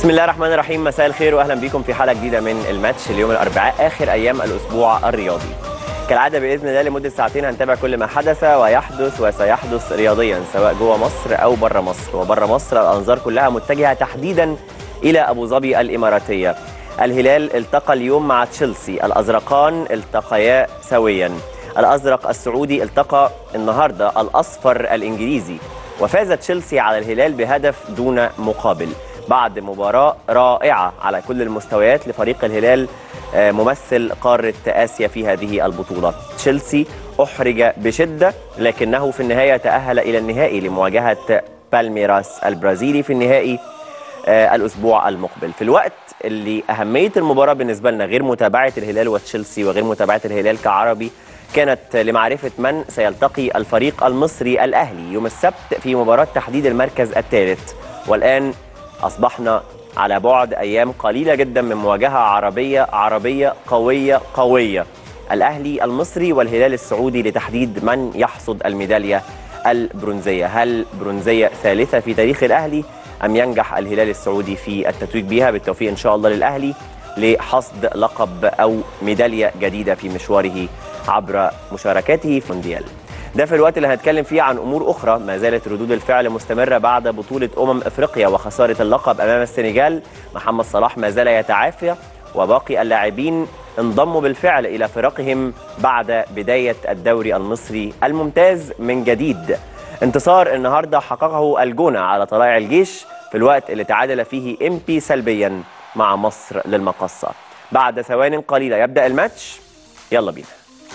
بسم الله الرحمن الرحيم مساء الخير واهلا بكم في حلقه جديده من الماتش اليوم الاربعاء اخر ايام الاسبوع الرياضي كالعاده باذن الله لمده ساعتين هنتابع كل ما حدث ويحدث وسيحدث رياضيا سواء جوه مصر او بره مصر وبره مصر الانظار كلها متجهه تحديدا الى ابو ظبي الاماراتيه الهلال التقى اليوم مع تشيلسي الازرقان التقيا سويا الازرق السعودي التقى النهارده الاصفر الانجليزي وفاز تشيلسي على الهلال بهدف دون مقابل بعد مباراة رائعة على كل المستويات لفريق الهلال آه، ممثل قارة آسيا في هذه البطولة تشيلسي أحرج بشدة لكنه في النهاية تأهل إلى النهائي لمواجهة بالميراس البرازيلي في النهائي آه، الأسبوع المقبل في الوقت اللي أهمية المباراة بالنسبة لنا غير متابعة الهلال وتشيلسي وغير متابعة الهلال كعربي كانت لمعرفة من سيلتقي الفريق المصري الأهلي يوم السبت في مباراة تحديد المركز الثالث والآن أصبحنا على بعد أيام قليلة جدا من مواجهة عربية عربية قوية قوية الأهلي المصري والهلال السعودي لتحديد من يحصد الميدالية البرونزية هل برونزية ثالثة في تاريخ الأهلي أم ينجح الهلال السعودي في التتويج بها بالتوفيق إن شاء الله للأهلي لحصد لقب أو ميدالية جديدة في مشواره عبر مشاركاته في مونديال ده في الوقت اللي هنتكلم فيه عن امور اخرى ما زالت ردود الفعل مستمره بعد بطوله امم افريقيا وخساره اللقب امام السنغال محمد صلاح ما زال يتعافى وباقي اللاعبين انضموا بالفعل الى فرقهم بعد بدايه الدوري المصري الممتاز من جديد انتصار النهارده حققه الجونه على طلائع الجيش في الوقت اللي تعادل فيه امبي سلبيا مع مصر للمقصه بعد ثوان قليله يبدا الماتش يلا بينا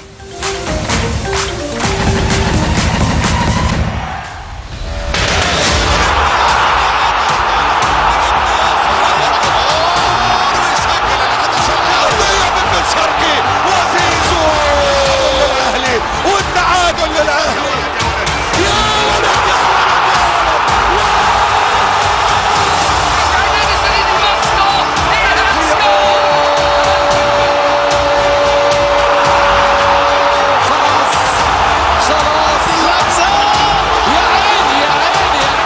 ويسجل الهدف الأرضية من بن شرقي وزيزو للأهلي والتعادل للأهلي يا ولد يا خلاص خلاص لمسة يا عيني يا عيني يا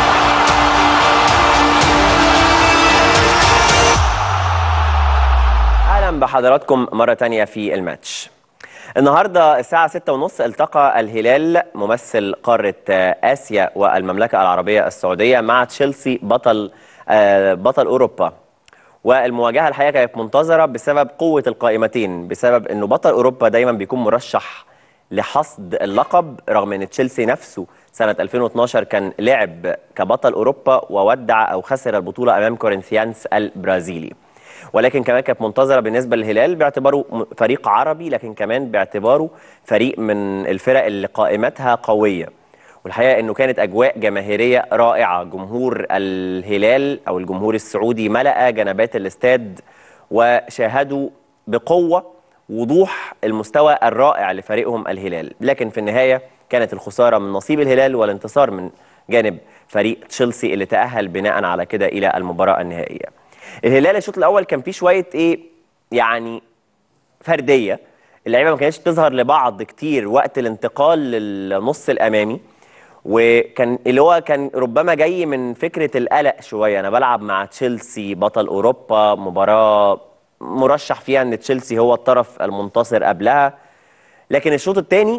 اهلا بحضراتكم مره تانية في الماتش النهارده الساعه 6:30 التقى الهلال ممثل قاره اسيا والمملكه العربيه السعوديه مع تشيلسي بطل آه، بطل اوروبا والمواجهه الحقيقه كانت منتظره بسبب قوه القائمتين بسبب انه بطل اوروبا دايما بيكون مرشح لحصد اللقب رغم ان تشيلسي نفسه سنه 2012 كان لعب كبطل اوروبا وودع او خسر البطوله امام كورنثيانس البرازيلي ولكن كمان كانت منتظره بالنسبه للهلال باعتباره م- فريق عربي لكن كمان باعتباره فريق من الفرق اللي قائمتها قويه والحقيقه انه كانت اجواء جماهيريه رائعه جمهور الهلال او الجمهور السعودي ملأ جنبات الاستاد وشاهدوا بقوه وضوح المستوى الرائع لفريقهم الهلال لكن في النهايه كانت الخساره من نصيب الهلال والانتصار من جانب فريق تشيلسي اللي تأهل بناء على كده الى المباراه النهائيه الهلال الشوط الاول كان فيه شويه ايه يعني فرديه اللعيبه ما كانتش تظهر لبعض كتير وقت الانتقال للنص الامامي وكان اللي هو كان ربما جاي من فكره القلق شويه انا بلعب مع تشيلسي بطل اوروبا مباراه مرشح فيها ان تشيلسي هو الطرف المنتصر قبلها لكن الشوط الثاني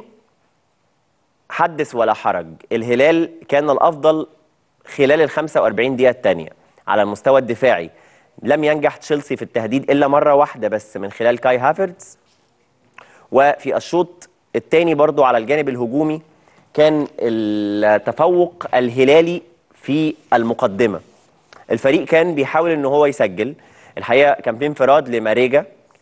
حدث ولا حرج الهلال كان الافضل خلال ال 45 دقيقه الثانيه على المستوى الدفاعي لم ينجح تشيلسي في التهديد الا مره واحده بس من خلال كاي هافرتز وفي الشوط الثاني برضو على الجانب الهجومي كان التفوق الهلالي في المقدمه الفريق كان بيحاول ان هو يسجل الحقيقه كان في انفراد لماريجا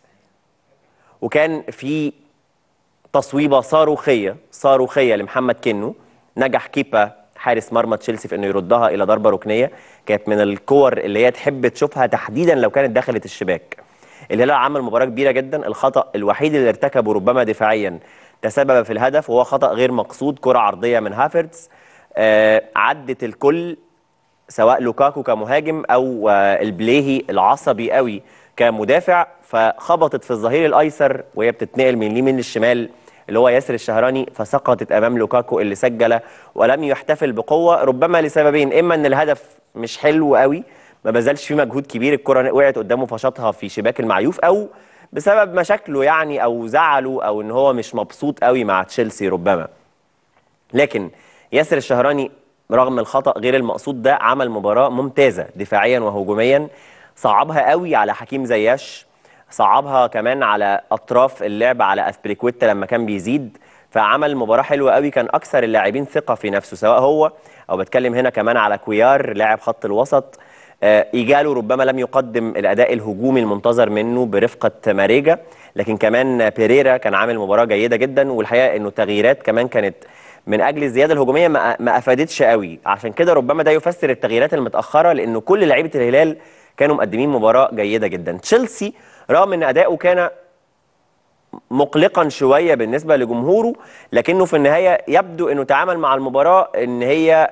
وكان في تصويبه صاروخيه صاروخيه لمحمد كنو نجح كيبا حارس مرمى تشيلسي في انه يردها الى ضربه ركنيه كانت من الكور اللي هي تحب تشوفها تحديدا لو كانت دخلت الشباك الهلال عمل مباراه كبيره جدا الخطا الوحيد اللي ارتكبه ربما دفاعيا تسبب في الهدف وهو خطا غير مقصود كره عرضيه من هافرتز آه عدت الكل سواء لوكاكو كمهاجم او آه، البليهي العصبي قوي كمدافع فخبطت في الظهير الايسر وهي بتتنقل من اليمين للشمال اللي هو ياسر الشهراني فسقطت امام لوكاكو اللي سجل ولم يحتفل بقوه ربما لسببين اما ان الهدف مش حلو قوي ما بذلش فيه مجهود كبير الكره وقعت قدامه فشطها في شباك المعيوف او بسبب مشاكله يعني او زعله او ان هو مش مبسوط قوي مع تشيلسي ربما لكن ياسر الشهراني رغم الخطأ غير المقصود ده عمل مباراة ممتازة دفاعيا وهجوميا صعبها قوي على حكيم زياش صعبها كمان على أطراف اللعب على أسبريكويتا لما كان بيزيد فعمل مباراة حلوة قوي كان أكثر اللاعبين ثقة في نفسه سواء هو أو بتكلم هنا كمان على كويار لاعب خط الوسط آه، إيجالو ربما لم يقدم الأداء الهجومي المنتظر منه برفقة ماريجا لكن كمان بيريرا كان عامل مباراة جيدة جدا والحقيقة إنه تغييرات كمان كانت من اجل الزياده الهجوميه ما ما افادتش قوي عشان كده ربما ده يفسر التغييرات المتاخره لانه كل لعيبه الهلال كانوا مقدمين مباراه جيده جدا تشيلسي رغم ان اداؤه كان مقلقا شويه بالنسبه لجمهوره لكنه في النهايه يبدو انه تعامل مع المباراه ان هي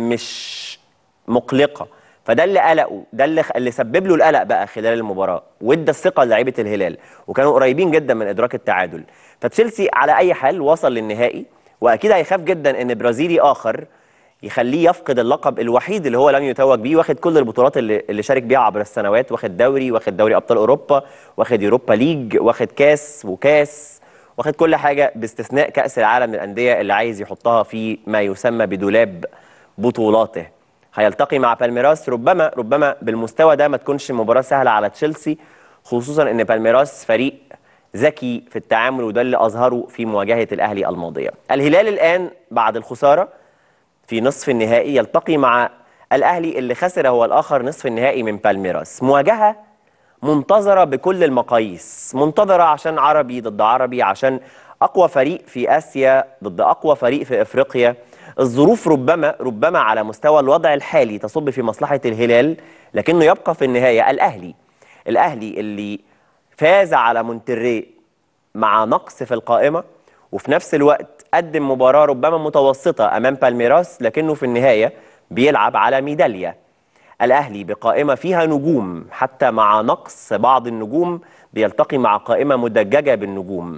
مش مقلقه فده اللي قلقه ده اللي اللي سبب له القلق بقى خلال المباراه وادى الثقه لعيبه الهلال وكانوا قريبين جدا من ادراك التعادل فتشيلسي على اي حال وصل للنهائي واكيد هيخاف جدا ان برازيلي اخر يخليه يفقد اللقب الوحيد اللي هو لم يتوج بيه واخد كل البطولات اللي, اللي شارك بيها عبر السنوات واخد دوري واخد دوري ابطال اوروبا واخد يوروبا ليج واخد كاس وكاس واخد كل حاجه باستثناء كاس العالم للانديه اللي عايز يحطها في ما يسمى بدولاب بطولاته هيلتقي مع بالميراس ربما ربما بالمستوى ده ما تكونش مباراه سهله على تشيلسي خصوصا ان بالميراس فريق ذكي في التعامل وده اللي اظهره في مواجهه الاهلي الماضيه. الهلال الان بعد الخساره في نصف النهائي يلتقي مع الاهلي اللي خسر هو الاخر نصف النهائي من بالميراس. مواجهه منتظره بكل المقاييس، منتظره عشان عربي ضد عربي عشان اقوى فريق في اسيا ضد اقوى فريق في افريقيا. الظروف ربما ربما على مستوى الوضع الحالي تصب في مصلحه الهلال لكنه يبقى في النهايه الاهلي. الاهلي اللي فاز على مونتري مع نقص في القائمة وفي نفس الوقت قدم مباراة ربما متوسطة أمام بالميراس لكنه في النهاية بيلعب على ميدالية الأهلي بقائمة فيها نجوم حتى مع نقص بعض النجوم بيلتقي مع قائمة مدججة بالنجوم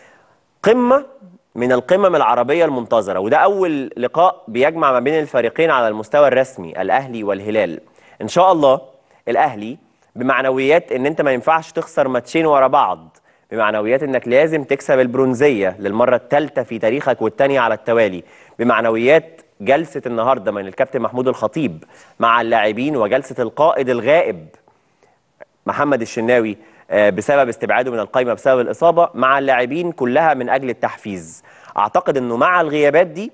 قمة من القمم العربية المنتظرة وده أول لقاء بيجمع ما بين الفريقين على المستوى الرسمي الأهلي والهلال إن شاء الله الأهلي بمعنويات ان انت ما ينفعش تخسر ماتشين ورا بعض بمعنويات انك لازم تكسب البرونزيه للمره الثالثه في تاريخك والثانيه على التوالي بمعنويات جلسه النهارده من الكابتن محمود الخطيب مع اللاعبين وجلسه القائد الغائب محمد الشناوي آه، بسبب استبعاده من القائمه بسبب الاصابه مع اللاعبين كلها من اجل التحفيز اعتقد انه مع الغيابات دي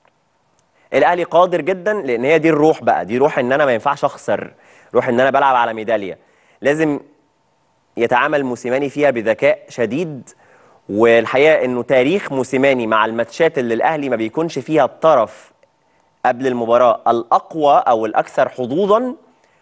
الاهلي قادر جدا لان هي دي الروح بقى دي روح ان انا ما ينفعش اخسر روح ان انا بلعب على ميداليه لازم يتعامل موسيماني فيها بذكاء شديد والحقيقه انه تاريخ موسيماني مع الماتشات اللي الاهلي ما بيكونش فيها الطرف قبل المباراه الاقوى او الاكثر حظوظا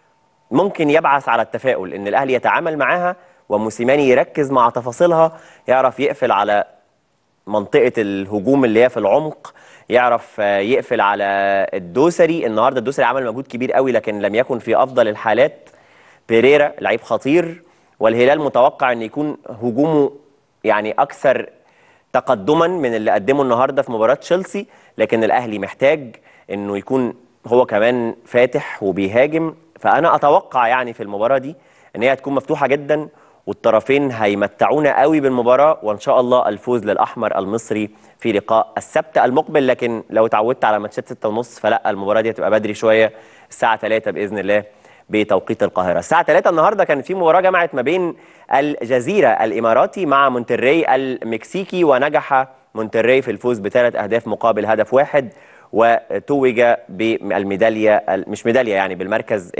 ممكن يبعث على التفاؤل ان الاهلي يتعامل معاها وموسيماني يركز مع تفاصيلها يعرف يقفل على منطقه الهجوم اللي هي في العمق يعرف آه، يقفل على الدوسري النهارده الدوسري عمل مجهود كبير قوي لكن لم يكن في افضل الحالات بيريرا لعيب خطير والهلال متوقع ان يكون هجومه يعني اكثر تقدما من اللي قدمه النهارده في مباراه تشيلسي لكن الاهلي محتاج انه يكون هو كمان فاتح وبيهاجم فانا اتوقع يعني في المباراه دي ان هي هتكون مفتوحه جدا والطرفين هيمتعونا قوي بالمباراه وان شاء الله الفوز للاحمر المصري في لقاء السبت المقبل لكن لو اتعودت على ماتشات 6 ونص فلا المباراه دي هتبقى بدري شويه الساعه 3 باذن الله بتوقيت القاهره الساعه 3 النهارده كانت في مباراه جمعت ما بين الجزيره الاماراتي مع مونتري المكسيكي ونجح مونتري في الفوز بثلاث اهداف مقابل هدف واحد وتوج بالميداليه مش ميداليه يعني بالمركز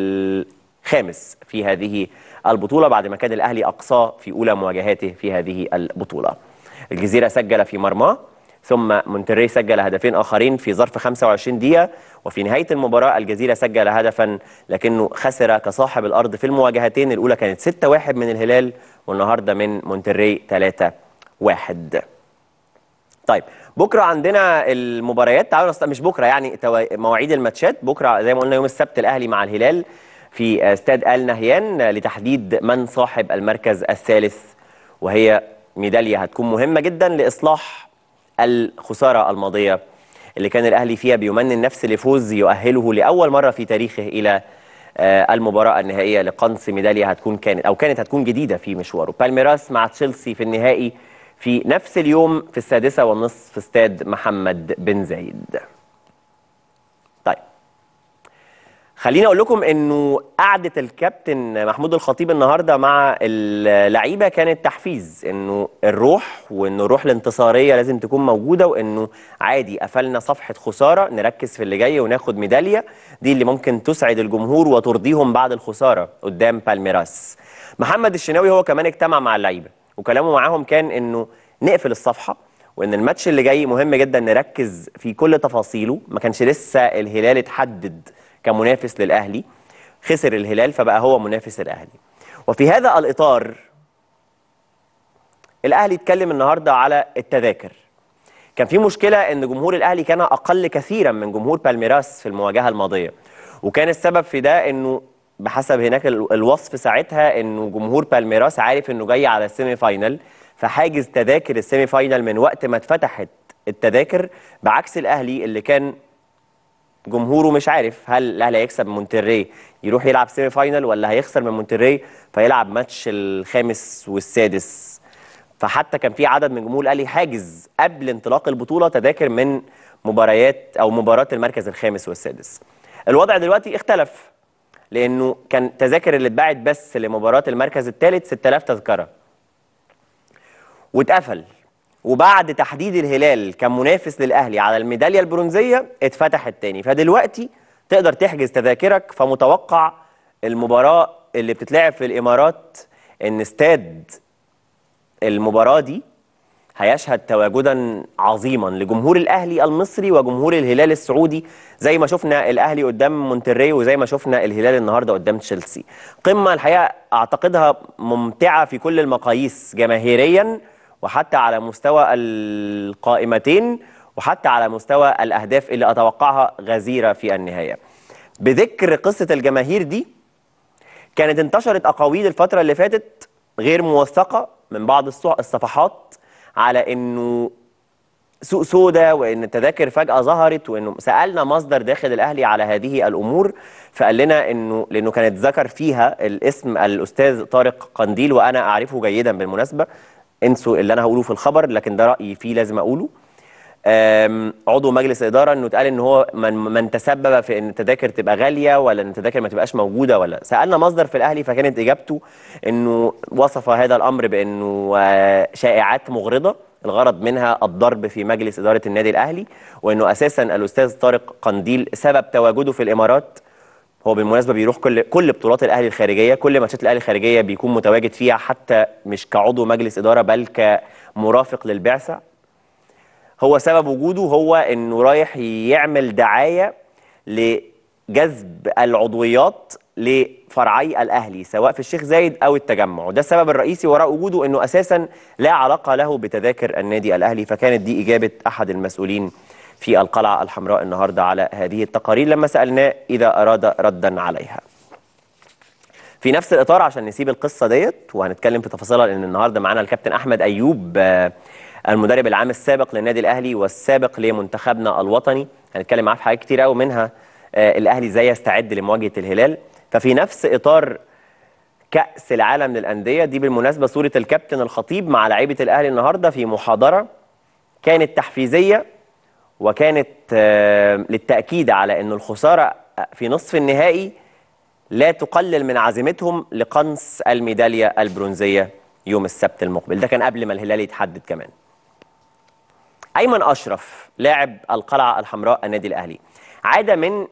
الخامس في هذه البطوله بعد ما كان الاهلي اقصاه في اولى مواجهاته في هذه البطوله. الجزيره سجل في مرماه ثم مونتري سجل هدفين اخرين في ظرف 25 دقيقه وفي نهايه المباراه الجزيره سجل هدفا لكنه خسر كصاحب الارض في المواجهتين الاولى كانت 6-1 من الهلال والنهارده من مونتري 3-1 طيب بكره عندنا المباريات تعالوا نست... مش بكره يعني توا- مواعيد الماتشات بكره زي ما قلنا يوم السبت الاهلي مع الهلال في استاد ال نهيان لتحديد من صاحب المركز الثالث وهي ميداليه هتكون مهمه جدا لاصلاح الخساره الماضيه اللي كان الاهلي فيها بيمنن نفس لفوز يؤهله لاول مره في تاريخه الى آه، المباراه النهائيه لقنص ميداليه هتكون كانت او كانت هتكون جديده في مشواره بالميراس مع تشيلسي في النهائي في نفس اليوم في السادسه والنصف في استاد محمد بن زايد طيب خليني اقول لكم انه قعده الكابتن محمود الخطيب النهارده مع اللعيبه كانت تحفيز انه الروح وانه الروح الانتصاريه لازم تكون موجوده وانه عادي قفلنا صفحه خساره نركز في اللي جاي وناخد ميداليه دي اللي ممكن تسعد الجمهور وترضيهم بعد الخساره قدام بالميراس محمد الشناوي هو كمان اجتمع مع اللعيبه وكلامه معاهم كان انه نقفل الصفحه وان الماتش اللي جاي مهم جدا نركز في كل تفاصيله ما كانش لسه الهلال اتحدد كمنافس للاهلي خسر الهلال فبقى هو منافس الاهلي وفي هذا الاطار الاهلي اتكلم النهارده على التذاكر كان في مشكله ان جمهور الاهلي كان اقل كثيرا من جمهور بالميراس في المواجهه الماضيه وكان السبب في ده انه بحسب هناك ال- الوصف ساعتها انه جمهور بالميراس عارف انه جاي على السيمي فاينل فحاجز تذاكر السيمي فاينل من وقت ما اتفتحت التذاكر بعكس الاهلي اللي كان جمهوره مش عارف هل الاهلي هيكسب مونتري يروح يلعب سيمي فاينل ولا هيخسر من مونتري فيلعب ماتش الخامس والسادس فحتى كان في عدد من جمهور الاهلي حاجز قبل انطلاق البطوله تذاكر من مباريات او مباراه المركز الخامس والسادس الوضع دلوقتي اختلف لانه كان تذاكر اللي اتباعت بس لمباراه المركز الثالث 6000 تذكره واتقفل وبعد تحديد الهلال كمنافس للاهلي على الميداليه البرونزيه اتفتحت تاني فدلوقتي تقدر تحجز تذاكرك فمتوقع المباراه اللي بتتلعب في الامارات ان استاد المباراه دي هيشهد تواجدا عظيما لجمهور الاهلي المصري وجمهور الهلال السعودي زي ما شفنا الاهلي قدام مونتري وزي ما شفنا الهلال النهارده قدام تشيلسي قمه الحقيقه اعتقدها ممتعه في كل المقاييس جماهيريا وحتى على مستوى القائمتين وحتى على مستوى الاهداف اللي اتوقعها غزيره في النهايه بذكر قصه الجماهير دي كانت انتشرت اقاويل الفتره اللي فاتت غير موثقه من بعض الصح- الصفحات على انه سوق سودا وان التذاكر فجاه ظهرت وانه سالنا مصدر داخل الاهلي على هذه الامور فقال لنا انه لانه كانت ذكر فيها الاسم الاستاذ طارق قنديل وانا اعرفه جيدا بالمناسبه انسوا اللي انا هقوله في الخبر لكن ده رايي فيه لازم اقوله آم، عضو مجلس اداره انه اتقال ان هو من, من تسبب في ان التذاكر تبقى غاليه ولا ان التذاكر ما تبقاش موجوده ولا سالنا مصدر في الاهلي فكانت اجابته انه وصف هذا الامر بانه آه، شائعات مغرضه الغرض منها الضرب في مجلس اداره النادي الاهلي وانه اساسا الاستاذ طارق قنديل سبب تواجده في الامارات هو بالمناسبه بيروح كل كل بطولات الاهلي الخارجيه كل ماتشات الاهلي الخارجيه بيكون متواجد فيها حتى مش كعضو مجلس اداره بل كمرافق للبعثه هو سبب وجوده هو انه رايح يعمل دعايه لجذب العضويات لفرعي الاهلي سواء في الشيخ زايد او التجمع وده السبب الرئيسي وراء وجوده انه اساسا لا علاقه له بتذاكر النادي الاهلي فكانت دي اجابه احد المسؤولين في القلعه الحمراء النهارده على هذه التقارير لما سالناه اذا اراد ردا عليها في نفس الاطار عشان نسيب القصه ديت وهنتكلم في تفاصيلها لان النهارده معانا الكابتن احمد ايوب آه، المدرب العام السابق للنادي الاهلي والسابق لمنتخبنا الوطني هنتكلم معاه في حاجات كتير قوي منها آه، الاهلي ازاي يستعد لمواجهه الهلال ففي نفس اطار كاس العالم للانديه دي بالمناسبه صوره الكابتن الخطيب مع لعيبه الاهلي النهارده في محاضره كانت تحفيزيه وكانت آه، للتاكيد على ان الخساره في نصف النهائي لا تقلل من عزيمتهم لقنص الميداليه البرونزيه يوم السبت المقبل ده كان قبل ما الهلال يتحدد كمان ايمن اشرف لاعب القلعه الحمراء النادي الاهلي عاد من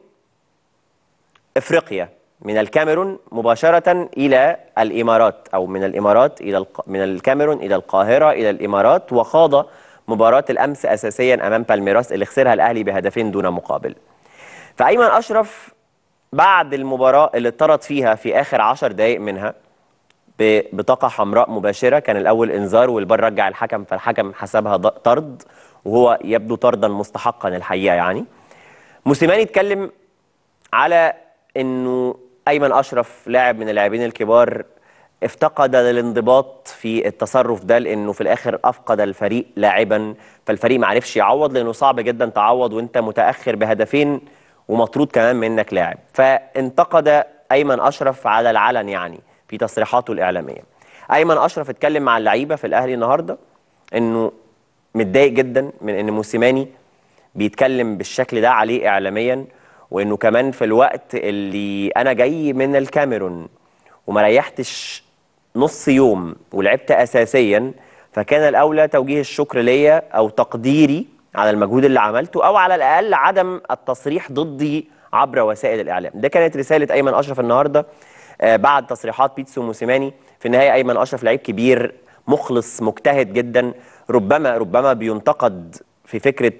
افريقيا من الكاميرون مباشره الى الامارات او من الامارات الى الق... من الكاميرون الى القاهره الى الامارات وخاض مباراه الامس اساسيا امام بالميراس اللي خسرها الاهلي بهدفين دون مقابل فايمن اشرف بعد المباراه اللي اتطرد فيها في اخر عشر دقائق منها ببطاقه حمراء مباشره كان الاول انذار والبار رجع الحكم فالحكم حسبها ض- طرد وهو يبدو طردا مستحقا الحقيقه يعني موسيماني اتكلم على انه ايمن اشرف لاعب من اللاعبين الكبار افتقد الانضباط في التصرف ده لانه في الاخر افقد الفريق لاعبا فالفريق ما عرفش يعوض لانه صعب جدا تعوض وانت متاخر بهدفين ومطرود كمان منك لاعب فانتقد ايمن اشرف على العلن يعني في تصريحاته الاعلاميه ايمن اشرف اتكلم مع اللعيبه في الاهلي النهارده انه متضايق جدا من ان موسيماني بيتكلم بالشكل ده عليه اعلاميا وانه كمان في الوقت اللي انا جاي من الكاميرون وما ريحتش نص يوم ولعبت اساسيا فكان الاولى توجيه الشكر ليا او تقديري على المجهود اللي عملته او على الاقل عدم التصريح ضدي عبر وسائل الاعلام ده كانت رساله ايمن اشرف النهارده آه، بعد تصريحات بيتسو موسيماني في النهايه ايمن اشرف لعيب كبير مخلص مجتهد جدا ربما ربما بينتقد في فكره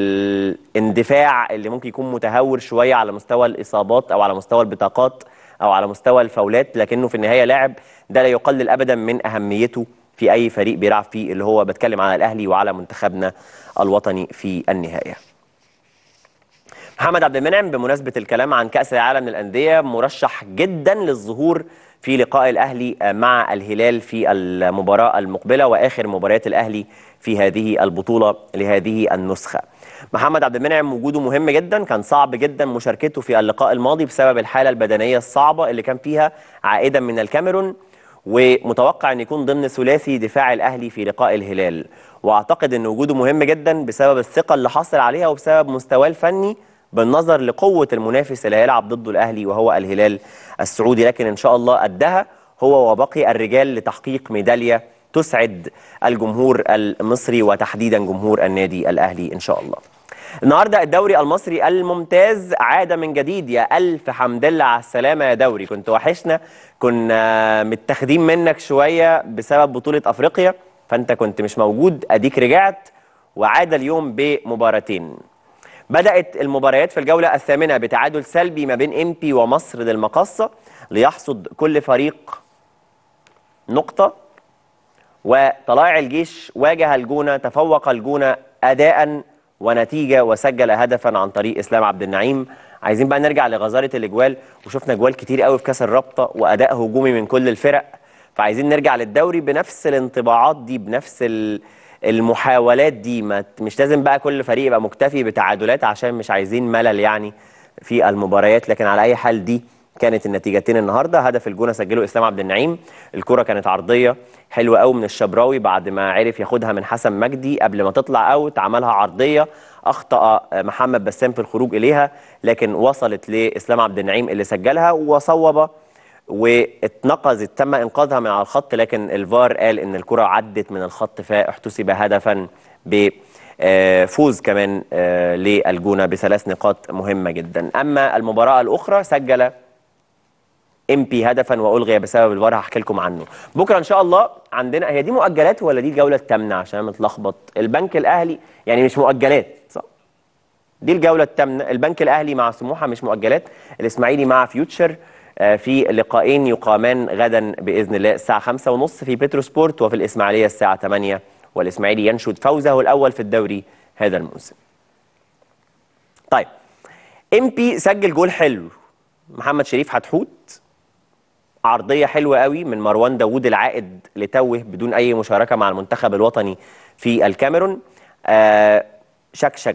الاندفاع اللي ممكن يكون متهور شويه على مستوى الاصابات او على مستوى البطاقات او على مستوى الفاولات لكنه في النهايه لاعب ده لا يقلل ابدا من اهميته في اي فريق بيلعب فيه اللي هو بتكلم على الاهلي وعلى منتخبنا الوطني في النهايه. محمد عبد المنعم بمناسبه الكلام عن كاس العالم للانديه مرشح جدا للظهور في لقاء الاهلي مع الهلال في المباراه المقبله واخر مباريات الاهلي في هذه البطوله لهذه النسخه. محمد عبد المنعم وجوده مهم جدا كان صعب جدا مشاركته في اللقاء الماضي بسبب الحاله البدنيه الصعبه اللي كان فيها عائدا من الكاميرون ومتوقع ان يكون ضمن ثلاثي دفاع الاهلي في لقاء الهلال واعتقد ان وجوده مهم جدا بسبب الثقه اللي حصل عليها وبسبب مستواه الفني بالنظر لقوه المنافس اللي هيلعب ضده الاهلي وهو الهلال السعودي لكن ان شاء الله قدها هو وباقي الرجال لتحقيق ميداليه تسعد الجمهور المصري وتحديدا جمهور النادي الاهلي ان شاء الله. النهارده الدوري المصري الممتاز عاد من جديد يا الف حمد لله على السلامه يا دوري كنت وحشنا كنا متاخدين منك شويه بسبب بطوله افريقيا فانت كنت مش موجود اديك رجعت وعاد اليوم بمباراتين بدات المباريات في الجوله الثامنه بتعادل سلبي ما بين امبي ومصر للمقصه ليحصد كل فريق نقطه وطلائع الجيش واجه الجونه تفوق الجونه اداء ونتيجه وسجل هدفا عن طريق اسلام عبد النعيم عايزين بقى نرجع لغزاره الاجوال وشفنا جوال كتير قوي في كاس الرابطه واداء هجومي من كل الفرق فعايزين نرجع للدوري بنفس الانطباعات دي بنفس ال- المحاولات دي ما ت- مش لازم بقى كل فريق يبقى مكتفي بتعادلات عشان مش عايزين ملل يعني في المباريات لكن على اي حال دي كانت النتيجتين النهارده هدف الجونه سجله اسلام عبد النعيم الكره كانت عرضيه حلوه قوي من الشبراوي بعد ما عرف ياخدها من حسن مجدي قبل ما تطلع اوت عملها عرضيه اخطا محمد بسام في الخروج اليها لكن وصلت لاسلام عبد النعيم اللي سجلها وصوب واتنقذت تم انقاذها من على الخط لكن الفار قال ان الكره عدت من الخط فاحتسب هدفا بفوز كمان آه، للجونه بثلاث نقاط مهمه جدا اما المباراه الاخرى سجل امبي هدفا والغي بسبب الفار هحكي لكم عنه بكره ان شاء الله عندنا هي دي مؤجلات ولا دي الجوله الثامنه عشان أنا متلخبط البنك الاهلي يعني مش مؤجلات صح دي الجوله الثامنه البنك الاهلي مع سموحه مش مؤجلات الاسماعيلي مع فيوتشر آه، في لقاءين يقامان غدا باذن الله الساعه 5 ونص في بترو سبورت وفي الاسماعيليه الساعه 8 والاسماعيلي ينشد فوزه الاول في الدوري هذا الموسم طيب امبي سجل جول حلو محمد شريف حتحوت عرضيه حلوه قوي من مروان داوود العائد لتوه بدون اي مشاركه مع المنتخب الوطني في الكاميرون آه شكشك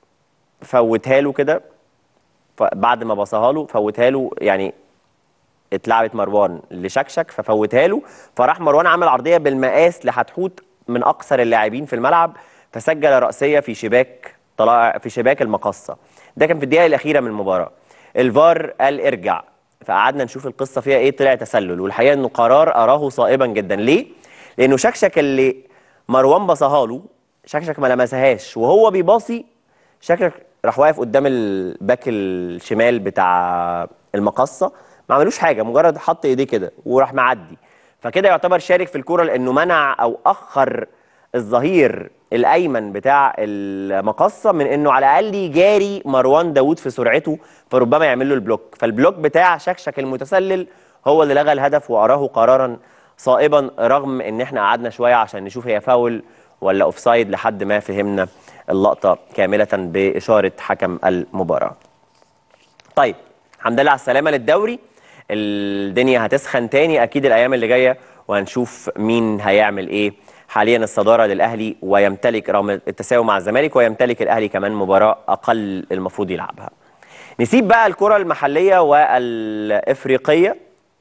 فوتها له كده ف- بعد ما بصاها له فوتها له يعني اتلعبت مروان لشكشك ففوتها له فراح مروان عمل عرضيه بالمقاس لحتحوت من اقصر اللاعبين في الملعب فسجل راسيه في شباك طلائع في شباك المقصه ده كان في الدقيقه الاخيره من المباراه الفار قال ارجع فقعدنا نشوف القصه فيها ايه طلع تسلل والحقيقه انه قرار اراه صائبا جدا ليه لانه شكشك اللي مروان بصاها له شكشك ما لمسهاش وهو بيباصي شكشك راح واقف قدام الباك الشمال بتاع المقصه ما عملوش حاجه مجرد حط ايديه كده وراح معدي فكده يعتبر شارك في الكوره لانه منع او اخر الظهير الايمن بتاع المقصه من انه على الاقل يجاري مروان داوود في سرعته فربما يعمل له البلوك فالبلوك بتاع شكشك المتسلل هو اللي لغى الهدف واراه قرارا صائبا رغم ان احنا قعدنا شويه عشان نشوف هي فاول ولا اوفسايد لحد ما فهمنا اللقطه كامله باشاره حكم المباراه طيب الحمد لله على السلامه للدوري الدنيا هتسخن تاني اكيد الايام اللي جايه وهنشوف مين هيعمل ايه حاليا الصداره للاهلي ويمتلك رغم التساوي مع الزمالك ويمتلك الاهلي كمان مباراه اقل المفروض يلعبها نسيب بقى الكرة المحلية والإفريقية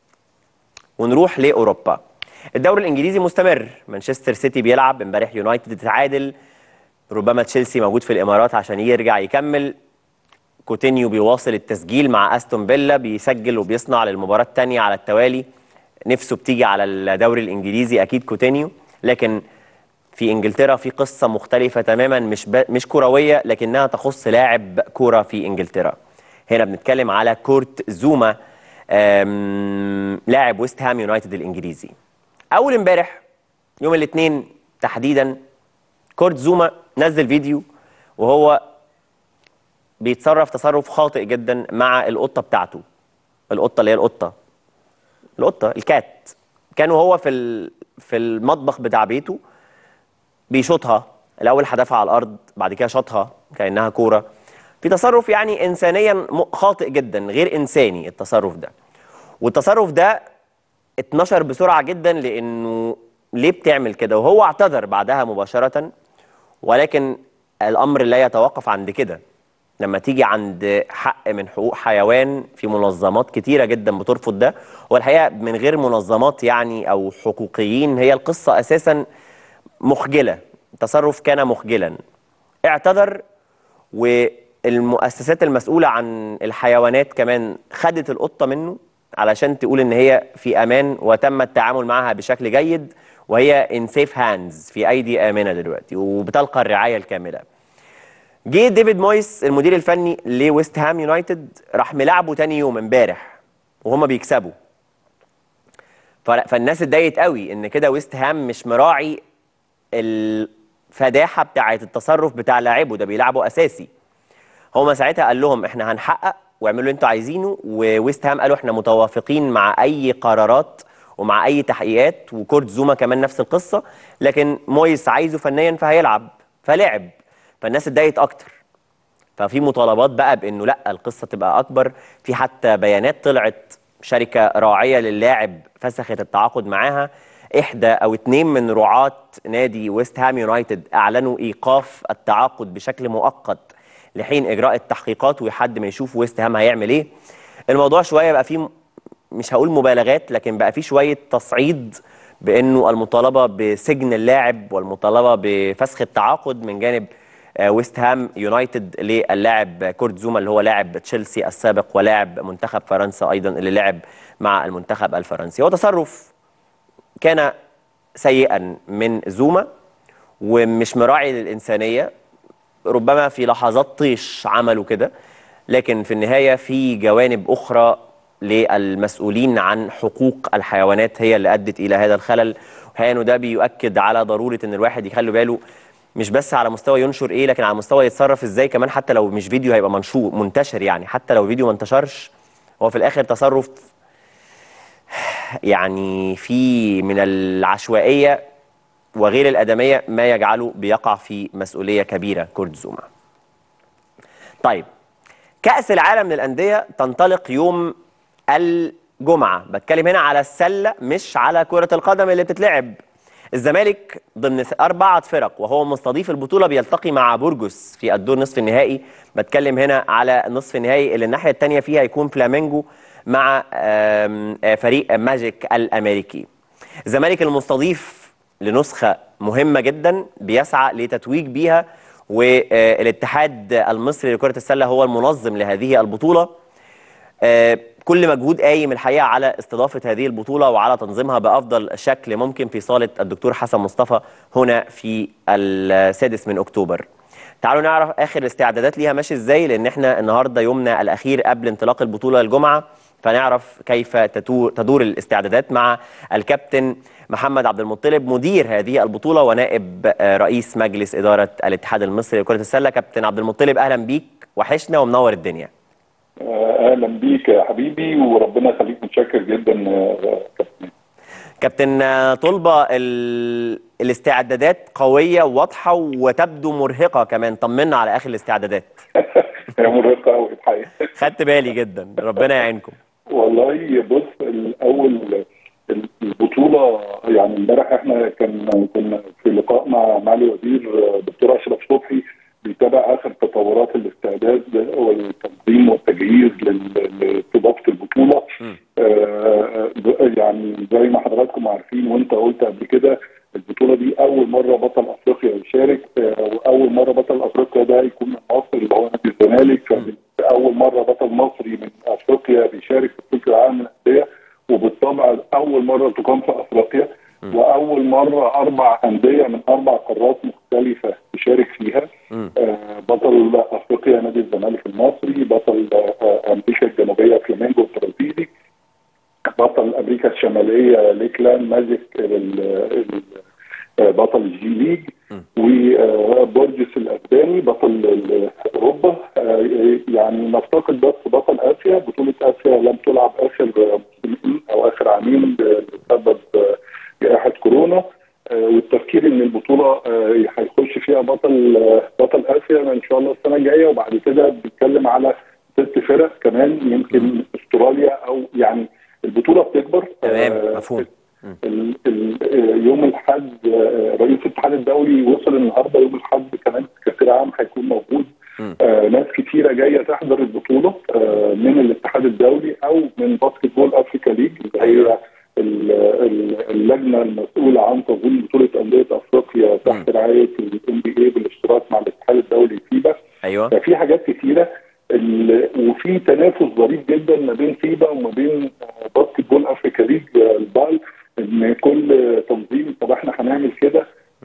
ونروح لأوروبا الدوري الإنجليزي مستمر مانشستر سيتي بيلعب امبارح يونايتد تتعادل ربما تشيلسي موجود في الإمارات عشان يرجع يكمل كوتينيو بيواصل التسجيل مع أستون فيلا بيسجل وبيصنع للمباراة الثانية على التوالي نفسه بتيجي على الدوري الإنجليزي أكيد كوتينيو لكن في انجلترا في قصه مختلفه تماما مش ب... مش كرويه لكنها تخص لاعب كوره في انجلترا هنا بنتكلم على كورت زوما أم... لاعب ويست هام يونايتد الانجليزي اول امبارح يوم الاثنين تحديدا كورت زوما نزل فيديو وهو بيتصرف تصرف خاطئ جدا مع القطه بتاعته القطه اللي هي القطه القطه الكات كان وهو في ال... في المطبخ بتاع بيته بيشوطها الاول حدفها على الارض بعد كده شاطها كانها كوره في تصرف يعني انسانيا م- خاطئ جدا غير انساني التصرف ده والتصرف ده اتنشر بسرعه جدا لانه ليه بتعمل كده وهو اعتذر بعدها مباشره ولكن الامر لا يتوقف عند كده لما تيجي عند حق من حقوق حيوان في منظمات كتيره جدا بترفض ده والحقيقه من غير منظمات يعني او حقوقيين هي القصه اساسا مخجله تصرف كان مخجلا اعتذر والمؤسسات المسؤوله عن الحيوانات كمان خدت القطه منه علشان تقول ان هي في امان وتم التعامل معها بشكل جيد وهي ان سيف هاندز في ايدي امنه دلوقتي وبتلقى الرعايه الكامله جه ديفيد مويس المدير الفني لويست هام يونايتد راح ملعبه تاني يوم امبارح وهما بيكسبوا ف- فالناس اتضايقت قوي ان كده ويست هام مش مراعي الفداحه بتاعه التصرف بتاع لاعبه ده بيلعبه اساسي هما ساعتها قال لهم احنا هنحقق واعملوا اللي انتوا عايزينه وويست هام قالوا احنا متوافقين مع اي قرارات ومع اي تحقيقات وكورت زوما كمان نفس القصه لكن مويس عايزه فنيا فهيلعب فلعب فالناس اتضايقت اكتر ففي مطالبات بقى بانه لا القصه تبقى اكبر في حتى بيانات طلعت شركه راعيه للاعب فسخت التعاقد معاها احدى او اتنين من رعاة نادي ويست هام يونايتد اعلنوا ايقاف التعاقد بشكل مؤقت لحين اجراء التحقيقات ولحد ما يشوف ويست هام هيعمل ايه الموضوع شويه بقى فيه مش هقول مبالغات لكن بقى فيه شويه تصعيد بانه المطالبه بسجن اللاعب والمطالبه بفسخ التعاقد من جانب آه، ويست هام يونايتد للاعب كورت زوما اللي هو لاعب تشيلسي السابق ولاعب منتخب فرنسا ايضا اللي لعب مع المنتخب الفرنسي هو تصرف كان سيئا من زوما ومش مراعي للإنسانية ربما في لحظات طيش عملوا كده لكن في النهاية في جوانب أخرى للمسؤولين عن حقوق الحيوانات هي اللي أدت إلى هذا الخلل وحقيقة ده بيؤكد على ضرورة إن الواحد يخلي باله مش بس على مستوى ينشر ايه لكن على مستوى يتصرف ازاي كمان حتى لو مش فيديو هيبقى منشور منتشر يعني حتى لو فيديو ما انتشرش هو في الاخر تصرف يعني في من العشوائية وغير الأدمية ما يجعله بيقع في مسؤولية كبيرة كورت زوما طيب كأس العالم للأندية تنطلق يوم الجمعة بتكلم هنا على السلة مش على كرة القدم اللي بتتلعب الزمالك ضمن أربعة فرق وهو مستضيف البطولة بيلتقي مع بورجوس في الدور نصف النهائي بتكلم هنا على نصف النهائي اللي الناحية التانية فيها هيكون فلامينجو مع آم، آه، فريق ماجيك الأمريكي الزمالك المستضيف لنسخة مهمة جدا بيسعى لتتويج بيها والاتحاد المصري لكرة السلة هو المنظم لهذه البطولة آه، كل مجهود قايم الحقيقه على استضافه هذه البطوله وعلى تنظيمها بافضل شكل ممكن في صاله الدكتور حسن مصطفى هنا في السادس من اكتوبر. تعالوا نعرف اخر الاستعدادات ليها ماشي ازاي لان احنا النهارده يومنا الاخير قبل انطلاق البطوله الجمعه فنعرف كيف تتو- تدور الاستعدادات مع الكابتن محمد عبد المطلب مدير هذه البطوله ونائب آه، رئيس مجلس اداره الاتحاد المصري لكره السله كابتن عبد المطلب اهلا بيك وحشنا ومنور الدنيا. اهلا بيك يا حبيبي وربنا يخليك متشكر جدا يا كابتن كابتن آه، طلبة ال... الاستعدادات قوية وواضحة وتبدو مرهقة كمان طمنا على آخر الاستعدادات هي مرهقه قوي الحقيقه خدت بالي جدا ربنا يعينكم والله بص الاول البطوله يعني امبارح احنا كان كنا في لقاء مع معالي وزير دكتور اشرف صبحي بيتابع اخر تطورات الاستعداد والتنظيم والتجهيز لل- لاستضافه البطوله آه، يعني زي ما حضراتكم عارفين وانت قلت قبل كده البطوله دي اول مره بطل افريقيا يشارك آه، واول مره بطل افريقيا ده يكون من مصر اللي هو نادي الزمالك اول مره بطل مصري من افريقيا بيشارك في بطوله العالم للانديه وبالطبع اول مره تقام في افريقيا واول مره اربع انديه من اربع قارات مختلفه تشارك فيها آه، بطل افريقيا نادي الزمالك المصري بطل آه، امريكا الجنوبيه فلامينجو البرازيلي بطل امريكا الشماليه ليكلاند ماجيك ال- ال- آه، بطل الجي ليج وبورجس الاسباني بطل ال- اوروبا آه، يعني نفتقد بس بطل اسيا بطوله اسيا لم تلعب اخر موسمين او اخر عامين بسبب آه، جائحه كورونا آه، والتفكير ان البطوله آه، هيخش فيها بطل آه، بطل اسيا ان شاء الله السنه الجايه وبعد كده بنتكلم على ست فرق كمان يمكن استراليا او يعني البطوله بتكبر تمام آه، مفهوم ال- ال- يوم الاحد آه، رئيس الاتحاد الدولي وصل النهارده يوم الاحد كمان كاس العالم هيكون موجود آه ناس كتيره جايه تحضر البطوله آه من الاتحاد الدولي او من باسكت بول افريكا ليج اللي هي ال- ال- اللجنه المسؤوله عن تنظيم بطوله انديه افريقيا تحت رعايه الام بي اي بالاشتراك مع الاتحاد الدولي فيبا ايوه ففي حاجات كتيره ال- وفي تنافس ظريف جدا ما بين فيبا وما بين آه، باسكت بول افريكا ليج آه، البال ان كل تنظيم طب احنا هنعمل كده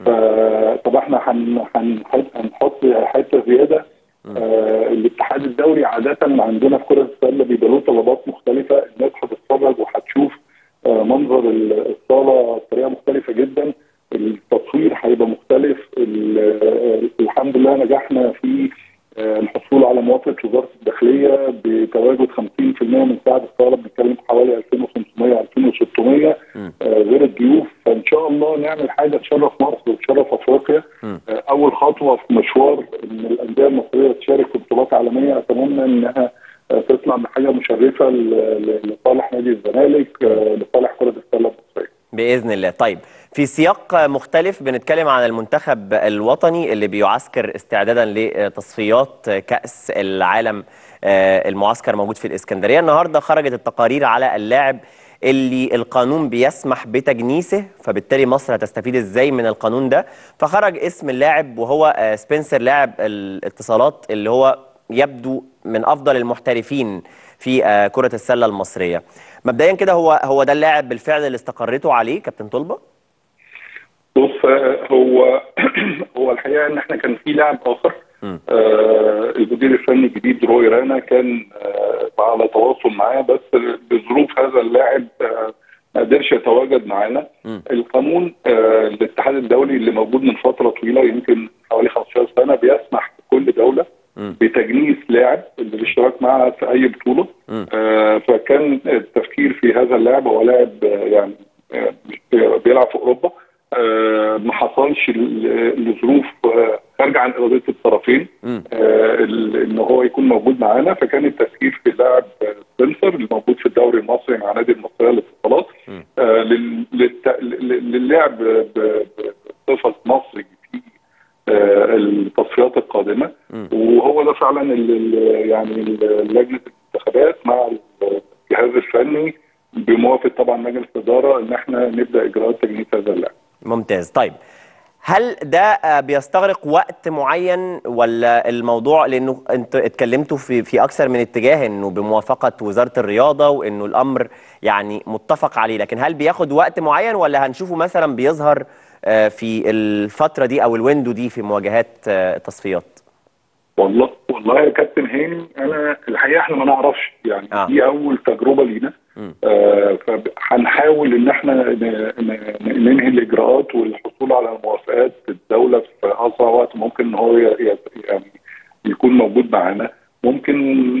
ف- طب احنا هن- هن- هنحط حته زياده آه الاتحاد الدولي عاده عندنا في كره السله بيبقى له طلبات مختلفه الناس هتتفرج وهتشوف آه منظر ال- الصاله بطريقه مختلفه جدا التصوير هيبقى مختلف ال- آه، الحمد لله نجحنا في آه، الحصول على موافقه وزاره الداخليه بتواجد 50% من سعر الصاله بنتكلم في حوالي 2500 2600 آه، غير الضيوف فان شاء الله نعمل حاجه تشرف مصر وتشرف افريقيا آه، اول خطوه في مشوار ان الانديه المصريه تشارك في بطولات عالميه اتمنى انها آه، تطلع بحاجه مشرفه ل- ل- لصالح نادي الزمالك آه، لصالح كره السله المصريه باذن الله طيب في سياق مختلف بنتكلم عن المنتخب الوطني اللي بيعسكر استعدادا لتصفيات كاس العالم آه، المعسكر موجود في الاسكندريه النهارده خرجت التقارير على اللاعب اللي القانون بيسمح بتجنيسه فبالتالي مصر هتستفيد ازاي من القانون ده فخرج اسم اللاعب وهو آه، سبنسر لاعب الاتصالات اللي هو يبدو من افضل المحترفين في آه، كره السله المصريه مبدئيا كده هو هو ده اللاعب بالفعل اللي استقريتوا عليه كابتن طلبه بص آه، هو هو الحقيقه ان احنا كان في لاعب اخر آه المدير الفني الجديد روي رانا كان آه على تواصل معاه بس بظروف هذا اللاعب آه ما قدرش يتواجد معانا القانون آه الاتحاد الدولي اللي موجود من فتره طويله يمكن حوالي 15 سنه بيسمح لكل دوله بتجنيس لاعب بالاشتراك معها في اي بطوله آه فكان التفكير في هذا اللاعب هو لاعب آه يعني آه بيلعب في اوروبا آه ما حصلش ل- لظروف آه خارجه عن اراديه الطرفين آه ال- ان هو يكون موجود معانا فكان التفكير في اللاعب آه، سبنسر اللي موجود في الدوري المصري مع نادي المصريه للاتصالات آه لل- للت- لل- للعب ب- ب- بصفه مصري في آه، التصفيات القادمه وهو ده فعلا ال- ال- يعني ال- لجنه الانتخابات مع الجهاز الفني بموافقه طبعا مجلس الاداره ان احنا نبدا اجراءات تجنيس هذا اللاعب. ممتاز طيب هل ده آه، بيستغرق وقت معين ولا الموضوع لانه انت اتكلمتوا في في اكثر من اتجاه انه بموافقه وزاره الرياضه وانه الامر يعني متفق عليه لكن هل بياخد وقت معين ولا هنشوفه مثلا بيظهر آه، في الفتره دي او الويندو دي في مواجهات آه، التصفيات والله والله يا كابتن هاني انا الحقيقه احنا ما نعرفش يعني آه. آه. دي اول تجربه لينا آه فهنحاول ان احنا ن- ن- ن- ننهي الاجراءات والحصول على موافقات الدوله في اسرع وقت ممكن ان هو ي- ي- يعني يكون موجود معانا ممكن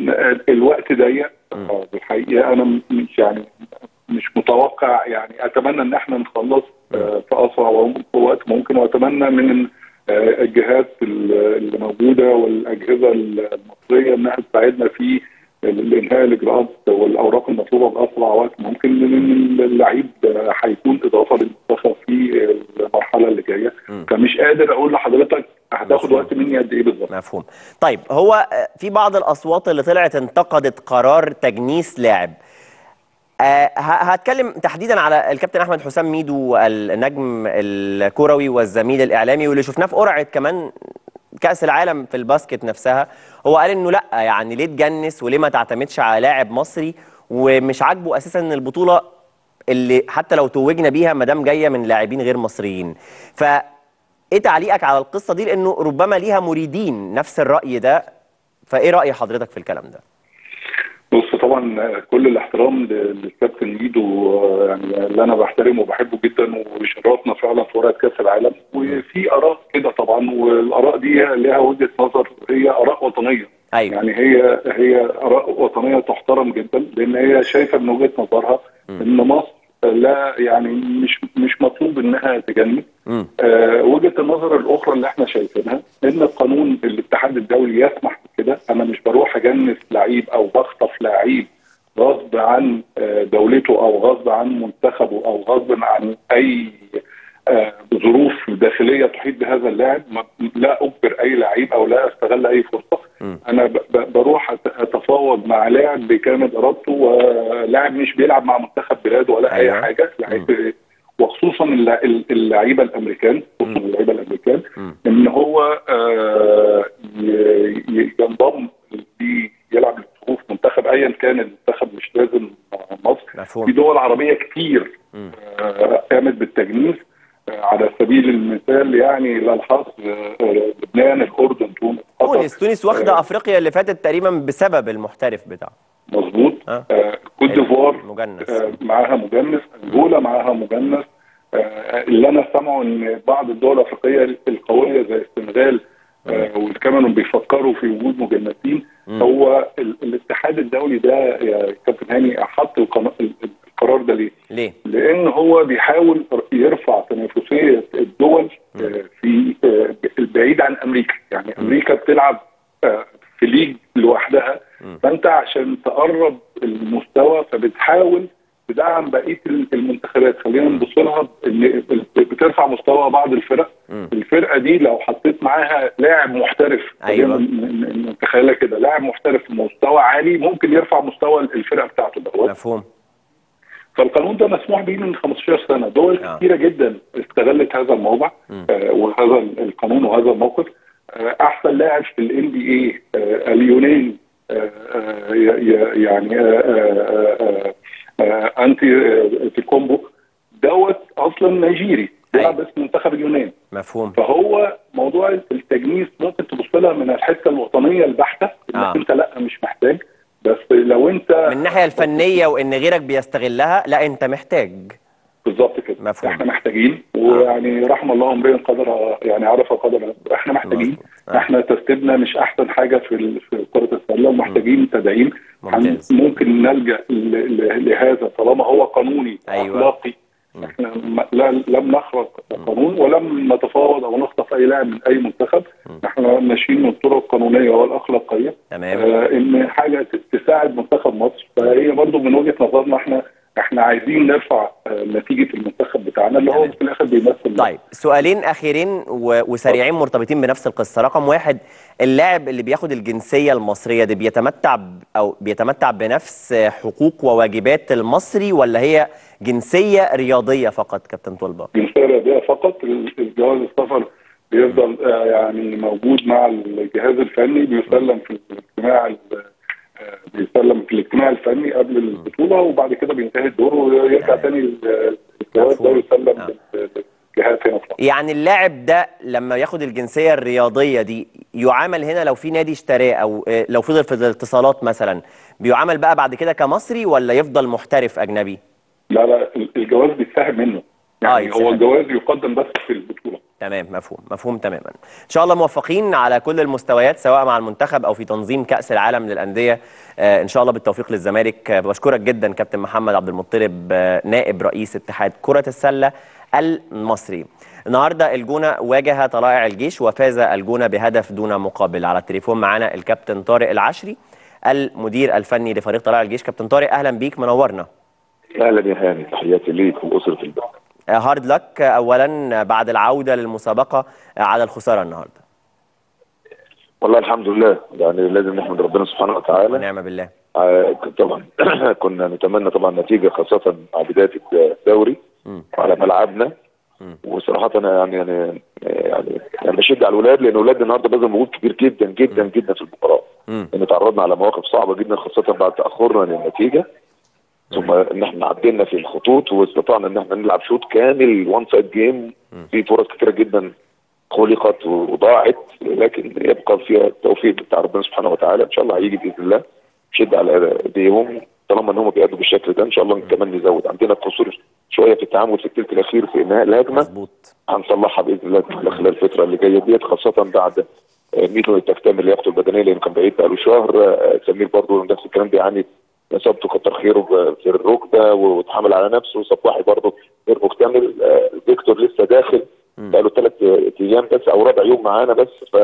الوقت ضيق آه، الحقيقه انا مش يعني مش متوقع يعني اتمنى ان احنا نخلص آه، في اسرع وقت ممكن واتمنى من آه، الجهات اللي موجوده والاجهزه المصريه انها تساعدنا في انهاء الاجراءات والاوراق المطلوبه باسرع وقت ممكن لان اللعيب هيكون اضافه للمنتخب في المرحله اللي جايه فمش قادر اقول لحضرتك هتاخد مفهوم. وقت مني قد ايه بالظبط مفهوم طيب هو آه، في بعض الاصوات اللي طلعت انتقدت قرار تجنيس لاعب آه، ه- هتكلم تحديدا على الكابتن احمد حسام ميدو النجم الكروي والزميل الاعلامي واللي شفناه في قرعه كمان كاس العالم في الباسكت نفسها هو قال انه لا يعني ليه تجنس وليه ما تعتمدش على لاعب مصري ومش عاجبه اساسا ان البطوله اللي حتى لو توجنا بيها ما دام جايه من لاعبين غير مصريين ف ايه تعليقك على القصه دي لانه ربما ليها مريدين نفس الراي ده فايه راي حضرتك في الكلام ده بص طبعا آه، كل الاحترام ل- للكابتن ميدو آه، يعني اللي انا بحترمه وبحبه جدا وشرفنا فعلا في ورقه كاس العالم وفي اراء كده طبعا والاراء دي لها وجهه نظر هي اراء وطنيه ايوه يعني هي هي اراء وطنيه تحترم جدا لان هي شايفه من وجهه نظرها ان مصر لا يعني مش مش مطلوب انها تجنب امم آه وجهه النظر الاخرى اللي احنا شايفينها ان القانون الاتحاد الدولي يسمح بكده انا مش بروح اجنس لعيب او بخطف لعيب غصب عن آه، دولته او غصب عن منتخبه او غصب عن اي آه، ظروف داخليه تحيط بهذا اللاعب ما- لا اجبر اي لعيب او لا استغل اي فرصه مم. انا ب- ب- بروح أت- اتفاوض مع لاعب بكامل ارادته ولاعب مش بيلعب مع منتخب بلاده ولا أيوة. اي حاجه لعيب وخصوصا اللع- اللعيبه الامريكان خصوصا اللعيبه الامريكان مم. ان هو آه، ي- ي- ينضم لي- يلعب في منتخب ايا كان المنتخب مش لازم مصر في مفهوم دول عربيه كتير مم. آه، قامت بالتجنيس آه، على سبيل المثال يعني لا الحصر آه، آه، لبنان الاردن تونس قطر. تونس تونس واخده آه، افريقيا اللي فاتت تقريبا بسبب المحترف بتاعه مظبوط آه. آه، كوت ديفوار مجنس آه، معاها مجنس انجولا معاها مجنس آه، اللي انا سامعه ان بعض الدول الافريقيه القويه زي السنغال آه، والكاميرون بيفكروا في وجود مجنسين مم. هو ال- الاتحاد الدولي ده يا كابتن هاني حط القنا- ال- القرار ده ليه؟ ليه لان هو بيحاول يرفع تنافسيه الدول آه، في آه، بعيد عن امريكا يعني امريكا بتلعب آه، في ليج لوحدها مم. فانت عشان تقرب المستوى فبتحاول تدعم بقيه المنتخبات خلينا نبص لها ان بترفع مستوى بعض الفرق مم. الفرقه دي لو حطيت معاها لاعب محترف أيوة. خلينا ن- ن- نتخيلها كده لاعب محترف في مستوى عالي ممكن يرفع مستوى الفرقه بتاعته دوت مفهوم فالقانون ده مسموح به من 15 سنه دول آه. كثيره جدا استغلت هذا الموضع مم. آه وهذا القانون وهذا الموقف آه احسن لاعب في الان بي اي اليوناني آه آه ي- ي- يعني آه آه آه آه انتي آه تيكومبو دوت اصلا نيجيري بيلعب أيوة. اسم منتخب اليونان مفهوم فهو موضوع التجنيس ممكن تبص لها من الحته الوطنيه البحته انك آه. انت لا مش محتاج بس لو انت من الناحيه الفنيه وان غيرك بيستغلها لا انت محتاج بالظبط كده مفهوم. احنا محتاجين ويعني رحم الله امرئ قدر يعني عرف قدر احنا محتاجين مظبوط. آه. احنا ترتيبنا مش احسن حاجه في ال- في كره السله ومحتاجين تدعيم ممتاز. هن- ممكن نلجا ل- ل- لهذا طالما هو قانوني أيوة. اخلاقي احنا م- لا لم نخرق قانون ولم نتفاوض او نخطف اي لاعب من اي منتخب احنا ماشيين من الطرق القانونيه والاخلاقيه تمام آه ان حاجه ت- تساعد منتخب مصر فهي برضو من وجهه نظرنا احنا احنا عايزين نرفع آه نتيجه المنتخب بتاعنا اللي هو تمام. في الاخر بيمثل طيب سؤالين اخيرين و- وسريعين مرتبطين بنفس القصه رقم واحد اللاعب اللي بياخد الجنسيه المصريه دي بيتمتع ب- او بيتمتع بنفس حقوق وواجبات المصري ولا هي جنسيه رياضيه فقط كابتن طلبه جنسيه رياضيه فقط ال- الجواز السفر بيفضل آه يعني موجود مع الجهاز الفني بيسلم في الاجتماع ال- آه، بيسلم في الاجتماع الفني قبل البطوله وبعد كده بينتهي الدور ويرجع تاني ال- الجواز ده مفهوم. ويسلم آه. لل- للجهات هنا في مصر. يعني اللاعب ده لما ياخد الجنسيه الرياضيه دي يعامل هنا لو في نادي اشتراه او آه، لو فضل في الاتصالات مثلا بيعامل بقى بعد كده كمصري ولا يفضل محترف اجنبي لا لا ال- الجواز بيتسحب منه آه، يعني يتسحب. هو الجواز يقدم بس في البطوله تمام مفهوم مفهوم تماما ان شاء الله موفقين على كل المستويات سواء مع المنتخب او في تنظيم كاس العالم للانديه آه ان شاء الله بالتوفيق للزمالك آه بشكرك جدا كابتن محمد عبد المطلب آه نائب رئيس اتحاد كره السله المصري النهارده الجونه واجه طلائع الجيش وفاز الجونه بهدف دون مقابل على التليفون معانا الكابتن طارق العشري المدير الفني لفريق طلائع الجيش كابتن طارق اهلا بيك منورنا اهلا يا هاني تحياتي ليك ولاسره البلد هارد لك اولا بعد العوده للمسابقه على الخساره النهارده والله الحمد لله يعني لازم نحمد ربنا سبحانه وتعالى ونعم بالله آه، طبعا كنا نتمنى طبعا نتيجه خاصه مع بدايه الدوري مم. وعلى ملعبنا مم. وصراحه انا يعني يعني يعني, يعني بشد على الولاد لان الولاد النهارده بذلوا مجهود كبير جدا جدا جدا في المباراه مم. ان تعرضنا على مواقف صعبه جدا خاصه بعد تاخرنا للنتيجه ثم ان احنا عدينا في الخطوط واستطعنا ان احنا نلعب شوط كامل وان سايد جيم في فرص كتيره جدا خلقت وضاعت لكن يبقى فيها التوفيق بتاع ربنا سبحانه وتعالى ان شاء الله هيجي باذن الله شد على ايديهم طالما ان هم بيأدوا بالشكل ده ان شاء الله كمان نزود عندنا قصور شويه في التعامل في الثلث الاخير في انهاء الهجمه مظبوط هنصلحها باذن الله تعالى خلال الفتره اللي جايه ديت خاصه بعد آه، ميدو تكتمل لياقته البدنيه لانه كان بعيد بقاله شهر آه، سمير برضه نفس الكلام بيعاني اصابته كتر خيره ب- في الركبه واتحمل على نفسه صباحي برضه غير مكتمل آه، فيكتور لسه داخل بقاله ثلاث ايام بس او ربع يوم معانا بس ف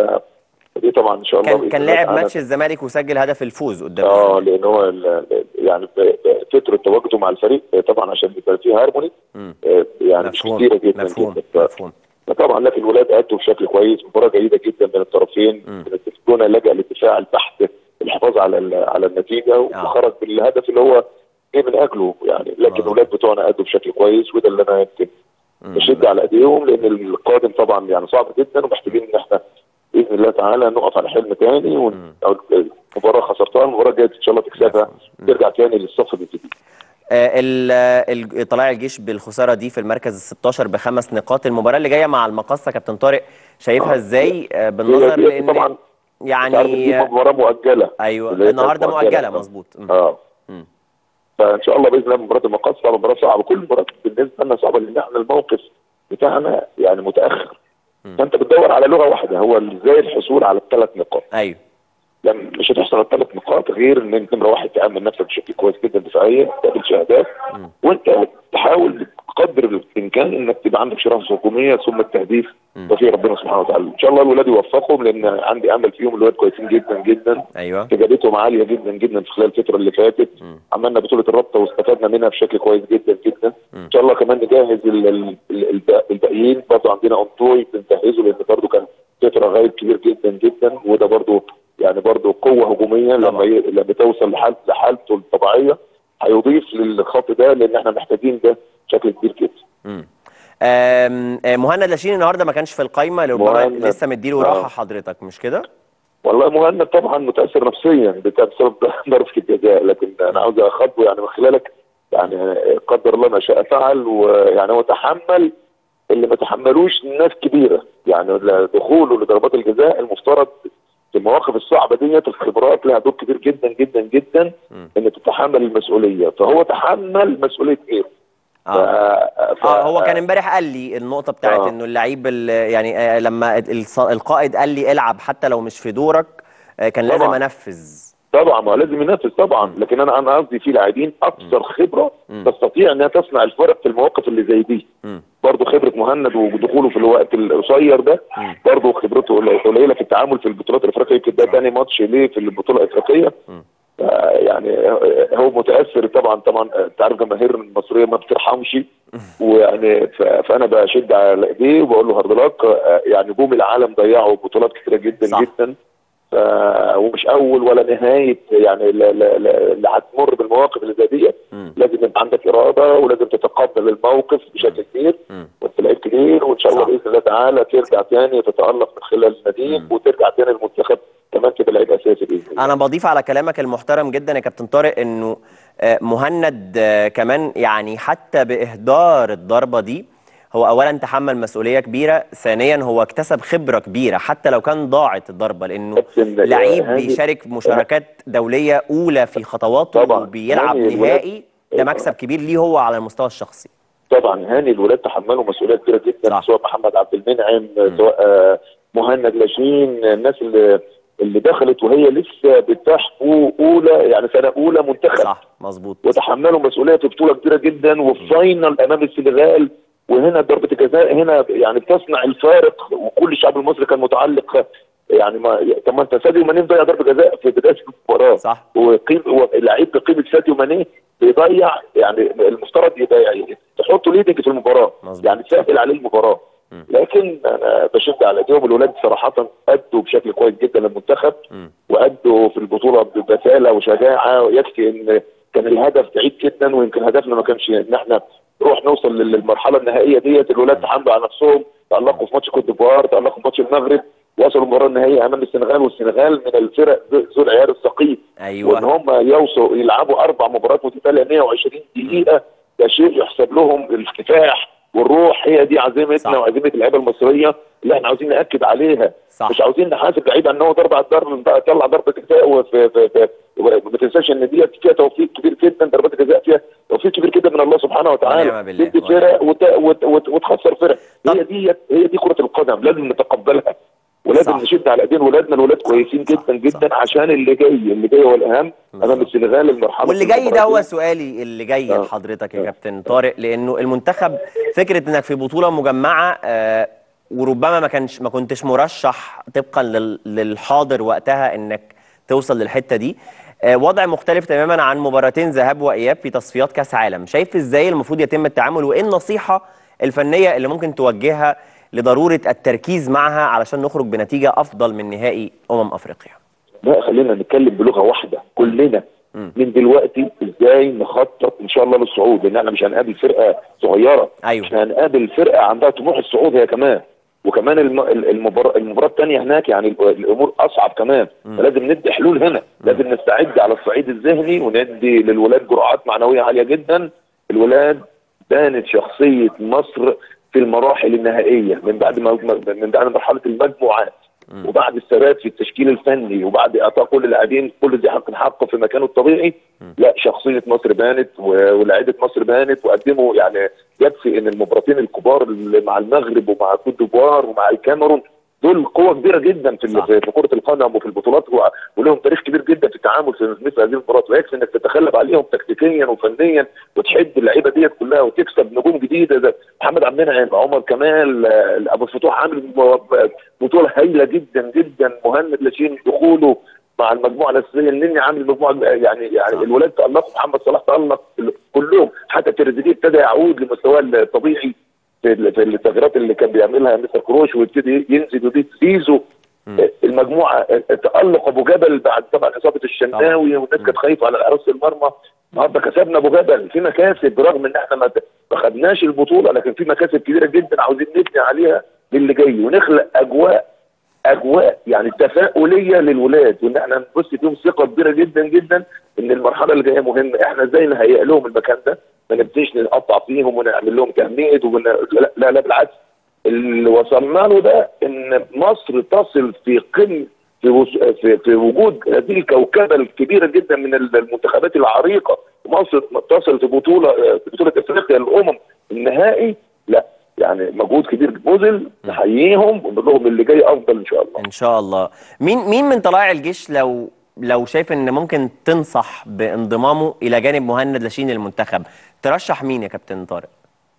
دي طبعا ان شاء الله كان بإذن كان الله لاعب تعالى ماتش الزمالك وسجل هدف الفوز قدام اه الزمالك. لان هو ال- يعني ب- ب- فتره تواجده مع الفريق آه، طبعا عشان يبقى فيه هارموني مم. آه، يعني مش مفهوم كتيره جدا مفهوم جدا ف- مفهوم طبعا لكن الولاد ادوا بشكل كويس مباراه جيده جدا بين الطرفين كنا لجأ للدفاع البحت الحفاظ على ال- على النتيجه وخرج بالهدف اللي هو جه من اجله يعني لكن مظبوط. الولاد بتوعنا ادوا بشكل كويس وده اللي انا يمكن بشد على ايديهم لان القادم طبعا يعني صعب جدا ومحتاجين ان احنا باذن الله تعالى نقف على حلم تاني ون- أو المباراه خسرتها المباراه الجايه ان شاء الله تكسبها ترجع تاني للصف الجديد آه، ال- ال- طلائع الجيش بالخساره دي في المركز ال 16 بخمس نقاط المباراه اللي جايه مع المقصه كابتن طارق شايفها ازاي آه، بالنظر هي- هي لان طبعا تعرف إن دي يعني مباراه مؤجله ايوه اللي هي النهارده كانت مؤجله مظبوط مم. اه مم. فان شاء الله باذن الله مباراه المقاصه مباراه صعبه كل مباراه بالنسبه لنا صعبه لان احنا الموقف بتاعنا يعني متاخر فانت بتدور على لغه واحده هو ازاي الحصول على الثلاث نقاط ايوه لما مش هتحصل على الثلاث نقاط غير ان انت نمره واحد تامن نفسك بشكل كويس جدا دفاعيا ما تقابلش اهداف وانت تحاول بقدر الامكان انك تبقى عندك شراسه هجوميه ثم التهديف توفيق ربنا سبحانه وتعالى ان شاء الله الولاد يوفقهم لان عندي امل فيهم الولاد كويسين جدا جدا ايوه استجابتهم عاليه جدا جدا في خلال الفتره اللي فاتت عملنا بطوله الرابطه واستفدنا منها بشكل كويس جدا جدا ان شاء الله كمان نجهز ال- ال- ال- الب- الباقيين برضه عندنا اونتوي بنجهزه لان برضه كان فتره غايب كبير جدا جدا وده برضه يعني برضه قوه هجوميه لما طبعا. ي... لما توصل لحالة لحالته الطبيعيه هيضيف للخط ده لان احنا محتاجين ده بشكل كبير جدا مم. آم، آه، مهند لاشين النهارده ما كانش في القايمه لربما مهند. لسه مديله آه. راحه حضرتك مش كده؟ والله مهند طبعا متاثر نفسيا بسبب ضربه الجزاء لكن انا عاوز اخاطبه يعني من خلالك يعني قدر الله ما شاء فعل ويعني هو تحمل اللي ما تحملوش ناس كبيره يعني دخوله لضربات الجزاء المفترض في المواقف الصعبه ديت الخبرات لها دور كبير جدا جدا جدا ان تتحمل المسؤوليه فهو تحمل مسؤوليه غيره اه ف... اه هو كان امبارح قال لي النقطه بتاعت آه. انه اللعيب ال- يعني آه، لما الص- القائد قال لي العب حتى لو مش في دورك آه، كان لازم طبعاً. انفذ طبعا ما هو لازم ينافس طبعا لكن انا انا قصدي في لاعبين اكثر خبره تستطيع انها تصنع الفرق في المواقف اللي زي دي مم. برضه خبره مهند ودخوله في الوقت القصير ده برضه خبرته قليله قليلة في التعامل في البطولات الافريقيه يمكن ده تاني ماتش ليه في البطوله الافريقيه آه، يعني هو متاثر طبعا طبعا انت عارف جماهير المصريه ما بترحمش ويعني ف- فانا بشد على ايديه وبقول له هارد لك آه، يعني بوم العالم ضيعوا بطولات كتيره جدا صح. جدا ف... ومش اول ولا نهايه يعني لا- لا- لا- اللي هتمر بالمواقف اللي زي دي لازم يبقى عندك اراده ولازم تتقبل الموقف بشكل كبير وانت لعيب كبير وان شاء الله صح. باذن الله تعالى ترجع تاني وتتالق من خلال النادي وترجع تاني المنتخب كمان تبقى لعيب اساسي باذن الله انا بضيف على كلامك المحترم جدا يا كابتن طارق انه آه، مهند آه، كمان يعني حتى باهدار الضربه دي هو اولا تحمل مسؤوليه كبيره ثانيا هو اكتسب خبره كبيره حتى لو كان ضاعت الضربه لانه كابتن، لعيب هاني- بيشارك مشاركات دوليه اولى في خطواته طبعاً. وبيلعب هاني الولاد- نهائي ده مكسب كبير ليه هو على المستوى الشخصي طبعا هاني الولاد تحملوا مسؤوليه كبيره جدا صح. سواء محمد عبد المنعم سواء آه، مهند لاشين الناس اللي اللي دخلت وهي لسه بتحفو اولى يعني سنه اولى منتخب صح مظبوط وتحملوا مسؤوليه في بطوله كبيره جدا وفي فاينل امام السنغال وهنا ضربه الجزاء هنا يعني بتصنع الفارق وكل الشعب المصري كان متعلق يعني ما طب ما انت ساديو ماني ضيع ضربه جزاء في بدايه المباراه صح. وقيم لعيب بقيمه ساديو ماني بيضيع يعني المفترض يبقى يعني تحطه ليدنج في المباراه مظبوط. يعني تسهل عليه المباراه لكن انا بشد على ايديهم الولاد صراحه ادوا بشكل كويس جدا للمنتخب وادوا في البطوله ببساله وشجاعه ويكفي ان كان الهدف بعيد جدا ويمكن هدفنا ما كانش ان احنا نروح نوصل لل- للمرحله النهائيه ديت الولاد تحملوا على نفسهم تالقوا في ماتش كوت ديفوار تالقوا في ماتش المغرب وصلوا المباراه النهائيه امام السنغال والسنغال من الفرق ذو العيار الثقيل أيوة. وان هم يوصلوا يلعبوا اربع مباريات متتاليه 120 دقيقه ده شيء يحسب لهم الكفاح والروح هي دي عزيمتنا صح. وعزيمه اللعيبه المصريه اللي احنا عاوزين ناكد عليها صح. مش عاوزين نحاسب لعيب ان هو ضرب على الضرب طلع ضربه جزاء وفي في في ما تنساش ان ديت فيها توفيق كبير جدا ضربات الجزاء فيها توفيق كبير جدا من الله سبحانه ونعم وتعالى بالله. تدي فرق وت... وت... وت... وتخسر فرق هي دي هي دي كره القدم لازم نتقبلها ولازم صح. نشد على ايدين ولادنا الولاد كويسين صح. جدا جدا صح. عشان اللي جاي اللي جاي هو الاهم امام السنغال المرحله واللي جاي ده هو المباراتين. سؤالي اللي جاي آه. لحضرتك يا آه. كابتن طارق لانه المنتخب فكره انك في بطوله مجمعه آه، وربما ما كانش ما كنتش مرشح طبقا لل- للحاضر وقتها انك توصل للحته دي آه، وضع مختلف تماما عن مباراتين ذهاب واياب في تصفيات كاس عالم شايف ازاي المفروض يتم التعامل وايه النصيحه الفنيه اللي ممكن توجهها لضروره التركيز معها علشان نخرج بنتيجه افضل من نهائي امم افريقيا لا خلينا نتكلم بلغه واحده كلنا من دلوقتي ازاي نخطط ان شاء الله للصعود لان احنا مش هنقابل فرقه صغيره أيوة. مش هنقابل فرقه عندها طموح الصعود هي كمان وكمان الم- ال- المباراه المباراه الثانيه هناك يعني ال- الامور اصعب كمان فلازم ندي حلول هنا لازم نستعد على الصعيد الذهني وندي للولاد جرعات معنويه عاليه جدا الولاد بانت شخصيه مصر في المراحل النهائيه من بعد ما من بعد مرحله المجموعات وبعد الثبات في التشكيل الفني وبعد اعطاء كل اللاعبين كل ذي حق حقه في مكانه الطبيعي لا شخصيه مصر بانت و- ولاعيبه مصر بانت وقدموا يعني يكفي ان المباراتين الكبار اللي مع المغرب ومع كوت ديفوار ومع الكاميرون دول قوه كبيره جدا في صح. في في كره القدم وفي البطولات و- ولهم تاريخ كبير جدا في التعامل في مثل هذه المباريات ويكفي انك تتغلب عليهم تكتيكيا وفنيا وتحد اللعيبه ديت كلها وتكسب نجوم جديده زي محمد عبد المنعم عمر كمال آه، ابو الفتوح عامل م- بطوله هايله جدا جدا مهند لاشين دخوله مع المجموعه الاساسيه النني عامل مجموعه يعني يعني صح. الولاد تالقوا محمد صلاح تالق كلهم حتى تريزيجيه ابتدى يعود لمستواه الطبيعي في ال- في التغييرات اللي كان بيعملها مستر كروش ويبتدي ينزل ويضيف زيزو المجموعه تالق ابو جبل بعد طبعا اصابه الشناوي والناس كانت خايفه على حراسه المرمى النهارده كسبنا ابو جبل في مكاسب رغم ان احنا ما ما خدناش البطوله لكن في مكاسب كبيره جدا عاوزين نبني عليها للي جاي ونخلق اجواء اجواء يعني تفاؤليه للولاد وان احنا نبص فيهم ثقه كبيره جدا جدا ان المرحله اللي جايه مهمه احنا ازاي نهيئ لهم المكان ده ما نبتديش نقطع فيهم ونعمل لهم تهميد ون... لا, لا لا بالعكس اللي وصلنا له ده ان مصر تصل في قمه في, وس... في في وجود هذه الكوكبه الكبيره جدا من المنتخبات العريقه مصر تصل في بطوله في بطوله افريقيا الامم النهائي لا يعني مجهود كبير بذل نحييهم ونقول لهم اللي جاي افضل ان شاء الله ان شاء الله مين مين من طلائع الجيش لو لو شايف ان ممكن تنصح بانضمامه الى جانب مهند لاشين المنتخب ترشح مين يا كابتن طارق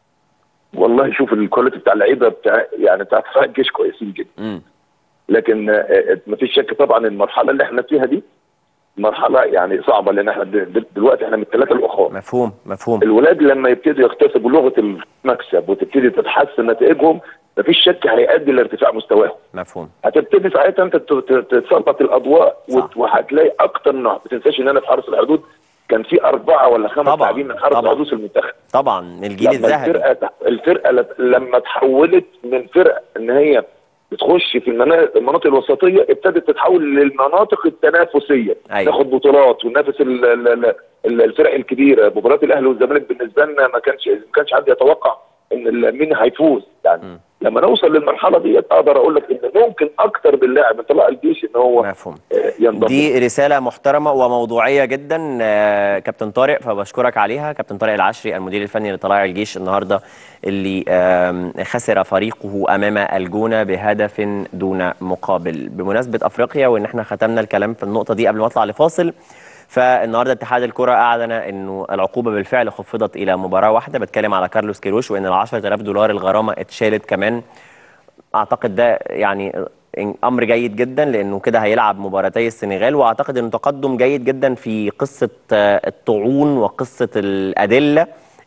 والله شوف الكواليتي بتاع اللعيبه بتاع يعني بتاع طلائع الجيش كويسين جدا امم لكن آه، ما فيش شك طبعا المرحله اللي احنا فيها دي مرحله يعني صعبه لان احنا د- دلوقتي احنا من الثلاثه الاخر مفهوم مفهوم الولاد لما يبتدوا يكتسبوا لغه المكسب وتبتدي تتحسن نتائجهم مفيش شك هيؤدي لارتفاع مستواهم مفهوم هتبتدي ساعتها انت ت- ت- تسلط الاضواء صح. وت- وهتلاقي اكتر نوع ما تنساش ان انا في حرس الحدود كان في اربعه ولا خمس طبعاً، لاعبين من حرس طبعاً. الحدود في المنتخب طبعا الجيل لما الذهبي الفرقه الفرقه ل- لما تحولت من فرقه ان هي بتخش في المنا- المناطق الوسطيه ابتدت تتحول للمناطق التنافسيه أيوة. تاخد بطولات وننافس ال- ال- ال- ال- الفرق الكبيره مباريات الاهلي والزمالك بالنسبه لنا ما كانش ما كانش حد يتوقع ان ال- مين هيفوز يعني م. لما نوصل للمرحله ديت اقدر اقول لك ان ممكن اكتر باللاعب من طلائع الجيش ان هو مفهوم آه، ينضم دي رسالة محترمة وموضوعية جدا آه، كابتن طارق فبشكرك عليها كابتن طارق العشري المدير الفني لطلائع الجيش النهاردة اللي آم، خسر فريقه أمام الجونة بهدف دون مقابل بمناسبة أفريقيا وإن احنا ختمنا الكلام في النقطة دي قبل ما أطلع لفاصل فالنهارده اتحاد الكرة أعلن إنه العقوبة بالفعل خفضت إلى مباراة واحدة بتكلم على كارلوس كيروش وإن ال 10000 دولار الغرامة اتشالت كمان اعتقد ده يعني امر جيد جدا لانه كده هيلعب مباراتي السنغال واعتقد انه تقدم جيد جدا في قصه آه، الطعون وقصه الادله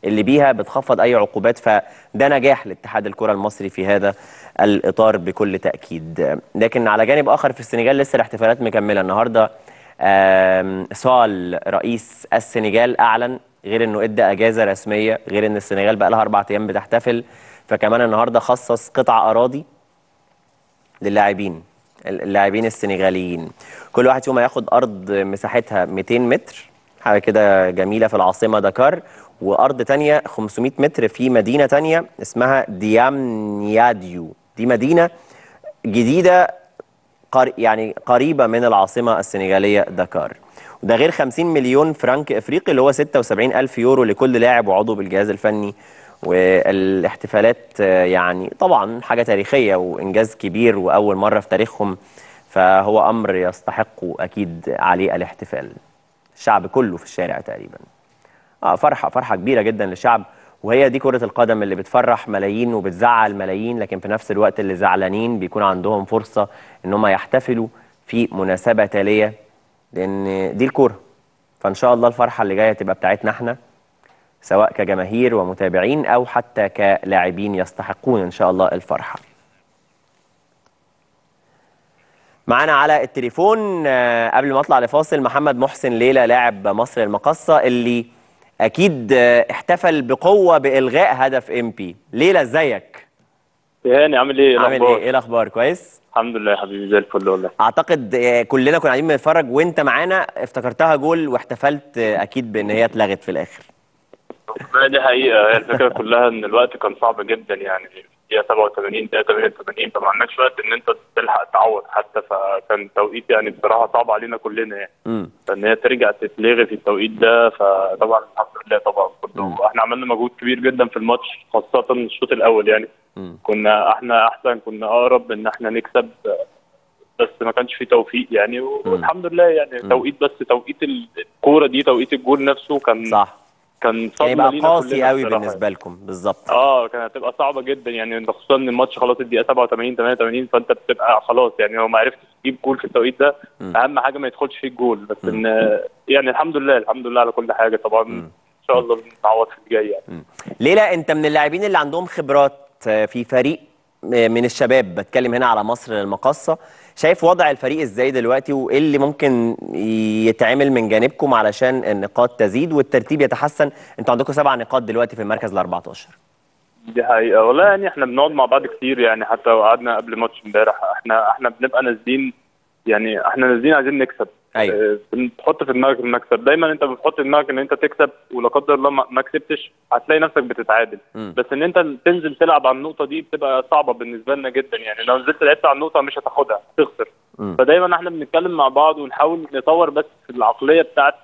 اللي بيها بتخفض اي عقوبات فده نجاح لاتحاد الكره المصري في هذا الاطار بكل تاكيد لكن على جانب اخر في السنغال لسه الاحتفالات مكمله النهارده آم، سال رئيس السنغال اعلن غير انه ادى اجازه رسميه غير ان السنغال بقى لها اربع ايام بتحتفل فكمان النهارده خصص قطع اراضي للاعبين اللاعبين السنغاليين كل واحد فيهم هياخد ارض مساحتها 200 متر حاجه كده جميله في العاصمه دكار وارض تانية 500 متر في مدينه تانية اسمها ديام نياديو دي مدينه جديده قر... يعني قريبه من العاصمه السنغاليه دكار وده غير 50 مليون فرنك افريقي اللي هو 76 الف يورو لكل لاعب وعضو بالجهاز الفني والاحتفالات آه، يعني طبعا حاجه تاريخيه وانجاز كبير واول مره في تاريخهم فهو امر يستحق اكيد عليه الاحتفال الشعب كله في الشارع تقريبا اه فرحه فرحه كبيره جدا للشعب وهي دي كره القدم اللي بتفرح ملايين وبتزعل ملايين لكن في نفس الوقت اللي زعلانين بيكون عندهم فرصه ان هم يحتفلوا في مناسبه تاليه لان دي الكوره فان شاء الله الفرحه اللي جايه تبقى بتاعتنا احنا سواء كجماهير ومتابعين او حتى كلاعبين يستحقون ان شاء الله الفرحه معانا على التليفون آه، قبل ما اطلع لفاصل محمد محسن ليلى لاعب مصر المقصه اللي اكيد آه، احتفل بقوه بالغاء هدف ام بي ليلى ازيك يا هاني عامل ايه عامل الأخبار؟ ايه ايه الاخبار كويس الحمد لله يا حبيبي زي الفل والله اعتقد آه، كلنا كنا قاعدين بنتفرج وانت معانا افتكرتها جول واحتفلت آه، اكيد بان هي اتلغت في الاخر لا دي حقيقة هي الفكرة كلها ان الوقت كان صعب جدا يعني دقيقة 87 دقيقة 88 فما عندكش وقت ان انت تلحق تعوض حتى فكان توقيت يعني بصراحة صعب علينا كلنا يعني امم فان هي ترجع تتلغي في التوقيت ده فطبعا الحمد لله طبعا كله احنا عملنا مجهود كبير جدا في الماتش خاصة الشوط الأول يعني مم. كنا احنا احسن كنا اقرب ان احنا نكسب بس ما كانش في توفيق يعني والحمد لله يعني توقيت بس توقيت الكوره دي توقيت الجول نفسه كان صح كان كان صدمه يبقى لينا قاسي كلنا قوي بصراحة بالنسبه لكم بالظبط اه كانت هتبقى صعبه جدا يعني انت خصوصا ان الماتش خلاص الدقيقه 87 88 فانت بتبقى خلاص يعني لو ما عرفتش تجيب جول في التوقيت ده مم. اهم حاجه ما يدخلش فيه الجول بس ان يعني الحمد لله الحمد لله على كل حاجه طبعا ان شاء الله نتعوض في الجاي يعني ليلى انت من اللاعبين اللي عندهم خبرات آه، في فريق آه، من الشباب بتكلم هنا على مصر المقاصة شايف وضع الفريق ازاي دلوقتي وايه اللي ممكن يتعمل من جانبكم علشان النقاط تزيد والترتيب يتحسن انتوا عندكم سبع نقاط دلوقتي في المركز ال 14 دي حقيقة والله يعني احنا بنقعد مع بعض كتير يعني حتى وقعدنا قبل ماتش امبارح احنا احنا بنبقى نازلين يعني احنا نازلين عايزين نكسب أيوة. اه، بتحط في دماغك المكسب دايما انت بتحط في دماغك ان انت تكسب ولا قدر الله ما ما كسبتش هتلاقي نفسك بتتعادل مم. بس ان انت تنزل تلعب على النقطة دي بتبقى صعبة بالنسبة لنا جدا يعني لو نزلت لعبت على النقطة مش هتاخدها هتخسر مم. فدايما احنا بنتكلم مع بعض ونحاول نطور بس في العقلية بتاعت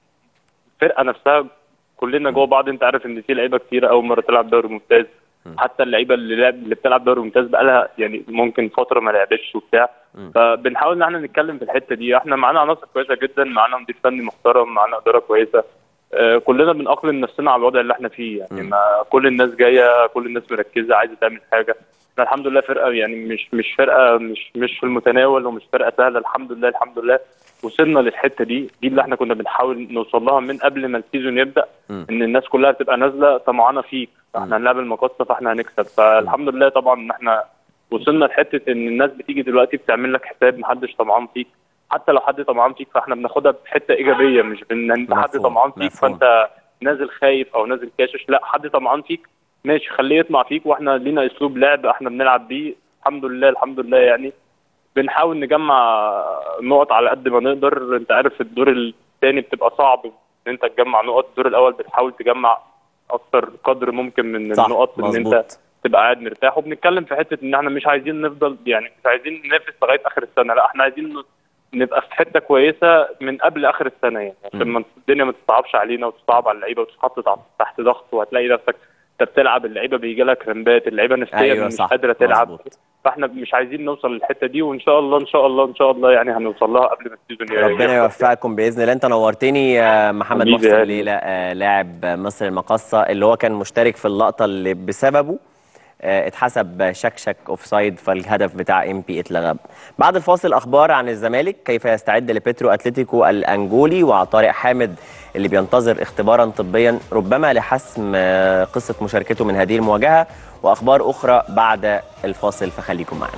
الفرقة نفسها كلنا جوه بعض انت عارف ان في لعيبه كتير اول مره تلعب دوري ممتاز حتى اللعيبه اللي لعب اللي بتلعب دوري ممتاز بقالها يعني ممكن فتره ما لعبتش وبتاع فبنحاول ان احنا نتكلم في الحته دي احنا معانا عناصر كويسه جدا معانا مدير فني محترم معانا اداره كويسه آه، كلنا بنأقلم نفسنا على الوضع اللي احنا فيه يعني ما كل الناس جايه كل الناس مركزه عايزه تعمل حاجه احنا الحمد لله فرقه يعني مش مش فرقه مش مش في المتناول ومش فرقه سهله الحمد لله الحمد لله وصلنا للحته دي دي اللي احنا كنا بنحاول نوصل لها من قبل ما السيزون يبدا ان الناس كلها بتبقى نازله طمعانه فيك احنا هنلعب المقصه فاحنا هنكسب فالحمد لله طبعا ان احنا وصلنا لحته ان الناس بتيجي دلوقتي بتعمل لك حساب محدش طمعان فيك حتى لو حد طمعان فيك فاحنا بناخدها بحته ايجابيه مش بان انت حد مفهوم، طمعان فيك مفهوم. فانت نازل خايف او نازل كاشش لا حد طمعان فيك ماشي خليه يطمع فيك واحنا لينا اسلوب لعب احنا بنلعب بيه الحمد لله الحمد لله يعني بنحاول نجمع نقط على قد ما نقدر انت عارف الدور الثاني بتبقى صعب ان انت تجمع نقط الدور الاول بتحاول تجمع اكتر قدر ممكن من صح، النقط ان انت مظبوط. تبقى قاعد مرتاح وبنتكلم في حته ان احنا مش عايزين نفضل يعني مش عايزين ننافس لغايه اخر السنه لا احنا عايزين نبقى في حته كويسه من قبل اخر السنه يعني عشان ما الدنيا ما تصعبش علينا وتصعب على اللعيبه وتتحط تحت- تحت ضغط وهتلاقي نفسك انت بتلعب اللعيبه بيجي لها كرامبات اللعيبه نفسيا أيوة مش صح، قادره تلعب مظبوط. فاحنا مش عايزين نوصل للحته دي وان شاء الله ان شاء الله ان شاء الله يعني هنوصل لها قبل ما السيزون ربنا يخلص. يوفقكم باذن الله انت نورتني يا محمد حبيبي محسن يا ليلى آه، لاعب مصر المقاصه اللي هو كان مشترك في اللقطه اللي بسببه آه، اتحسب شكشك اوفسايد فالهدف بتاع ام بي اتلغى بعد الفاصل اخبار عن الزمالك كيف يستعد لبيترو اتلتيكو الانجولي وطارق حامد اللي بينتظر اختبارا طبيا ربما لحسم آه، قصه مشاركته من هذه المواجهه واخبار اخرى بعد الفاصل فخليكم معنا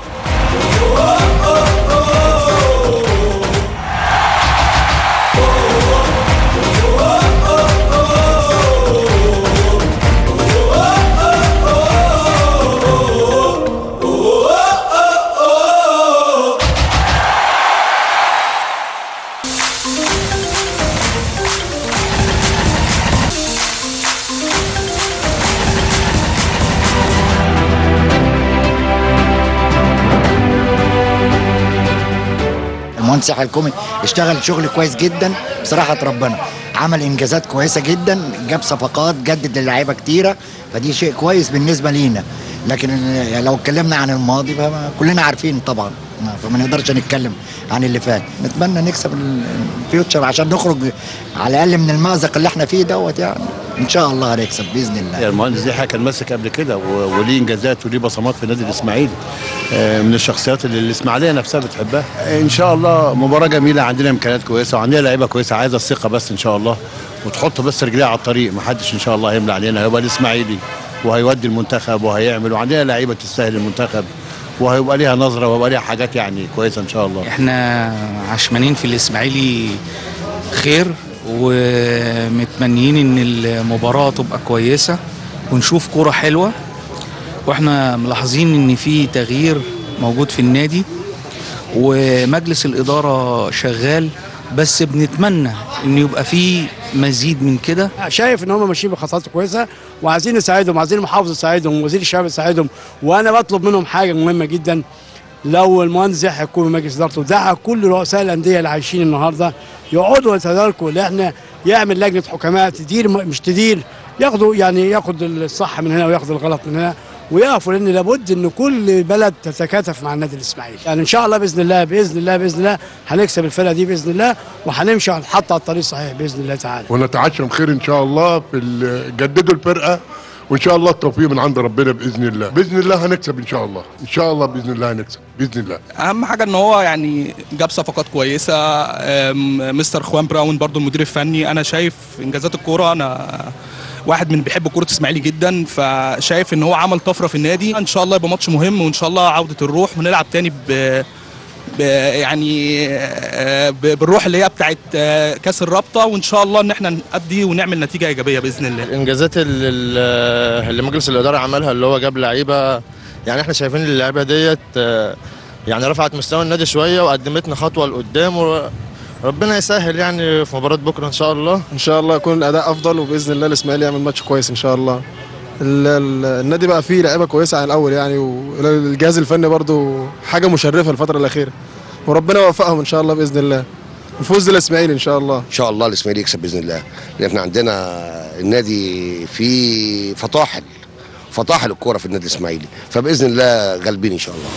المهندس يحيى الكومي اشتغل شغل كويس جدا بصراحه ربنا عمل انجازات كويسه جدا جاب صفقات جدد للعيبه كتيره فدي شيء كويس بالنسبه لينا لكن لو اتكلمنا عن الماضي فكلنا عارفين طبعا فما نقدرش نتكلم عن اللي فات نتمنى نكسب الفيوتشر عشان نخرج على الاقل من المأزق اللي احنا فيه دوت يعني ان شاء الله هنكسب باذن الله المهندس يحيى كان ماسك قبل كده و- وليه انجازات وليه بصمات في النادي الاسماعيلي آه، من الشخصيات اللي الاسماعيليه نفسها بتحبها آه، ان شاء الله مباراه جميله عندنا امكانيات كويسه وعندنا لعيبه كويسه عايزه الثقه بس ان شاء الله وتحط بس رجليها على الطريق ما حدش ان شاء الله هيملى علينا هيبقى الاسماعيلي وهيودي المنتخب وهيعمل وعندنا لعيبه تستاهل المنتخب وهيبقى ليها نظره وهيبقى ليها حاجات يعني كويسه ان شاء الله احنا عشمانين في الاسماعيلي خير ومتمنيين ان المباراه تبقى كويسه ونشوف كوره حلوه واحنا ملاحظين ان في تغيير موجود في النادي ومجلس الاداره شغال بس بنتمنى ان يبقى في مزيد من كده شايف ان هم ماشيين بخطوات كويسه وعايزين نساعدهم عايزين المحافظ يساعدهم وزير الشباب يساعدهم وانا بطلب منهم حاجه مهمه جدا لو المهندس يحيى يكون في مجلس ادارته دعا كل رؤساء الانديه اللي عايشين النهارده يقعدوا يتداركوا اللي احنا يعمل لجنه حكماء تدير مش تدير ياخدوا يعني ياخد الصح من هنا وياخد الغلط من هنا ويقفوا لان لابد ان كل بلد تتكاتف مع النادي الاسماعيلي يعني ان شاء الله باذن الله باذن الله باذن الله هنكسب الفرقه دي باذن الله وهنمشي هنحط على الطريق الصحيح باذن الله تعالى ونتعشم خير ان شاء الله في ال- جددوا الفرقه وان شاء الله التوفيق من عند ربنا باذن الله باذن الله هنكسب ان شاء الله ان شاء الله باذن الله هنكسب باذن الله اهم حاجه ان هو يعني جاب صفقات كويسه أم، مستر خوان براون برضو المدير الفني انا شايف انجازات الكوره انا واحد من بيحب كوره اسماعيلي جدا فشايف ان هو عمل طفره في النادي ان شاء الله يبقى ماتش مهم وان شاء الله عوده الروح ونلعب تاني ب ب- يعني آه، ب- بالروح اللي هي بتاعت آه، كاس الرابطه وان شاء الله ان احنا نأدي ونعمل نتيجه ايجابيه باذن الله الانجازات اللي, اللي مجلس الاداره عملها اللي هو جاب لعيبه يعني احنا شايفين اللعيبه ديت آه، يعني رفعت مستوى النادي شويه وقدمتنا خطوه لقدام وربنا يسهل يعني في مباراه بكره ان شاء الله ان شاء الله يكون الاداء افضل وباذن الله الاسماعيلي يعمل ماتش كويس ان شاء الله ال- ال- النادي بقى فيه لعيبه كويسه عن الاول يعني والجهاز الفني برضو حاجه مشرفه الفتره الاخيره وربنا يوفقهم ان شاء الله باذن الله نفوز الاسماعيلي ان شاء الله ان شاء الله الاسماعيلي يكسب باذن الله لان احنا عندنا النادي فيه فطاحل فطاحل الكوره في النادي الاسماعيلي فباذن الله غالبين ان شاء الله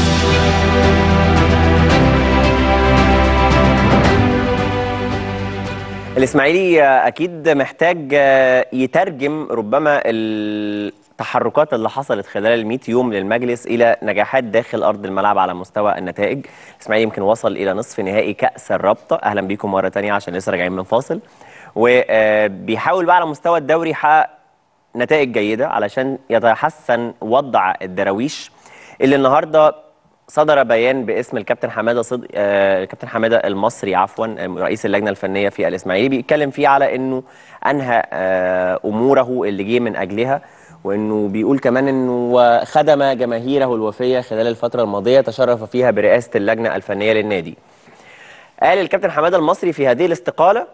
الاسماعيلي اكيد محتاج يترجم ربما التحركات اللي حصلت خلال ال 100 يوم للمجلس الى نجاحات داخل ارض الملعب على مستوى النتائج الاسماعيلي يمكن وصل الى نصف نهائي كاس الرابطه اهلا بيكم مره تانية عشان لسه راجعين من فاصل وبيحاول بقى على مستوى الدوري يحقق نتائج جيده علشان يتحسن وضع الدراويش اللي النهارده صدر بيان باسم الكابتن حماده صدق آه الكابتن حماده المصري عفوا آه، رئيس اللجنه الفنيه في الاسماعيلي بيتكلم فيه على انه انهى آه اموره اللي جه من اجلها وانه بيقول كمان انه خدم جماهيره الوفيه خلال الفتره الماضيه تشرف فيها برئاسه اللجنه الفنيه للنادي. قال الكابتن حماده المصري في هذه الاستقاله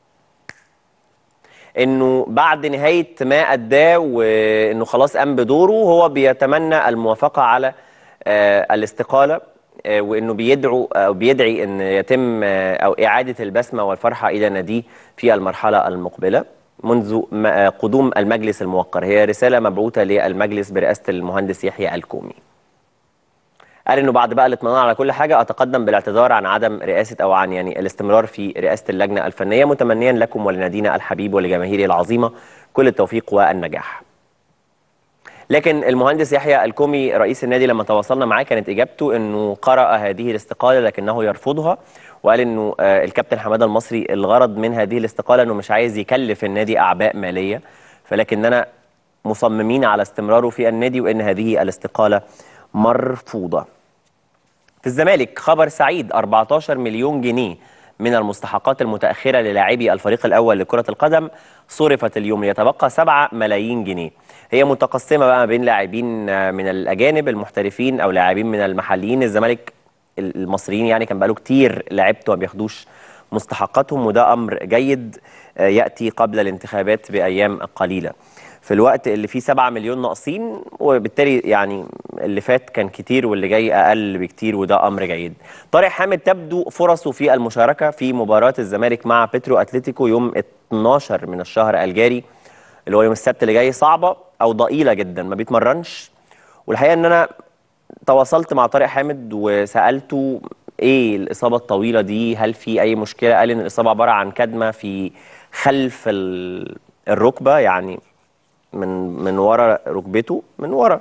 انه بعد نهايه ما اداه وانه خلاص قام بدوره هو بيتمنى الموافقه على آه، الاستقاله آه، وانه بيدعو او بيدعي ان يتم آه، او اعاده البسمه والفرحه الى ناديه في المرحله المقبله منذ م- آه، قدوم المجلس الموقر هي رساله مبعوثه للمجلس برئاسه المهندس يحيى الكومي قال انه بعد بقى الاطمئنان على كل حاجه اتقدم بالاعتذار عن عدم رئاسه او عن يعني الاستمرار في رئاسه اللجنه الفنيه متمنيا لكم ولنادينا الحبيب ولجماهيره العظيمه كل التوفيق والنجاح. لكن المهندس يحيى الكومي رئيس النادي لما تواصلنا معاه كانت اجابته انه قرأ هذه الاستقاله لكنه يرفضها وقال انه آه، الكابتن حماده المصري الغرض من هذه الاستقاله انه مش عايز يكلف النادي اعباء ماليه فلكننا مصممين على استمراره في النادي وان هذه الاستقاله مرفوضه. في الزمالك خبر سعيد 14 مليون جنيه من المستحقات المتأخرة للاعبي الفريق الأول لكرة القدم صرفت اليوم ليتبقى 7 ملايين جنيه هي متقسمة بقى ما بين لاعبين آه، من الأجانب المحترفين أو لاعبين من المحليين الزمالك المصريين يعني كان بقاله كتير لعبته ما بياخدوش مستحقاتهم وده أمر جيد آه، يأتي قبل الانتخابات بأيام قليلة في الوقت اللي فيه 7 مليون ناقصين وبالتالي يعني اللي فات كان كتير واللي جاي اقل بكتير وده امر جيد. طارق حامد تبدو فرصه في المشاركه في مباراه الزمالك مع بيترو اتلتيكو يوم 12 من الشهر الجاري اللي هو يوم السبت اللي جاي صعبه او ضئيله جدا ما بيتمرنش والحقيقه ان انا تواصلت مع طارق حامد وسالته ايه الاصابه الطويله دي هل في اي مشكله قال ان الاصابه عباره عن كدمه في خلف ال- الركبه يعني من من ورا ركبته من ورا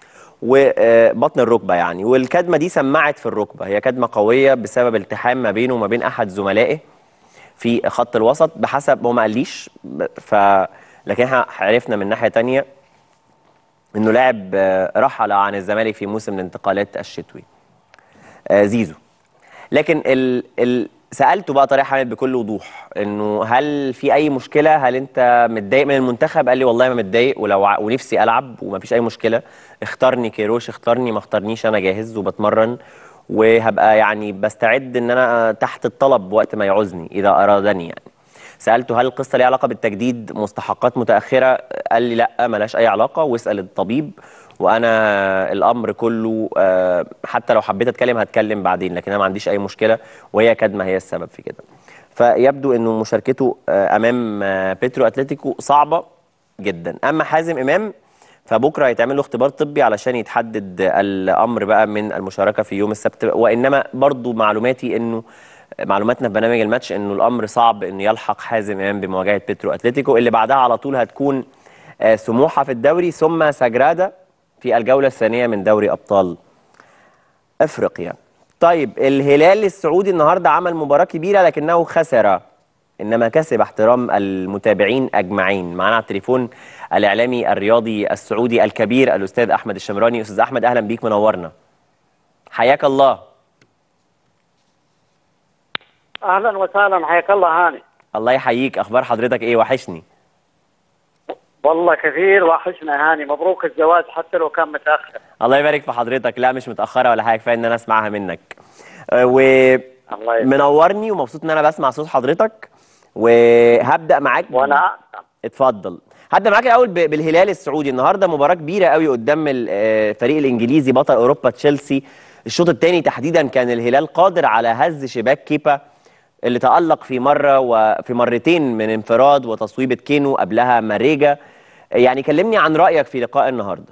وبطن الركبه يعني والكدمه دي سمعت في الركبه هي كدمه قويه بسبب التحام ما بينه وما بين احد زملائه في خط الوسط بحسب هو ما قاليش ب- ف لكن احنا عرفنا من ناحيه تانية انه لاعب آه، رحل عن الزمالك في موسم الانتقالات الشتوي آه، زيزو لكن ال ال سالته بقى طارق حامد بكل وضوح انه هل في اي مشكله هل انت متضايق من المنتخب قال لي والله ما متضايق ولو ع- ونفسي العب ومفيش اي مشكله اختارني كيروش اختارني ما اختارنيش انا جاهز وبتمرن وهبقى يعني بستعد ان انا تحت الطلب وقت ما يعوزني اذا ارادني يعني سالته هل القصه ليها علاقه بالتجديد مستحقات متاخره قال لي لا ملهاش اي علاقه واسال الطبيب وانا الامر كله آه، حتى لو حبيت اتكلم هتكلم بعدين لكن انا ما عنديش اي مشكله وهي كدمه هي السبب في كده فيبدو انه مشاركته آه، امام آه، بيترو اتلتيكو صعبه جدا اما حازم امام فبكره هيتعمل له اختبار طبي علشان يتحدد الامر بقى من المشاركه في يوم السبت وانما برضو معلوماتي انه معلوماتنا في برنامج الماتش انه الامر صعب انه يلحق حازم امام بمواجهه بيترو اتلتيكو اللي بعدها على طول هتكون آه، سموحه في الدوري ثم سجرادا في الجوله الثانيه من دوري ابطال افريقيا. طيب الهلال السعودي النهارده عمل مباراه كبيره لكنه خسر انما كسب احترام المتابعين اجمعين معانا على التليفون الاعلامي الرياضي السعودي الكبير الاستاذ احمد الشمراني استاذ احمد اهلا بيك منورنا حياك الله اهلا وسهلا حياك الله هاني الله يحييك اخبار حضرتك ايه وحشني والله كثير وحشنا هاني مبروك الزواج حتى لو كان متاخر الله يبارك في حضرتك لا مش متاخره ولا حاجه كفايه ان انا اسمعها منك آه، الله يبارك. ومنورني ومبسوط ان انا بسمع صوت حضرتك وهبدا معاك وانا اتفضل هبدا معاك الاول ب- بالهلال السعودي النهارده مباراه كبيره قوي قدام ال- آه، الفريق الانجليزي بطل اوروبا تشيلسي الشوط الثاني تحديدا كان الهلال قادر على هز شباك كيبا اللي تألق في مرة وفي مرتين من انفراد وتصويبة كينو قبلها ماريجا يعني كلمني عن رأيك في لقاء النهارده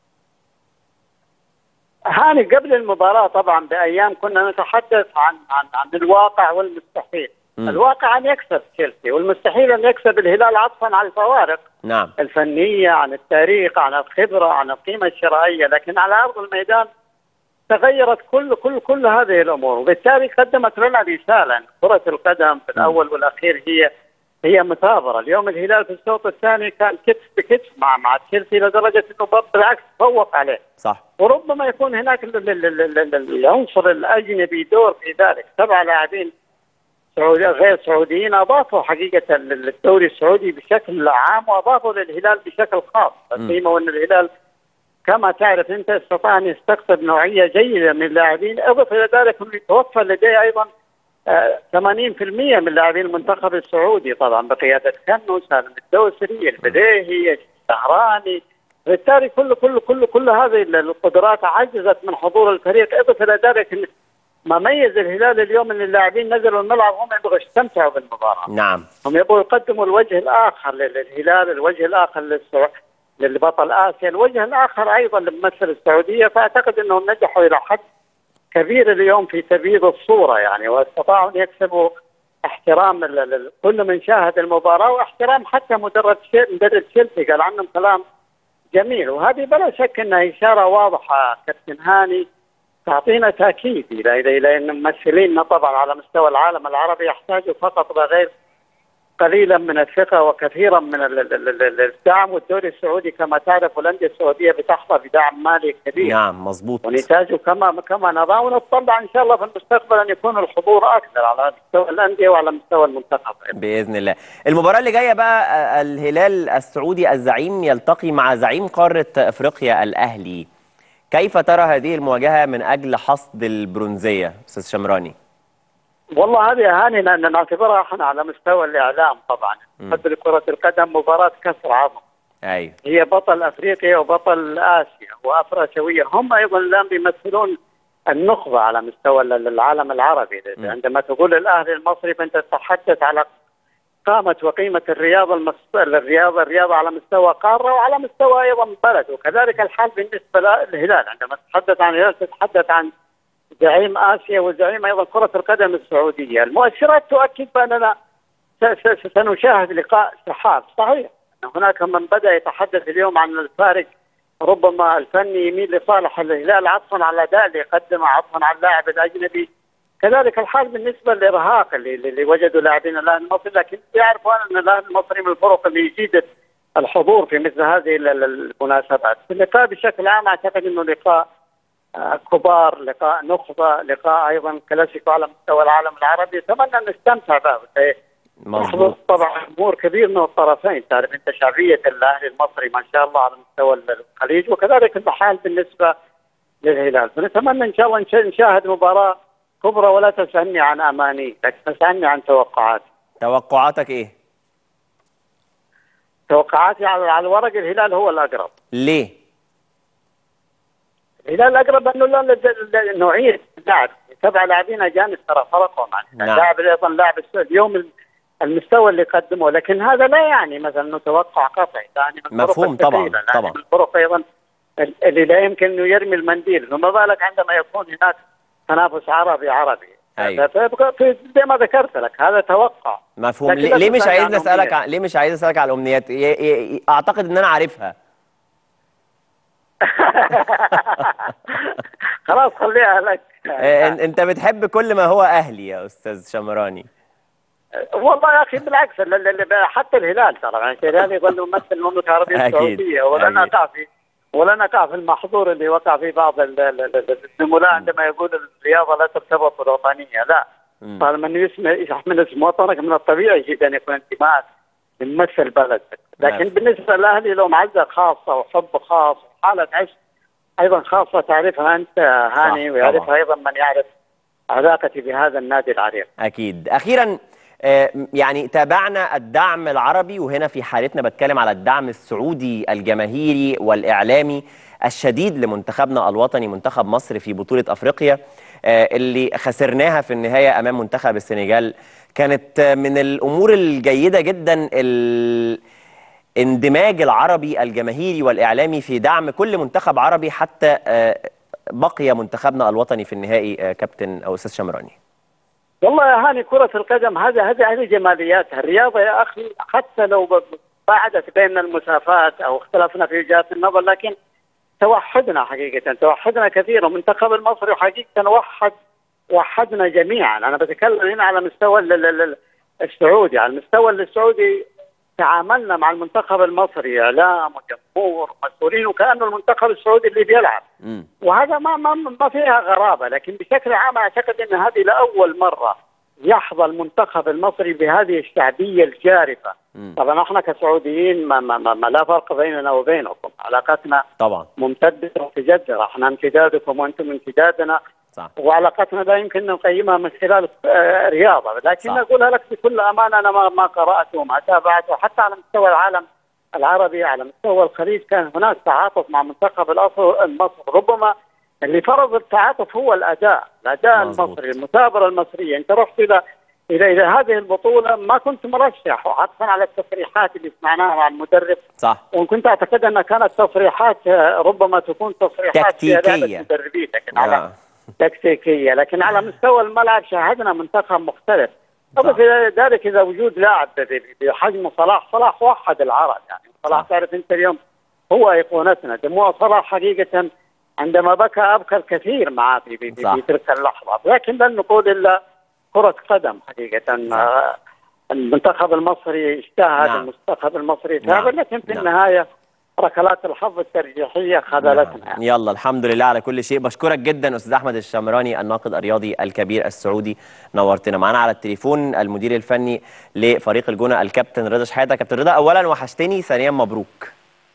هاني قبل المباراة طبعا بأيام كنا نتحدث عن عن عن الواقع والمستحيل مم. الواقع أن يكسب تشيلسي والمستحيل أن يكسب الهلال عطفا على الفوارق نعم الفنية عن التاريخ عن الخبرة عن القيمة الشرائية لكن على أرض الميدان تغيرت كل كل كل هذه الأمور وبالتالي قدمت لنا رسالة كرة القدم في الأول والأخير هي هي مثابرة اليوم الهلال في الشوط الثاني كان كتف بكتف مع مع تشيلسي لدرجة أنه بالعكس فوق عليه صح وربما يكون هناك ال- ال- ال- ال- ال- العنصر الاجنبي دور في ذلك سبع لاعبين سعودي غير سعوديين اضافوا حقيقه ال- الدوري السعودي بشكل عام واضافوا للهلال بشكل خاص القيمه وان الهلال كما تعرف انت استطاع ان يستقطب نوعيه جيده من اللاعبين اضف الى ذلك انه يتوفر لديه ايضا آه، 80% من لاعبين المنتخب السعودي طبعا بقياده كنو سالم الدوسري البديهي الشهراني بالتالي كل كل كل كل هذه القدرات عجزت من حضور الفريق اضف الى ذلك إن ما ميز الهلال اليوم ان اللاعبين نزلوا الملعب هم يبغوا يستمتعوا بالمباراه نعم هم يبغوا يقدموا الوجه الاخر للهلال الوجه الاخر للسع... للبطل اسيا الوجه الاخر ايضا لممثل السعوديه فاعتقد انهم نجحوا الى حد كبير اليوم في تبييض الصوره يعني واستطاعوا ان يكسبوا احترام ال- ال- كل من شاهد المباراه واحترام حتى مدرب تشيل- مدرب تشيلسي قال عنهم كلام جميل وهذه بلا شك انها اشاره واضحه كابتن هاني تعطينا تاكيد الى الى الى ان ممثلينا طبعا على مستوى العالم العربي يحتاجوا فقط لا غير قليلا من الثقه وكثيرا من ال- ال- ال- ال- الدعم والدوري السعودي كما تعرف الانديه السعوديه بتحظى بدعم مالي كبير نعم مظبوط ونتاجه كما كما نضع ونتطلع ان شاء الله في المستقبل ان يكون الحضور اكثر على مستوى الانديه وعلى مستوى المنتخب باذن الله المباراه اللي جايه بقى آه، الهلال السعودي الزعيم يلتقي مع زعيم قاره افريقيا الاهلي كيف ترى هذه المواجهه من اجل حصد البرونزيه استاذ شمراني والله هذه هاني ن- نعتبرها احنا على مستوى الاعلام طبعا قبل كره القدم مباراه كسر عظم ايوه هي بطل افريقيا وبطل اسيا وافريقيا هم ايضا الان بيمثلون النخبه على مستوى ال- العالم العربي عندما تقول الاهلي المصري فانت تتحدث على قامة وقيمة الرياضة المس... الرياضة الرياضة على مستوى قارة وعلى مستوى أيضا بلد وكذلك الحال بالنسبة للهلال عندما تتحدث عن الهلال تتحدث عن زعيم آسيا وزعيم أيضا كرة القدم السعودية المؤشرات تؤكد بأننا س... س... سنشاهد لقاء سحاب صحيح أن هناك من بدأ يتحدث اليوم عن الفارق ربما الفني يميل لصالح الهلال عطفا على الأداء اللي يقدمه عطفا على اللاعب الأجنبي كذلك الحال بالنسبه للارهاق اللي, اللي وجدوا لاعبين الاهلي المصري لكن يعرفوا ان الاهلي المصري من الفرق اللي يجيد الحضور في مثل هذه ال- ال- المناسبات. اللقاء بشكل عام اعتقد انه لقاء آه، كبار، لقاء نخبه، لقاء ايضا كلاسيكو على مستوى العالم العربي، اتمنى ان نستمتع به. مظبوط طبعا جمهور كبير من الطرفين، تعرف انت شعبيه الاهلي المصري ما شاء الله على مستوى الخليج وكذلك الحال بالنسبه للهلال، فنتمنى ان شاء الله نش- نشاهد مباراه كبرى ولا تسألني عن أماني لكن تسألني عن توقعاتي توقعاتك ايه توقعاتي على على الورق الهلال هو الأقرب ليه الهلال الأقرب أنه لا- لا- لا- نوعية اللاعب سبع لاعبين أجانب ترى فرقهم عن نعم. اللاعب أيضا لاعب الس- اليوم المستوى اللي قدمه لكن هذا لا يعني مثلا انه توقع قطعي يعني من الفرق مفهوم طبعاً، الثقيلة، يعني طبعاً. من الفرق ايضا ال- اللي لا يمكن انه يرمي المنديل فما بالك عندما يكون هناك تنافس عربي عربي أيوة. فيبقى في زي ما ذكرت لك هذا توقع مفهوم لكن ليه, لا ليه مش تسألني عايزني عن اسالك أمنيات. عن... ليه مش عايز اسالك على الامنيات ي... ي... اعتقد ان انا عارفها خلاص خليها لك آه، إن- انت بتحب كل ما هو اهلي يا استاذ شمراني والله يا اخي بالعكس ال- ال- ال- حتى الهلال ترى يعني الهلال يظل ممثل المملكه العربيه أكيد، السعوديه ولن أكيد. نقع في ولن نقع في المحظور اللي وقع فيه بعض ال- ال- ال- الزملاء عندما يقول الرياضه لا ترتبط بالوطنيه لا طالما انه يسمى يحمل اسم وطنك من الطبيعي جدا ان يكون انتماءك لممثل بلدك لكن نعم. بالنسبه للاهلي لهم عزه خاصه وحب خاص وحاله عشق ايضا خاصه تعرفها انت هاني صح، ويعرفها طبعاً. ايضا من يعرف علاقتي بهذا النادي العريق اكيد اخيرا آه، يعني تابعنا الدعم العربي وهنا في حالتنا بتكلم على الدعم السعودي الجماهيري والاعلامي الشديد لمنتخبنا الوطني منتخب مصر في بطولة افريقيا آه، اللي خسرناها في النهاية امام منتخب السنغال كانت آه، من الامور الجيدة جدا الاندماج العربي الجماهيري والاعلامي في دعم كل منتخب عربي حتى آه، بقي منتخبنا الوطني في النهائي آه، كابتن او استاذ شمراني والله يا هاني كرة القدم هذا هذه هذه جمالياتها، الرياضة يا أخي حتى لو ب- بعدت بيننا المسافات أو اختلفنا في وجهات النظر لكن توحدنا حقيقة توحدنا كثير ومنتخب المصري حقيقة وحد وحدنا جميعا، أنا بتكلم هنا على مستوى ال- ال- ال- السعودي، على المستوى السعودي تعاملنا مع المنتخب المصري إعلام وجمهور ومسؤولين وكأنه المنتخب السعودي اللي بيلعب. وهذا ما ما ما فيها غرابه لكن بشكل عام اعتقد ان هذه لاول مره يحظى المنتخب المصري بهذه الشعبيه الجارفه طبعا احنا كسعوديين ما, ما, ما, ما لا فرق بيننا وبينكم علاقتنا طبعا ممتده ومتجذره احنا امتدادكم وانتم امتدادنا صح. وعلاقتنا لا يمكن نقيمها من خلال آه، رياضه لكن صح. اقولها لك بكل امانه انا ما ما قراته وما تابعته حتى على مستوى العالم العربي على مستوى الخليج كان هناك تعاطف مع منتخب الأصل- المصري ربما اللي فرض التعاطف هو الاداء، الاداء مظبوط. المصري، المثابره المصريه، انت رحت الى الى الى هذه البطوله ما كنت مرشح وعطفا على التصريحات اللي سمعناها مع المدرب صح وكنت اعتقد انها كانت تصريحات آه، ربما تكون تصريحات فيها لعبة تكتيكية. مدربين لكن على آه. تكتيكيه لكن على مستوى الملعب شاهدنا منتخب مختلف اضف الى ذلك اذا وجود لاعب ب- ب- بحجم صلاح صلاح وحد العرب يعني صلاح تعرف انت اليوم هو ايقونتنا دموع صلاح حقيقه عندما بكى ابكى الكثير معه في, في, صح. في تلك اللحظه لكن لن نقول الا كره قدم حقيقه آه، المنتخب المصري اجتهد نعم. المنتخب المصري نعم. ثابت لكن في نعم. النهايه ركلات الحظ الترجيحيه خذلتنا يلا الحمد لله على كل شيء بشكرك جدا استاذ احمد الشمراني الناقد الرياضي الكبير السعودي نورتنا معانا على التليفون المدير الفني لفريق الجونه الكابتن رضا شحاته كابتن رضا اولا وحشتني ثانيا مبروك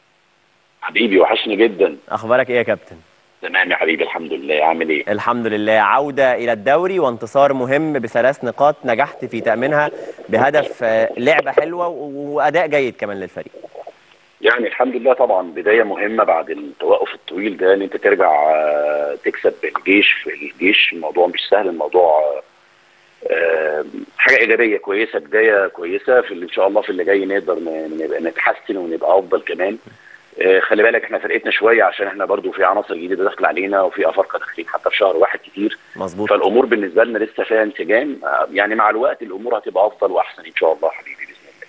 حبيبي وحشني جدا اخبارك ايه يا كابتن تمام يا حبيبي الحمد لله عامل ايه الحمد لله عودة إلى الدوري وانتصار مهم بثلاث نقاط نجحت في تأمينها بهدف آه، لعبة حلوة و- وأداء جيد كمان للفريق يعني الحمد لله طبعا بدايه مهمه بعد التوقف الطويل ده ان انت ترجع آه، تكسب الجيش في الجيش الموضوع مش سهل الموضوع آه، آه، حاجه ايجابيه كويسه بدايه كويسه في اللي ان شاء الله في اللي جاي نقدر ن- نبقى نتحسن ونبقى افضل كمان آه، خلي بالك احنا فرقتنا شويه عشان احنا برضو في عناصر جديده داخله علينا وفي افارقه داخلين حتى في شهر واحد كتير مظبوط فالامور بالنسبه لنا لسه فيها انسجام آه، يعني مع الوقت الامور هتبقى افضل واحسن ان شاء الله حبيبي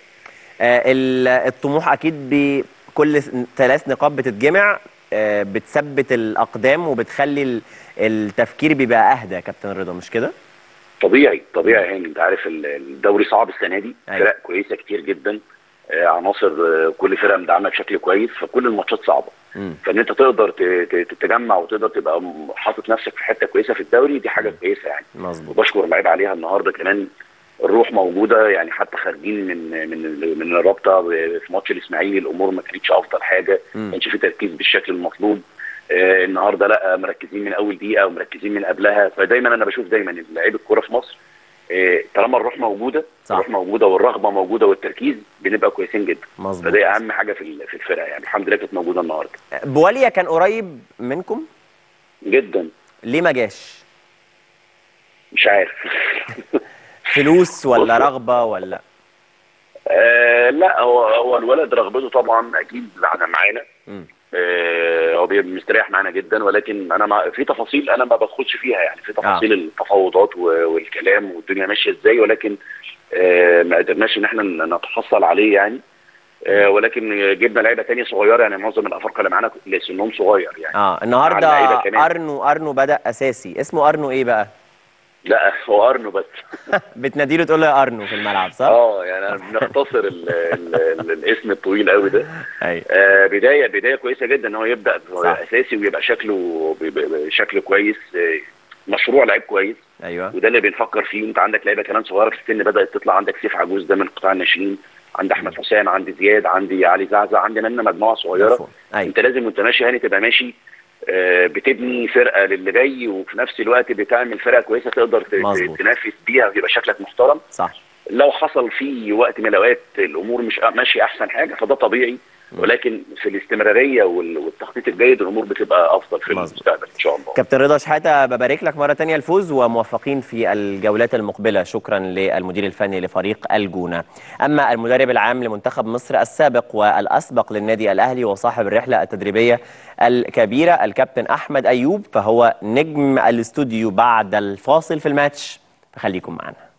آه، ال- الطموح أكيد بكل س- ثلاث نقاط بتتجمع آه، بتثبت الأقدام وبتخلي ال- التفكير بيبقى أهدى يا كابتن رضا مش كده؟ طبيعي طبيعي يعني انت عارف ال- الدوري صعب السنه دي أيوة. فرق كويسه كتير جدا آه، عناصر آه، كل فرقه مدعمه بشكل كويس فكل الماتشات صعبه مم. فان انت تقدر ت- ت- تتجمع وتقدر تبقى م- حاطط نفسك في حته كويسه في الدوري دي حاجه كويسه يعني مظبوط وبشكر اللعيبه عليها النهارده كمان الروح موجوده يعني حتى خارجين من من ال- من الرابطه ب- في ماتش الاسماعيلي الامور ما كانتش افضل حاجه مم. ما كانش في تركيز بالشكل المطلوب آه النهارده لا مركزين من اول دقيقه ومركزين من قبلها فدايما انا بشوف دايما ان لعيبه الكوره في مصر آه طالما الروح موجوده صح. الروح موجوده والرغبه موجوده والتركيز بنبقى كويسين جدا مظبوط فدي اهم حاجه في ال- في الفرقه يعني الحمد لله كانت موجوده النهارده بواليا كان قريب منكم جدا ليه ما جاش؟ مش عارف فلوس ولا رغبة ولا آه لا هو هو الولد رغبته طبعا اكيد قاعده معانا مم. آه هو بيبقى مستريح معانا جدا ولكن انا مع في تفاصيل انا ما بدخلش فيها يعني في تفاصيل آه. التفاوضات و- والكلام والدنيا ماشيه ازاي ولكن آه ما قدرناش ان احنا نتحصل عليه يعني آه ولكن جبنا لعيبه تانية صغيره يعني معظم الافارقه اللي معانا اللي سنهم صغير يعني اه مع النهارده اللعيبة كمان. ارنو ارنو بدأ اساسي اسمه ارنو ايه بقى؟ لا هو ارنو بس بتناديله تقول له يا ارنو في الملعب صح؟ اه يعني أنا بنختصر ال ال ال الاسم الطويل قوي ده ايوه آه بدايه بدايه كويسه جدا ان هو يبدا صح. اساسي ويبقى شكله بشكل كويس آه مشروع لعيب كويس ايوه وده اللي بنفكر فيه انت عندك لعيبه كمان صغيره في السن بدات تطلع عندك سيف عجوز ده من قطاع الناشئين عند احمد حسام عندي زياد عندي علي زعزع عندنا لنا مجموعه صغيره مفهوم. أيوة. انت لازم وانت ماشي هاني تبقى ماشي آه، بتبني فرقه للي جاي وفي نفس الوقت بتعمل فرقه كويسه تقدر ت- مظبوط. تنافس بيها ويبقى شكلك محترم صح لو حصل في وقت من الاوقات الامور مش ماشيه احسن حاجه فده طبيعي ولكن في الاستمراريه وال- والتخطيط الجيد الامور بتبقى افضل في المستقبل ان شاء الله كابتن رضا شحاته ببارك لك مره تانية الفوز وموفقين في الجولات المقبله شكرا للمدير الفني لفريق الجونه اما المدرب العام لمنتخب مصر السابق والاسبق للنادي الاهلي وصاحب الرحله التدريبيه الكبيره الكابتن احمد ايوب فهو نجم الاستوديو بعد الفاصل في الماتش فخليكم معنا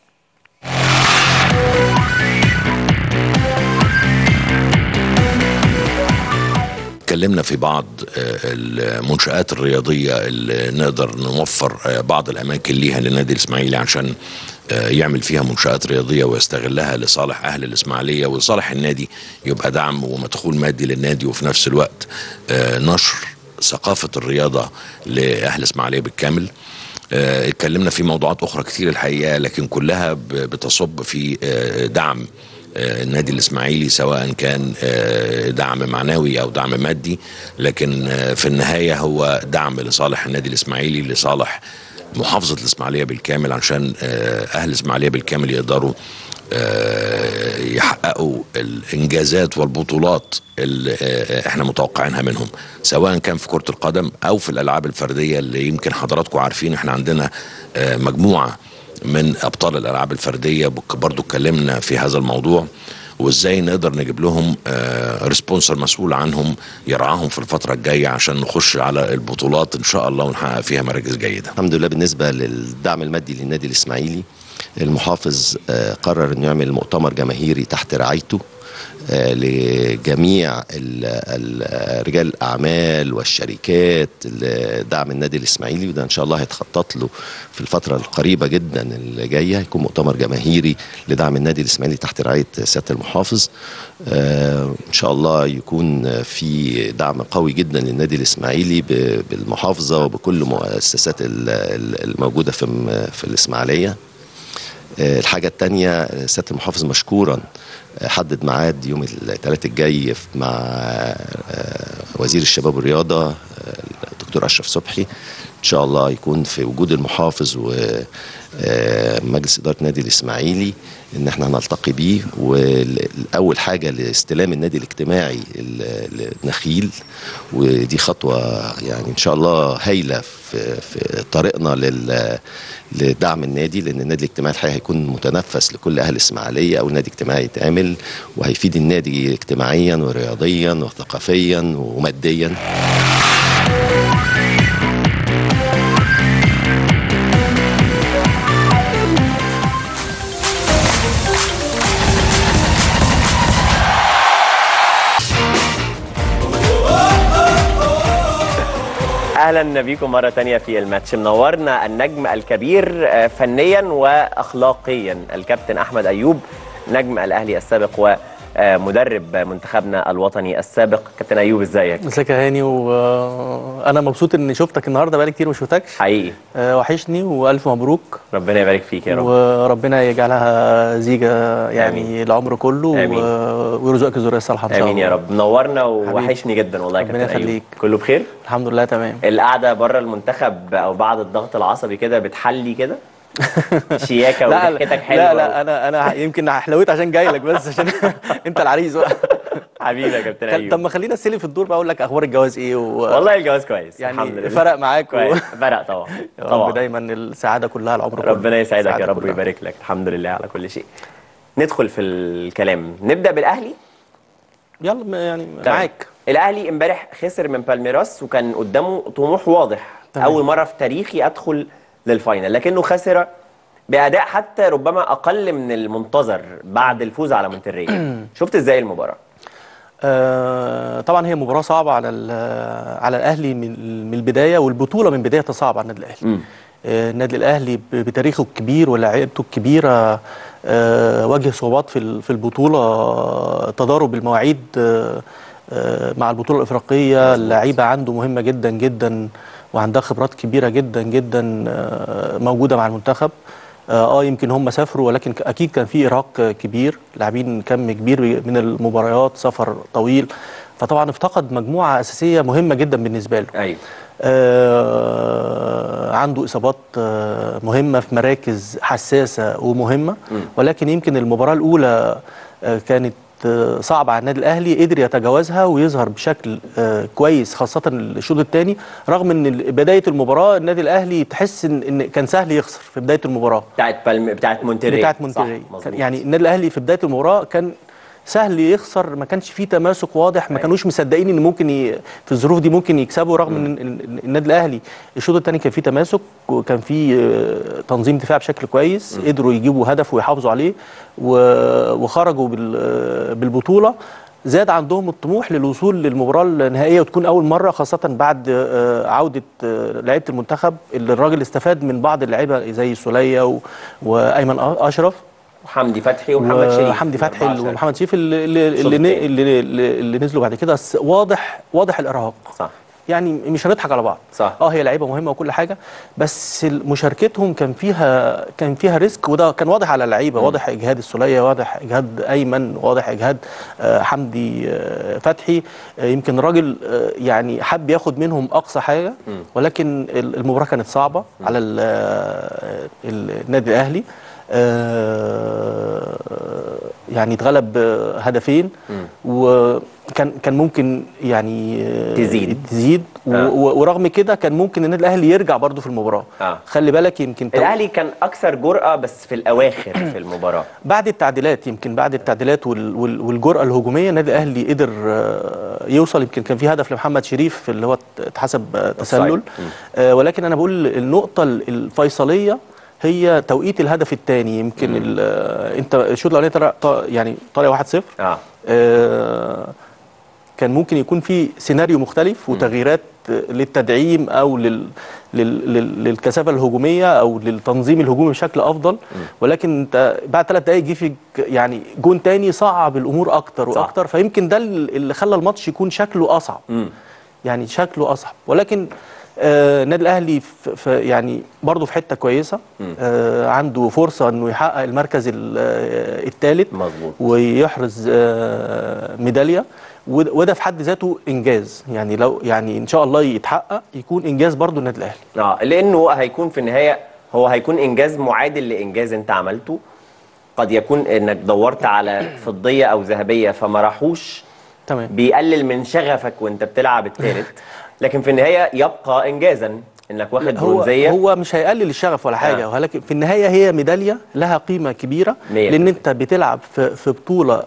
اتكلمنا في بعض آه، المنشآت الرياضية اللي نقدر نوفر آه، بعض الأماكن ليها للنادي الإسماعيلي عشان آه، يعمل فيها منشآت رياضية ويستغلها لصالح أهل الإسماعيلية ولصالح النادي يبقى دعم ومدخول مادي للنادي وفي نفس الوقت آه، نشر ثقافة الرياضة لأهل إسماعيلية بالكامل آه، اتكلمنا في موضوعات أخرى كتير الحقيقة لكن كلها ب- بتصب في آه، دعم آه، النادي الاسماعيلي سواء كان آه، دعم معنوي او دعم مادي لكن آه، في النهايه هو دعم لصالح النادي الاسماعيلي لصالح محافظه الاسماعيليه بالكامل عشان آه، اهل الاسماعيليه بالكامل يقدروا آه، يحققوا الانجازات والبطولات اللي آه، احنا متوقعينها منهم سواء كان في كره القدم او في الالعاب الفرديه اللي يمكن حضراتكم عارفين احنا عندنا آه، مجموعه من ابطال الالعاب الفرديه بك- برضو اتكلمنا في هذا الموضوع وازاي نقدر نجيب لهم ريسبونسر مسؤول عنهم يرعاهم في الفتره الجايه عشان نخش على البطولات ان شاء الله ونحقق فيها مراكز جيده الحمد لله بالنسبه للدعم المادي للنادي الاسماعيلي المحافظ آه، قرر انه يعمل مؤتمر جماهيري تحت رعايته آه، لجميع ال- ال- رجال الاعمال والشركات لدعم النادي الاسماعيلي وده ان شاء الله هيتخطط له في الفتره القريبه جدا اللي جايه هيكون مؤتمر جماهيري لدعم النادي الاسماعيلي تحت رعايه سياده المحافظ آه، ان شاء الله يكون في دعم قوي جدا للنادي الاسماعيلي ب- بالمحافظه وبكل مؤسسات ال- ال- الموجوده في م- في الاسماعيليه آه، الحاجة التانية آه، سيادة المحافظ مشكورا آه، حدد ميعاد يوم الثلاث الجاي في- مع آه، وزير الشباب والرياضة آه، الدكتور أشرف صبحي إن شاء الله يكون في وجود المحافظ ومجلس إدارة النادي الإسماعيلي إن احنا هنلتقي بيه والأول حاجة لاستلام النادي الاجتماعي ال- النخيل ودي خطوة يعني إن شاء الله هايلة في, في طريقنا لل لدعم النادي لان النادي الاجتماعي الحقيقه هيكون متنفس لكل اهل الاسماعيليه او نادي اجتماعي يتعمل وهيفيد النادي اجتماعيا ورياضيا وثقافيا وماديا اهلا بيكم مره تانية في الماتش منورنا النجم الكبير آه، فنيا واخلاقيا الكابتن احمد ايوب نجم الاهلي السابق ومدرب منتخبنا الوطني السابق كابتن ايوب ازيك ازيك يا هاني وانا مبسوط اني شفتك النهارده بقالي كتير ما شفتكش حقيقي آه، وحشني والف مبروك ربنا يبارك فيك يا رب وربنا يجعلها زيجه يعني العمر كله آمين. و- ويرزقك الذريه الصالحه ان شاء الله امين يا رب منورنا ووحشني جدا والله يا ربنا كابتن ايوب يخليك. كله بخير الحمد لله تمام القعده بره المنتخب او بعد الضغط العصبي كده بتحلي كده شياكه لا وضحكتك لا حلوه لا انا انا يمكن حلويت عشان جاي لك بس عشان انت العريس بقى حبيبي يا كابتن ايوب طب ما خلينا نسلي في الدور بقى اقول لك اخبار الجواز ايه و... والله الجواز كويس يعني الحمد لله فرق معاك و... كويس فرق طبعا يا رب طبعا دايما السعاده كلها العمر كله ربنا يسعدك يا السعادة رب كلها. ويبارك لك الحمد لله على كل شيء ندخل في الكلام نبدا بالاهلي يلا م- يعني تمام. معاك الاهلي امبارح خسر من بالميراس وكان قدامه طموح واضح تمام. اول مره في تاريخي ادخل للفاينل لكنه خسر باداء حتى ربما اقل من المنتظر بعد الفوز على مونتري شفت ازاي المباراه آه، طبعا هي مباراه صعبه على ال- على الاهلي من من البدايه والبطوله من بدايتها صعبه على النادي الاهلي آه، النادي الاهلي ب- بتاريخه الكبير ولاعيبته الكبيره آه، واجه صعوبات في ال- في البطوله آه، تضارب المواعيد آه، آه، مع البطوله الافريقيه اللعيبه عنده مهمه جدا جدا وعندها خبرات كبيره جدا جدا آه، موجوده مع المنتخب اه آه، يمكن هم سافروا ولكن ك- اكيد كان في ارهاق آه، كبير لاعبين كم كبير من المباريات سفر طويل فطبعا افتقد مجموعه اساسيه مهمه جدا بالنسبه له ايوه آه عنده اصابات آه مهمه في مراكز حساسه ومهمه ولكن يمكن المباراه الاولى آه كانت آه، صعبة على النادي الأهلي قدر يتجاوزها ويظهر بشكل آه، كويس خاصة الشوط الثاني رغم إن ال- بداية المباراة النادي الأهلي تحس إن, إن كان سهل يخسر في بداية المباراة بتاعت بالم... بتاعت مونتري بتاعت صح، مونتري مظبوط. كان- يعني النادي الاهلي في بدايه المباراه كان سهل يخسر ما كانش فيه تماسك واضح ما كانوش مصدقين ان ممكن ي... في الظروف دي ممكن يكسبوا رغم ان إن- إن النادي الاهلي الشوط الثاني كان فيه تماسك وكان فيه آه، تنظيم دفاع بشكل كويس قدروا يجيبوا هدف ويحافظوا عليه و... وخرجوا بال... آه، بالبطوله زاد عندهم الطموح للوصول للمباراه النهائيه وتكون اول مره خاصه بعد آه، عوده آه، لعيبه المنتخب اللي الراجل استفاد من بعض اللعيبه زي السوليه و... وايمن اشرف وحمدي فتحي ومحمد شريف وحمدي فتحي أربعة ومحمد شريف اللي اللي, الشوط اللي, التاني. اللي, اللي, اللي نزلوا بعد كده بس واضح واضح الارهاق صح يعني مش هنضحك على بعض صح اه هي لعيبه مهمه وكل حاجه بس ال- مشاركتهم كان فيها كان فيها ريسك وده كان واضح على اللعيبه واضح اجهاد السوليه واضح اجهاد ايمن واضح اجهاد آه، حمدي آه، فتحي آه، يمكن الراجل آه، يعني حب ياخد منهم اقصى حاجه ولكن ال- المباراه كانت صعبه على ال- آه، ال- النادي الاهلي آه، يعني اتغلب آه، هدفين وكان كان ممكن يعني آه، تزيد. تزيد و- آه. و- ورغم كده كان ممكن النادي الاهلي يرجع برضه في المباراه اه خلي بالك يمكن تو- الاهلي كان اكثر جرأة بس في الاواخر في المباراة بعد التعديلات يمكن بعد التعديلات وال- وال- والجرأة الهجومية النادي الأهلي قدر آه، يوصل يمكن كان في هدف لمحمد شريف اللي هو اتحسب آه، تسلل مم. آه، ولكن أنا بقول النقطة ال- الفيصلية هي توقيت الهدف الثاني يمكن ال- آه، انت الشوط الاولاني طلع ط- يعني طالع 1-0 اه آه، كان ممكن يكون في سيناريو مختلف وتغييرات للتدعيم او لل لل لل للكثافه الهجوميه او للتنظيم الهجومي بشكل افضل ولكن انت بعد ثلاث دقائق جه في يعني جون تاني صعب الامور اكتر واكتر فيمكن ده اللي خلى الماتش يكون شكله اصعب يعني شكله اصعب ولكن آه، النادي الاهلي في في- يعني برضه في حته كويسه آه عنده فرصه انه يحقق المركز الثالث مظبوط ويحرز آه ميداليه ود- وده في حد ذاته انجاز يعني لو يعني ان شاء الله يتحقق يكون انجاز برضه النادي الاهلي اه لانه هيكون في النهايه هو هيكون انجاز معادل لانجاز انت عملته قد يكون انك دورت على فضيه او ذهبيه فما راحوش تمام بيقلل من شغفك وانت بتلعب الثالث لكن في النهايه يبقى انجازا انك واخد هو برونزيه هو مش هيقلل الشغف ولا حاجه ولكن في النهايه هي ميداليه لها قيمه كبيره مية لان انت بتلعب في في بطوله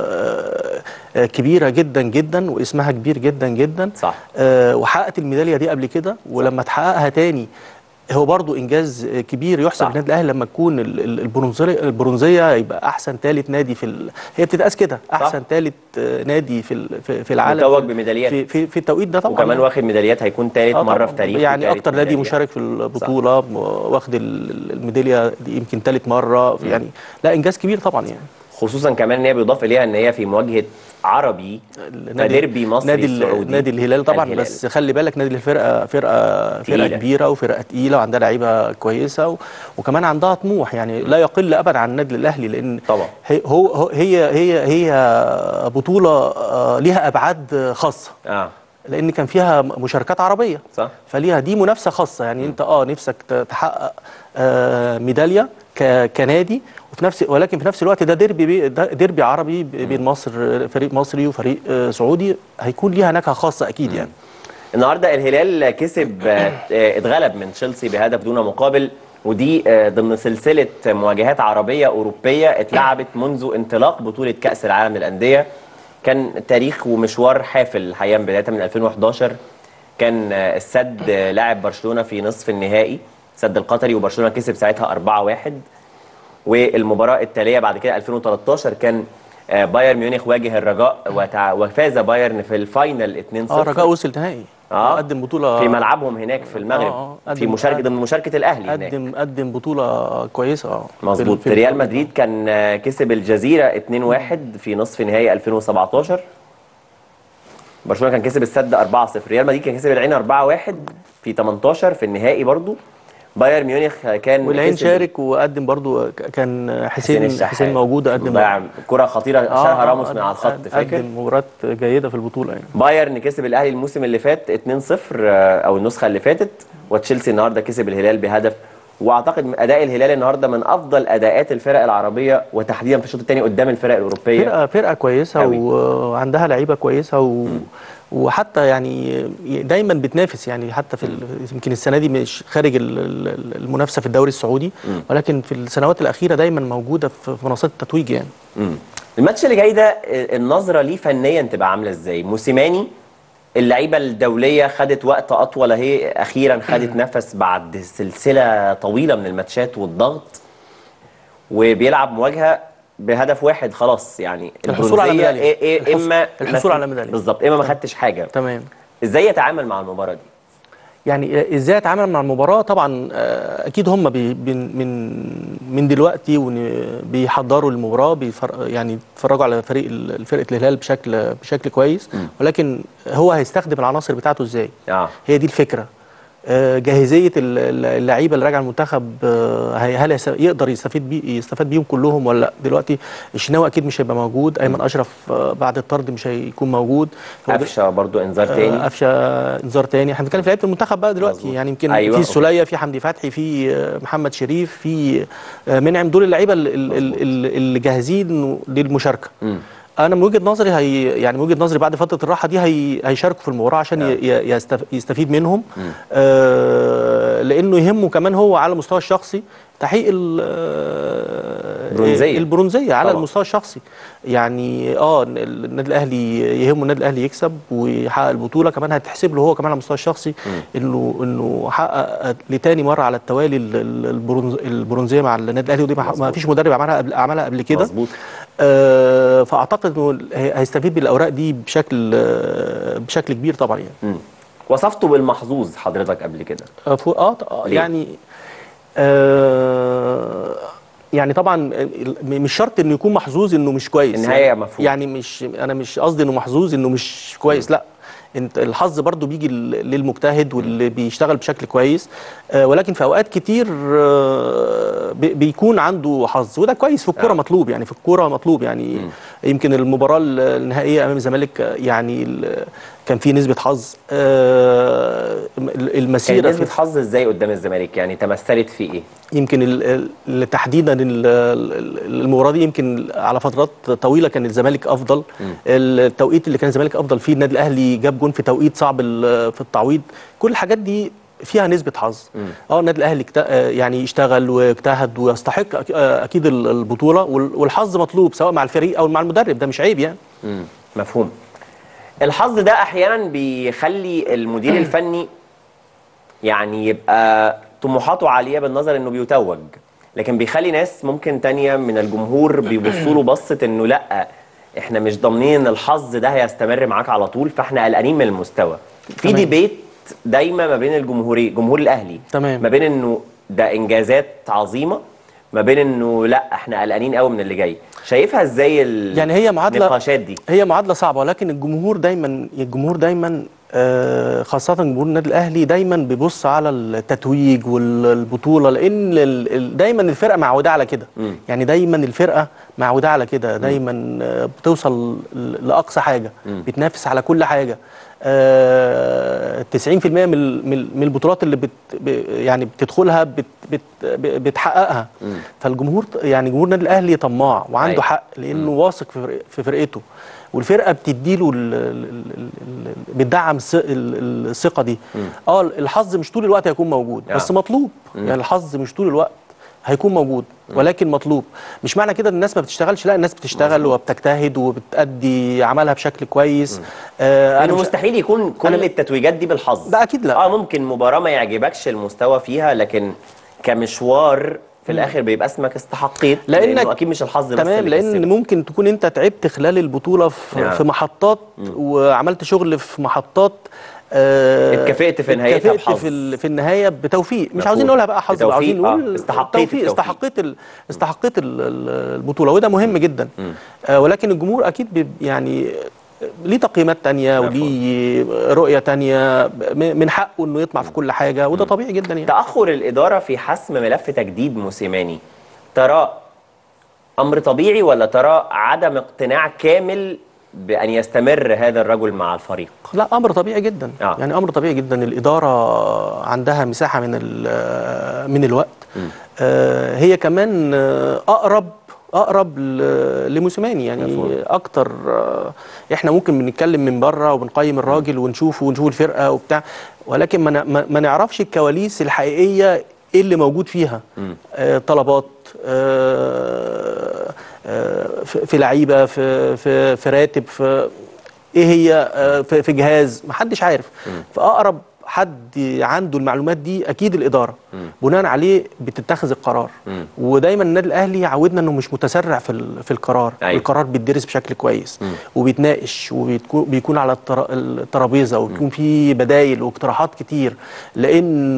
آه، آه، كبيره جدا جدا واسمها كبير جدا جدا صح وحققت الميداليه دي قبل كده ولما تحققها تاني هو برضو انجاز آه، كبير يحسب للنادي الاهلي لما تكون ال- ال- البرونزيه البرونزيه يبقى احسن ثالث نادي في ال... هي بتتقاس كده احسن ثالث نادي في ال- في, في العالم متوج في- بميداليات. في, في, في التوقيت ده طبعا وكمان يعني. واخد ميداليات هيكون ثالث آه مره طبعاً. في تاريخه يعني تالت اكتر نادي ميدالية. مشارك في البطوله م- واخد ال- الميداليه دي يمكن ثالث مره يعني لا انجاز كبير طبعا يعني خصوصا كمان ان هي بيضاف اليها ان هي في مواجهه عربي فديربي مصري نادي ال- سعودي نادي الهلال طبعا الهلال. بس خلي بالك نادي الفرقه فرقه فرقه تقيلة. كبيره وفرقه تقيله وعندها لعيبه كويسه و... وكمان عندها طموح يعني لا يقل ابدا عن النادي الاهلي لان طبعا هي هو هو- هي هي هي بطوله آه، ليها ابعاد خاصه اه لان كان فيها مشاركات عربيه صح فليها دي منافسه خاصه يعني انت اه نفسك ت- تحقق آه ميداليه ك- كنادي وفي نفس ولكن في نفس الوقت ده ديربي بي ده ديربي عربي ب- بين مصر فريق مصري وفريق آه سعودي هيكون ليها نكهه خاصه اكيد يعني النهارده الهلال كسب آه، آه، اتغلب من تشيلسي بهدف دون مقابل ودي آه، ضمن سلسله مواجهات عربيه اوروبيه اتلعبت منذ انطلاق بطوله كاس العالم للانديه كان تاريخ ومشوار حافل الحقيقه من بدايه من 2011 كان آه، السد آه، لاعب برشلونه في نصف النهائي السد القطري وبرشلونه كسب ساعتها 4-1 والمباراه التاليه بعد كده 2013 كان آه، بايرن ميونخ واجه الرجاء وتع- وفاز بايرن في الفاينل 2-0 اه الرجاء وصل نهائي اه قدم بطوله في ملعبهم هناك في المغرب آه، آه، في قدم- مشاركه ضمن مشاركه الاهلي هناك قدم قدم بطوله كويسه اه مظبوط في- في- ريال مدريد كان آه، كسب الجزيره 2-1 في نصف نهائي 2017 برشلونه كان كسب السد 4-0 ريال مدريد كان كسب العين 4-1 في 18 في النهائي برضو بايرن ميونخ كان والعين كسب شارك وقدم برضو ك- كان حسين الشحات. حسين موجود قدم ضيع كره خطيره آه، شالها آه، راموس من قدم- على الخط فاكر قدم مباراه جيده في البطوله يعني بايرن كسب الاهلي الموسم اللي فات 2-0 آه، او النسخه اللي فاتت وتشيلسي النهارده كسب الهلال بهدف واعتقد من اداء الهلال النهارده من افضل اداءات الفرق العربيه وتحديدا في الشوط الثاني قدام الفرق الاوروبيه فرقه فرقه كويسه أوي. وعندها لعيبه كويسه و... وحتى يعني دايما بتنافس يعني حتى في ال... يمكن السنه دي مش خارج ال- ال- المنافسه في الدوري السعودي مم. ولكن في السنوات الاخيره دايما موجوده في في منصات التتويج يعني مم. الماتش اللي جاي ده آه، النظره ليه فنيا تبقى عامله ازاي موسيماني اللعيبه الدوليه خدت وقت اطول اهي اخيرا خدت نفس بعد سلسله طويله من الماتشات والضغط وبيلعب مواجهه بهدف واحد خلاص يعني الحصول على البرونزية ميدالية. إيه إيه الحص- اما الحصول ما- على ميدالية. بالظبط اما ما خدتش حاجه تمام ازاي يتعامل مع المباراه دي يعني ازاي اتعامل مع المباراه طبعا آه، اكيد هم بي بي- من من دلوقتي ون- بيحضروا المباراه بيفر يعني بيتفرجوا على فريق ال- فرقه الهلال بشكل بشكل كويس ولكن هو هيستخدم العناصر بتاعته ازاي اه هي دي الفكره آه، جاهزيه ال- ال- اللعيبه اللي راجعه المنتخب آه، هي- هل يس- يقدر يستفيد بي يستفاد بيهم كلهم ولا لا دلوقتي الشناوي اكيد مش هيبقى موجود ايمن اشرف آه، بعد الطرد مش هيكون موجود قفشه برضو انذار تاني آه، قفشه انذار تاني احنا بنتكلم في لعيبه المنتخب بقى دلوقتي مظبوط. يعني يمكن أيوة، في أوكي. السوليه في حمدي فتحي في آه، محمد شريف في آه، منعم دول اللعيبه ال- ال- ال- ال- اللي جاهزين للمشاركه مم. انا من وجهه نظري هي يعني من وجهه نظري بعد فتره الراحه دي هي هيشاركوا في المباراه عشان ي- ي- يستف يستفيد منهم آه لانه يهمه كمان هو على المستوى الشخصي تحقيق ال- آه، برونزية. البرونزيه على طبعا. المستوى الشخصي يعني اه النادي الاهلي يهمه النادي الاهلي يكسب ويحقق البطوله كمان هتحسب له هو كمان على المستوى الشخصي انه انه حقق لتاني مره على التوالي ال- ال- البرونز البرونزيه مع النادي الاهلي ودي ما- ما فيش مدرب عملها قبل عملها قبل كده مظبوط آه، فاعتقد انه هي- هيستفيد بالاوراق دي بشكل آه، بشكل كبير طبعا يعني مم. وصفته بالمحظوظ حضرتك قبل كده آه، فوق- اه آه، ليه؟ يعني آه يعني طبعا ال- مش شرط انه يكون محظوظ انه مش كويس النهاية يعني, مفهوم. يعني مش انا مش قصدي انه محظوظ انه مش كويس لا انت الحظ برضو بيجي لل- للمجتهد واللي بيشتغل بشكل كويس آه ولكن في اوقات كتير آه بي- بيكون عنده حظ وده كويس في الكوره مطلوب يعني في الكوره مطلوب يعني يمكن المباراه ال- النهائيه امام الزمالك آه، يعني ال- كان في نسبه حظ آه ال- المسيره كان في- نسبة حظ ازاي قدام الزمالك يعني تمثلت في ايه؟ يمكن ال- ال- تحديدا ال- ال- المباراه دي يمكن على فترات طويله كان الزمالك افضل التوقيت اللي كان الزمالك افضل فيه النادي الاهلي جاب جون في توقيت صعب ال- في التعويض كل الحاجات دي فيها نسبه حظ اه النادي الاهلي اكت- آه، يعني اشتغل واجتهد ويستحق أك- آه، اكيد ال- البطوله وال- والحظ مطلوب سواء مع الفريق او مع المدرب ده مش عيب يعني مم. مفهوم الحظ ده احيانا بيخلي المدير الفني يعني يبقى طموحاته عاليه بالنظر انه بيتوج لكن بيخلي ناس ممكن تانية من الجمهور بيبصوا له بصه انه لا احنا مش ضامنين ان الحظ ده هيستمر معاك على طول فاحنا قلقانين من المستوى في تمام. ديبيت دايما ما بين الجمهورين جمهور الاهلي تمام. ما بين انه ده انجازات عظيمه ما بين انه لا احنا قلقانين قوي من اللي جاي شايفها ازاي ال- يعني هي معادله النقاشات دي هي معادله صعبه ولكن الجمهور دايما الجمهور دايما آه، خاصة جمهور النادي الأهلي دايما بيبص على التتويج والبطولة لأن ال- ال- دايما الفرقة معودة على كده مم. يعني دايما الفرقة معودة على كده دايما آه، بتوصل ل- لأقصى حاجة مم. بتنافس على كل حاجة آه، 90% من ال- من من البطولات اللي بت ب- يعني بتدخلها بت بت بتحققها مم. فالجمهور يعني جمهور النادي الاهلي طماع وعنده أيوة. حق لانه واثق في فرق- في فرقته والفرقه بتديله ال- ال- ال- ال- بتدعم الث- ال- الثقه دي اه الحظ مش طول الوقت هيكون موجود آه. بس مطلوب مم. يعني الحظ مش طول الوقت هيكون موجود ولكن مطلوب مش معنى كده ان الناس ما بتشتغلش لا الناس بتشتغل وبتجتهد وبتأدي عملها بشكل كويس آه أنا لانه مش- مستحيل يكون كل التتويجات دي بالحظ ده اكيد لا اه ممكن مباراه ما يعجبكش المستوى فيها لكن كمشوار في مم. الاخر بيبقى اسمك استحقيت لانك لانه اكيد مش الحظ بس تمام اللي لان كسبك. ممكن تكون انت تعبت خلال البطوله في, نعم. في محطات وعملت شغل في محطات آه اتكافئت في نهايتها اتكافئت بحظ. في, ال- في النهايه بتوفيق مش مفهوم. عاوزين نقولها بقى حظ بتوفيق، عاوزين آه. نقول استحقيت التوفيق التوفيق. استحقيت ال... استحقيت ال- ال- البطوله وده مهم جدا آه ولكن الجمهور اكيد بي يعني ليه تقييمات تانية وليه رؤية تانية م- من حقه انه يطمع في كل حاجة وده طبيعي جدا يعني تاخر الاداره في حسم ملف تجديد موسيماني ترى امر طبيعي ولا ترى عدم اقتناع كامل بان يستمر هذا الرجل مع الفريق لا امر طبيعي جدا آه. آه. يعني امر طبيعي جدا الاداره عندها مساحه من ال- من الوقت آه هي كمان آه، اقرب اقرب ل- لموسيماني يعني مفهوم. اكتر آه، احنا ممكن بنتكلم من بره وبنقيم الراجل ونشوفه ونشوف الفرقه وبتاع ولكن ما ن- ما ما نعرفش الكواليس الحقيقيه ايه اللي موجود فيها آه، طلبات آه، آه، في في لعيبه في في في راتب في ايه هي آه، في في جهاز محدش عارف فاقرب حد عنده المعلومات دي اكيد الاداره بناء عليه بتتخذ القرار ودايما النادي الاهلي عودنا انه مش متسرع في ال- في القرار أيوة. القرار بيدرس بشكل كويس وبيتناقش وبيكون على التر- الترابيزه وبيكون في بدايل واقتراحات كتير لان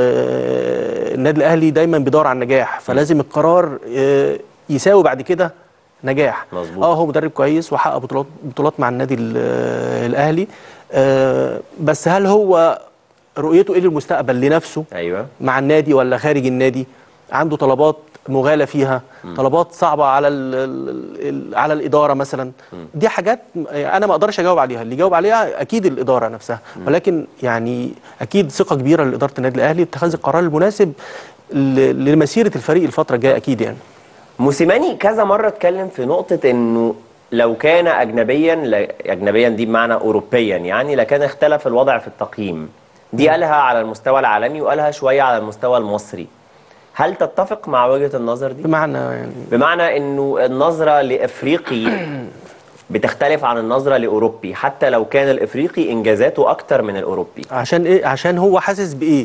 آه، النادي الاهلي دايما بيدور على النجاح فلازم القرار آه، يساوي بعد كده نجاح مظبوط. اه هو مدرب كويس وحقق بطولات بطولات مع النادي ال- الاهلي آه بس هل هو رؤيته ايه للمستقبل لنفسه ايوه مع النادي ولا خارج النادي عنده طلبات مغالى فيها طلبات صعبه على ال ال على الاداره مثلا دي حاجات انا ما اقدرش اجاوب عليها اللي يجاوب عليها اكيد الاداره نفسها ولكن يعني اكيد ثقه كبيره لاداره النادي الاهلي اتخاذ القرار المناسب ل- لمسيره الفريق الفتره الجايه اكيد يعني موسيماني كذا مره اتكلم في نقطه انه لو كان اجنبيا لا- اجنبيا دي بمعنى اوروبيا يعني لكان اختلف الوضع في التقييم دي قالها على المستوى العالمي وقالها شويه على المستوى المصري هل تتفق مع وجهه النظر دي بمعنى يعني بمعنى انه النظره لافريقي بتختلف عن النظره لاوروبي حتى لو كان الافريقي انجازاته اكتر من الاوروبي عشان ايه عشان هو حاسس بايه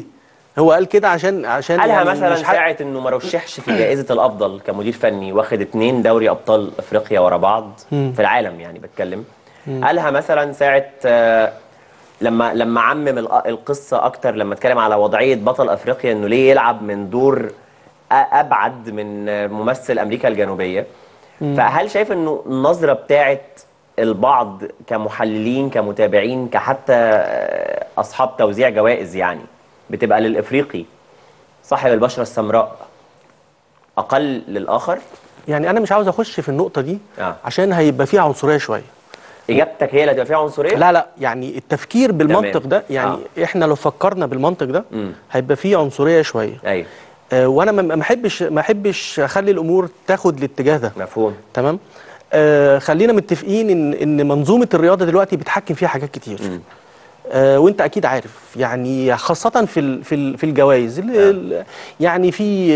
هو قال كده عشان عشان قالها يعني مثلا مش ح- ساعة انه ما رشحش في جائزة الافضل كمدير فني واخد اتنين دوري ابطال افريقيا ورا بعض مم. في العالم يعني بتكلم مم. قالها مثلا ساعة آه، لما لما عمم الق- القصة اكتر لما اتكلم على وضعية بطل افريقيا انه ليه يلعب من دور أ- ابعد من آه، ممثل امريكا الجنوبية مم. فهل شايف انه النظرة بتاعت البعض كمحللين كمتابعين كحتى آه، اصحاب توزيع جوائز يعني بتبقى للافريقي صاحب البشره السمراء اقل للاخر يعني انا مش عاوز اخش في النقطه دي آه. عشان هيبقى فيها عنصريه شويه اجابتك هي اللي هتبقى فيها عنصريه لا لا يعني التفكير بالمنطق تمام. ده يعني آه. احنا لو فكرنا بالمنطق ده مم. هيبقى فيه عنصريه شويه ايوه آه وانا ما ما احبش ما احبش اخلي الامور تاخد الاتجاه ده مفهوم تمام آه خلينا متفقين ان ان منظومه الرياضه دلوقتي بتحكم فيها حاجات كتير آه وانت اكيد عارف يعني خاصه في ال في ال في الجوائز ال- يعني في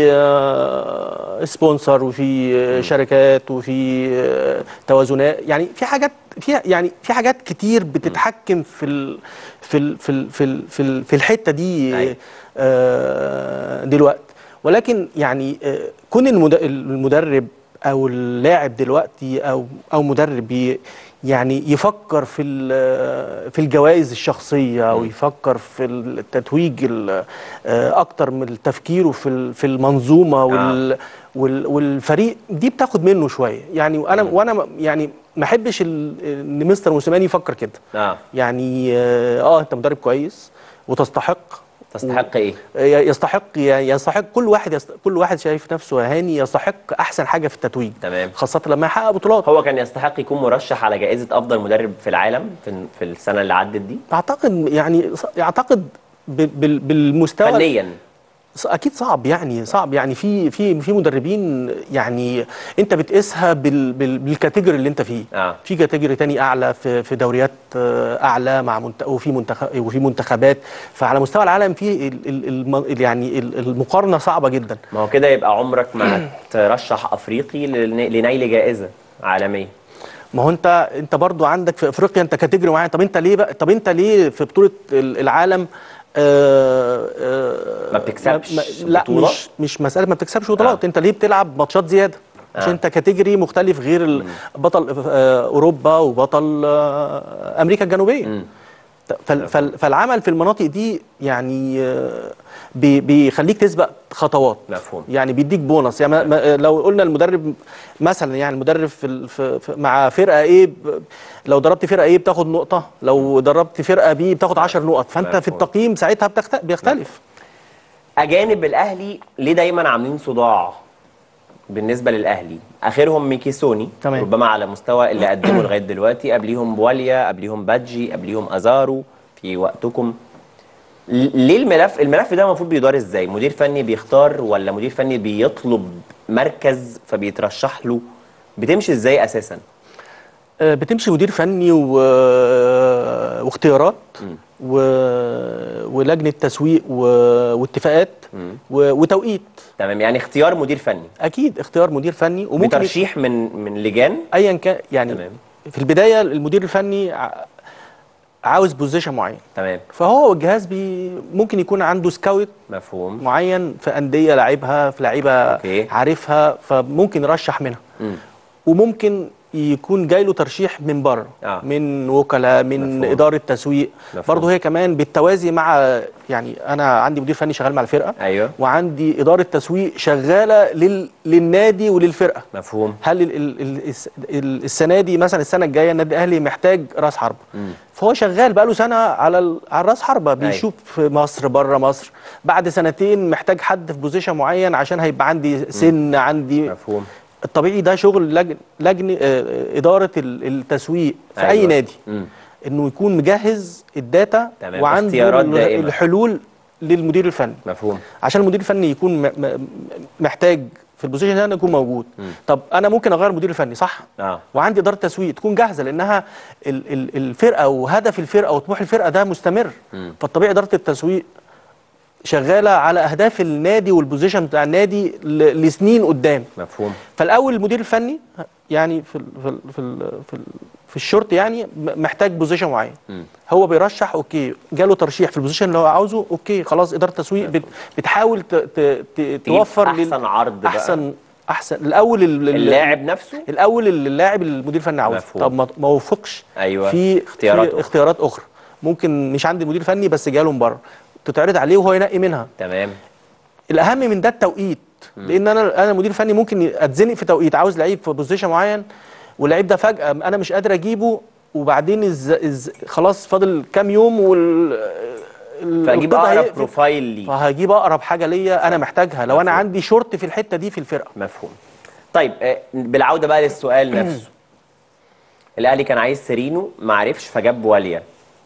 آه سبونسر وفي آه شركات وفي آه توازنات يعني في حاجات في يعني في حاجات كتير بتتحكم في ال في ال في ال في ال في, ال في الحته دي آه دلوقتي ولكن يعني آه كون المد- المدرب او اللاعب دلوقتي او او مدرب ي- يعني يفكر في ال- في الجوائز الشخصيه او يفكر في التتويج ال- آه، اكتر من تفكيره في ال- في المنظومه وال وال- والفريق دي بتاخد منه شويه يعني وانا وانا م- يعني ما احبش ال- ان مستر موسيماني يفكر كده اه يعني اه آه، انت مدرب كويس وتستحق تستحق ايه يستحق يستحق كل واحد يست... كل واحد شايف نفسه يا هاني يستحق احسن حاجه في التتويج تمام خاصه لما يحقق بطولات هو كان يستحق يكون مرشح على جائزه افضل مدرب في العالم في, في السنه اللي عدت دي اعتقد يعني اعتقد ب- بال- بالمستوى فنيا ص- اكيد صعب يعني صعب يعني في في في مدربين يعني انت بتقيسها بال بال بالكاتيجوري اللي انت فيه آه. في كاتيجوري تاني اعلى في في دوريات آه، اعلى مع منت... وفي منتخب وفي منتخبات فعلى مستوى العالم في ال... ال... الم- ال... يعني ال- المقارنه صعبه جدا ما هو كده يبقى عمرك ما ترشح افريقي لن- لنيل جائزه عالميه ما هو انت انت برضو عندك في افريقيا انت كاتيجوري معين طب انت ليه بقى طب انت ليه في بطوله ال- العالم آه آه ما بتكسبش ما لا بطولة؟ مش مش مساله ما بتكسبش بطولات انت ليه بتلعب ماتشات زياده عشان انت كاتيجوري مختلف غير ال- بطل آه اوروبا وبطل آه امريكا الجنوبيه فال فال فالعمل في المناطق دي يعني آه، بي- بيخليك تسبق خطوات مفهوم يعني بيديك بونص يعني ما- ما لو قلنا المدرب مثلا يعني المدرب في, ال- في, في مع فرقه ايه ب- لو ضربت فرقه ايه بتاخد نقطه لو ضربت فرقه بي بتاخد 10 نقط فانت في مفهوم. التقييم ساعتها بتخت... بيختلف اجانب الاهلي ليه دايما عاملين صداع بالنسبه للاهلي اخرهم ميكيسوني تمام. ربما على مستوى اللي قدمه لغايه دلوقتي قبليهم بواليا قبليهم بادجي قبليهم ازارو في وقتكم ل- ليه الملف الملف ده المفروض بيدار ازاي مدير فني بيختار ولا مدير فني بيطلب مركز فبيترشح له بتمشي ازاي اساسا آه، بتمشي مدير فني و... واختيارات و... ولجنه تسويق و... واتفاقات و... وتوقيت تمام يعني اختيار مدير فني اكيد اختيار مدير فني وممكن بترشيح من من لجان ايا كان يعني تمام. في البدايه المدير الفني ع- عاوز بوزيشن معين تمام فهو والجهاز بي ممكن يكون عنده سكاوت مفهوم معين في انديه لعبها في لعيبه أوكي. عارفها فممكن يرشح منها مم. وممكن يكون جاي له ترشيح من بره آه. من وكلاء من مفهوم. اداره تسويق مفهوم. برضه هي كمان بالتوازي مع يعني انا عندي مدير فني شغال مع الفرقه ايوه وعندي اداره تسويق شغاله لل... للنادي وللفرقه مفهوم هل ال... ال... ال... الس- ال... السنه دي مثلا السنه الجايه النادي الاهلي محتاج راس حربه مم. فهو شغال بقاله سنه على ال... على راس حربه بيشوف في مصر بره مصر بعد سنتين محتاج حد في بوزيشن معين عشان هيبقى عندي سن عندي مفهوم الطبيعي ده شغل لجن لجنه آه، اداره ال- التسويق في أيوة. اي نادي مم. انه يكون مجهز الداتا تمام. وعنده اختيارات ال- دائمة. الحلول للمدير الفني مفهوم عشان المدير الفني يكون م- م- محتاج في البوزيشن ده انه يكون موجود مم. طب انا ممكن اغير المدير الفني صح اه وعندي اداره تسويق تكون جاهزه لانها ال- ال- الفرقه وهدف الفرقه وطموح الفرقه ده مستمر مم. فالطبيعي اداره التسويق شغاله على اهداف النادي والبوزيشن بتاع النادي ل- لسنين قدام مفهوم فالاول المدير الفني يعني في ال في ال في ال في, ال في الشورت يعني م- محتاج بوزيشن معين مم. هو بيرشح اوكي جاله ترشيح في البوزيشن اللي هو عاوزه اوكي خلاص اداره التسويق بت بتحاول ت ت ت توفر لل- أحسن عرض بقى. احسن احسن الاول ال- ال- اللاعب نفسه الاول اللي اللاعب المدير الفني عاوزه مفهوم. طب ما ما وفقش ايوه في اختيارات في أخرى. اختيارات اخرى ممكن مش عند المدير الفني بس جاله من بره تتعرض عليه وهو ينقي منها تمام الاهم من ده التوقيت لان انا انا مدير فني ممكن اتزنق في توقيت عاوز لعيب في بوزيشن معين واللعيب ده فجاه انا مش قادر اجيبه وبعدين إز إز خلاص فاضل كام يوم وال ال- فاجيب القطع اقرب هيقفل. بروفايل ليه فهجيب اقرب حاجه ليا انا محتاجها لو انا عندي شورت في الحته دي في الفرقه مفهوم طيب آه، بالعوده بقى للسؤال نفسه الاهلي كان عايز سيرينو ما عرفش فجاب بواليا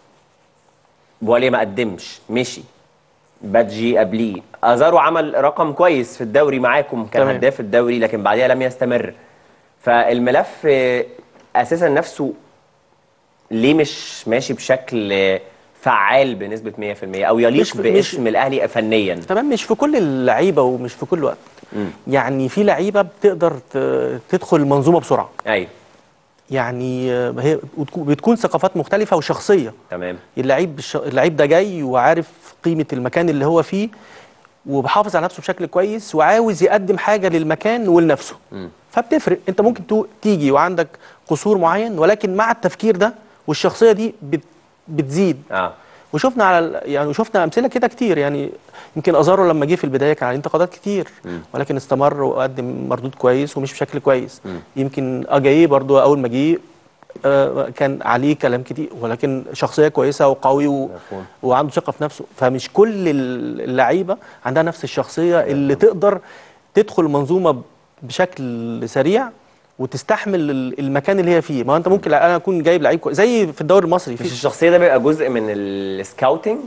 بواليا ما قدمش مشي بادجي قبليه ازارو عمل رقم كويس في الدوري معاكم كان تمام. هداف الدوري لكن بعدها لم يستمر فالملف آه، اساسا نفسه ليه مش ماشي بشكل آه، فعال بنسبه 100% او يليق مش- مش- باسم الاهلي فنيا تمام مش في كل اللعيبه ومش في كل وقت مم. يعني في لعيبه بتقدر ت- تدخل المنظومه بسرعه ايوه يعني آه، هي بتكون- بتكون ثقافات مختلفه وشخصيه تمام اللعيب الش- اللعيب ده جاي وعارف قيمه المكان اللي هو فيه وبحافظ على نفسه بشكل كويس وعاوز يقدم حاجه للمكان ولنفسه مم. فبتفرق انت ممكن تو- تيجي وعندك قصور معين ولكن مع التفكير ده والشخصيه دي بت بتزيد اه وشفنا على ال- يعني شفنا امثله كده كتير يعني يمكن ازارو لما جه في البدايه كان عليه انتقادات كتير مم. ولكن استمر وقدم مردود كويس ومش بشكل كويس مم. يمكن اجاييه برضو اول ما جه آه، كان عليه كلام كتير ولكن شخصيه كويسه وقوي و... مفهوم. وعنده ثقه في نفسه فمش كل ال- اللعيبه عندها نفس الشخصيه اللي تقدر تدخل المنظومه بشكل سريع وتستحمل ال- المكان اللي هي فيه ما هو انت ممكن انا اكون جايب لعيب كويس زي في الدوري المصري مش في الشخصيه ده بيبقى جزء من السكاوتنج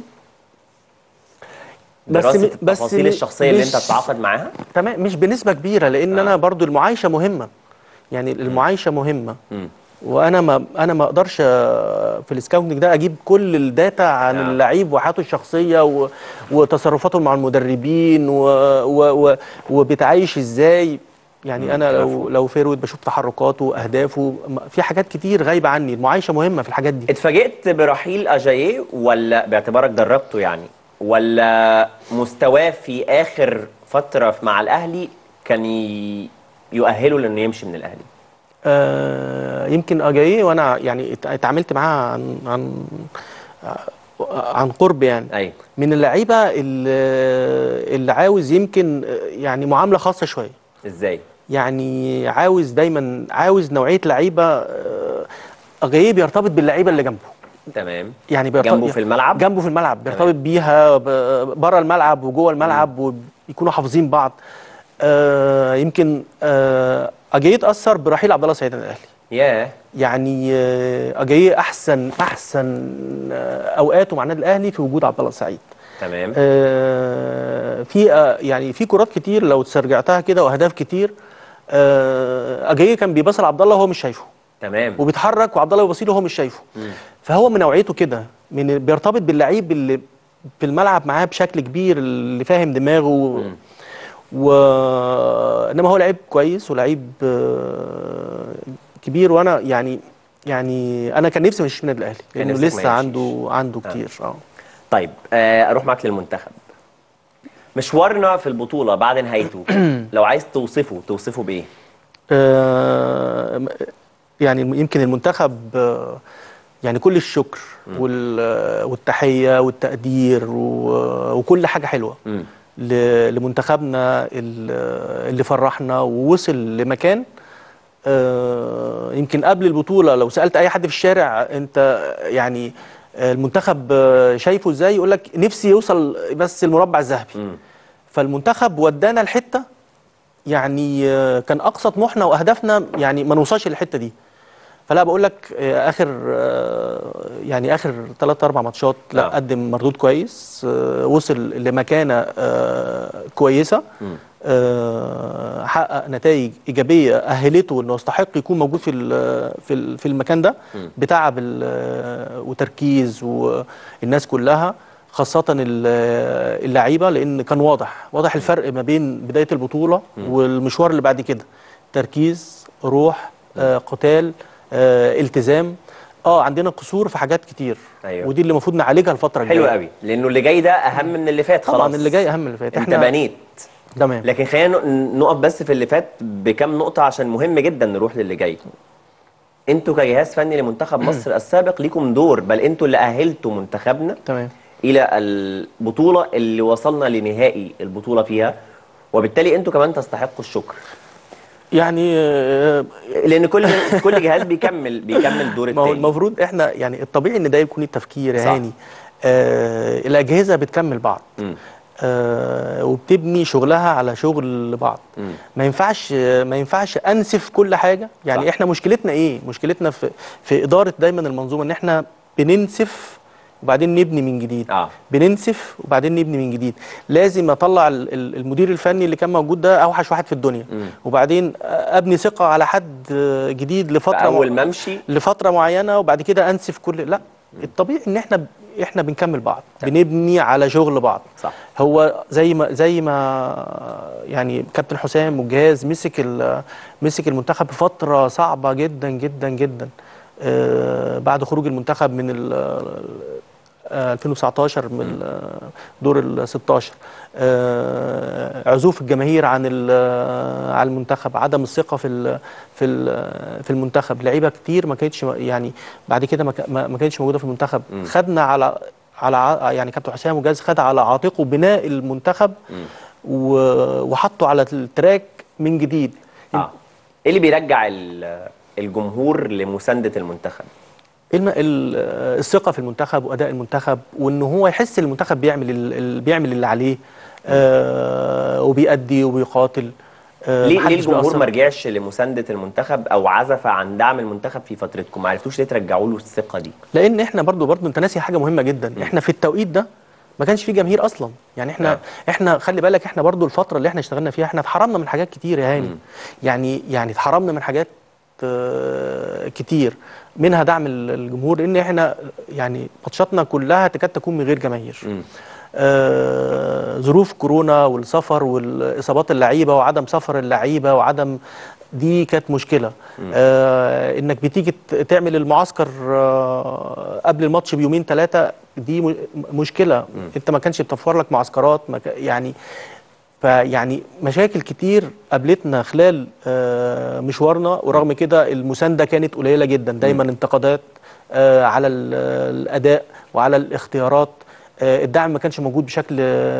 بس دراسه م- بس التفاصيل م- الشخصيه اللي انت مش- تتعاقد معاها تمام مش بنسبه كبيره لان انا برضو المعايشه مهمه يعني المعايشه مهمه مم. وانا ما انا ما اقدرش آه، في السكاوتنج ده اجيب كل الداتا عن آه. اللعيب وحياته الشخصيه و... وتصرفاته مع المدربين و... و... و... وبيتعايش ازاي يعني مم، انا لو مفهوم. لو فيرود بشوف تحركاته اهدافه م- في حاجات كتير غايبه عني المعايشه مهمه في الحاجات دي اتفاجئت برحيل اجاييه ولا باعتبارك دربته يعني ولا مستواه في اخر فتره مع الاهلي كان ي... يؤهله لانه يمشي من الاهلي آه يمكن اجاييه وانا يعني ات- اتعاملت معاه عن عن عن قرب يعني ايوه من اللعيبه اللي, اللي عاوز يمكن آه، يعني معامله خاصه شويه ازاي يعني عاوز دايما عاوز نوعيه لعيبه آه، اجاييه بيرتبط باللعيبه اللي جنبه تمام يعني بيرتبط جنبه في الملعب جنبه في الملعب بيرتبط بيها بره الملعب وجوه الملعب ويكونوا حافظين بعض آه يمكن آه اجاييه اتاثر برحيل عبد الله سعيد عن الاهلي ياه يعني آه، اجاييه احسن احسن آه، اوقاته مع النادي الاهلي في وجود عبد الله سعيد تمام آه، في آه، يعني في كرات كتير لو استرجعتها كده واهداف كتير آه، اجاييه كان بيبصل عبد الله وهو مش شايفه تمام وبيتحرك وعبد الله يبصيله وهو مش شايفه مم. فهو من نوعيته كده من بيرتبط باللعيب اللي في الملعب معاه بشكل كبير اللي فاهم دماغه و انما هو لعيب كويس ولعيب آه، كبير وانا يعني يعني انا كان نفسي مش من النادي الاهلي كان لانه نفسك ما لسه يمشيش. عنده عنده آه. كتير اه طيب آه اروح معاك للمنتخب مشوارنا في البطوله بعد نهايته لو عايز توصفه توصفه بايه آه، م- يعني يمكن المنتخب آه، يعني كل الشكر وال- آه، والتحية والتقدير و- وكل حاجة حلوة مم. ل- لمنتخبنا ال- اللي فرحنا ووصل لمكان آه، يمكن قبل البطولة لو سألت أي حد في الشارع أنت يعني آه، المنتخب آه، شايفه ازاي يقول لك نفسي يوصل بس المربع الذهبي مم. فالمنتخب ودانا الحته يعني آه، كان اقصى طموحنا واهدافنا يعني ما نوصلش للحته دي فلا بقول لك آه، اخر آه، يعني اخر ثلاث اربع ماتشات لا آه. قدم مردود كويس آه، وصل لمكانه آه، كويسه مم. آه، حقق نتائج ايجابيه اهلته انه يستحق يكون موجود في ال- في ال- في المكان ده مم. بتعب ال- وتركيز والناس كلها خاصة ال- اللعيبة لأن كان واضح واضح الفرق ما بين بداية البطولة والمشوار اللي بعد كده تركيز روح آه قتال آه التزام اه عندنا قصور في حاجات كتير أيوة. ودي اللي المفروض نعالجها الفترة الجاية حلو قوي لانه اللي جاي ده اهم من اللي فات خلاص طبعا اللي جاي اهم من اللي فات انت احنا بنيت تمام لكن خلينا ن- نقف بس في اللي فات بكم نقطة عشان مهم جدا نروح للي جاي انتوا كجهاز فني لمنتخب مصر السابق ليكم دور بل انتوا اللي اهلتوا منتخبنا تمام الى البطولة اللي وصلنا لنهائي البطولة فيها وبالتالي انتوا كمان تستحقوا الشكر يعني آه، لان كل كل جهاز بيكمل بيكمل دور ما هو التاني المفروض احنا يعني الطبيعي ان ده يكون التفكير صح. يا هاني آه الاجهزه بتكمل بعض مم. آه وبتبني شغلها على شغل بعض مم. ما ينفعش ما ينفعش انسف كل حاجه يعني صح. صح. احنا مشكلتنا ايه مشكلتنا في في اداره دايما المنظومه ان احنا بننسف وبعدين نبني من جديد آه. بننسف وبعدين نبني من جديد لازم اطلع ال- ال- المدير الفني اللي كان موجود ده اوحش واحد في الدنيا مم. وبعدين ابني ثقه على حد جديد لفتره اول مع- ما امشي لفتره معينه وبعد كده انسف كل لا الطبيعي ان احنا احنا بنكمل بعض بنبني على شغل بعض صح هو زي ما زي ما يعني كابتن حسام والجهاز مسك ال- مسك المنتخب بفتره صعبه جدا جدا جدا آه، بعد خروج المنتخب من ال- آه، 2019 من ال- دور ال 16 آه، عزوف الجماهير عن ال- عن المنتخب عدم الثقه في ال- في ال- في المنتخب لعيبه كتير ما كانتش يعني بعد كده ما ك- ما ما كانتش موجوده في المنتخب خدنا على على ع- يعني كابتن حسام وجاز خد على عاتقه بناء المنتخب و- وحطه على التراك من جديد اه ايه اللي بيرجع ال- الجمهور لمساندة المنتخب الم... ال- الثقه في المنتخب واداء المنتخب وان هو يحس إن المنتخب بيعمل ال... ال- بيعمل اللي عليه آه وبيأدي وبيقاتل آه ليه ليه محدش الجمهور بيأثر. ما رجعش لمساندة المنتخب او عزف عن دعم المنتخب في فترتكم ما عرفتوش ليه ترجعوا له الثقة دي لان احنا برضو برضو انت ناسي حاجه مهمه جدا احنا في التوقيت ده ما كانش في جماهير اصلا يعني احنا آه. احنا خلي بالك احنا برضو الفتره اللي احنا اشتغلنا فيها احنا اتحرمنا من حاجات كتير يا هاني يعني يعني اتحرمنا من حاجات آه، كتير منها دعم ال- الجمهور لان احنا يعني ماتشاتنا كلها تكاد تكون من غير جماهير آه، ظروف كورونا والسفر والاصابات اللعيبه وعدم سفر اللعيبه وعدم دي كانت مشكله آه انك بتيجي ت- تعمل المعسكر آه قبل الماتش بيومين ثلاثه دي م- مشكله انت ما كانش بتوفر لك معسكرات ما كا- يعني فيعني مشاكل كتير قابلتنا خلال آه مشوارنا ورغم كده المسانده كانت قليله جدا دايما انتقادات آه على ال- الاداء وعلى الاختيارات آه، الدعم ما كانش موجود بشكل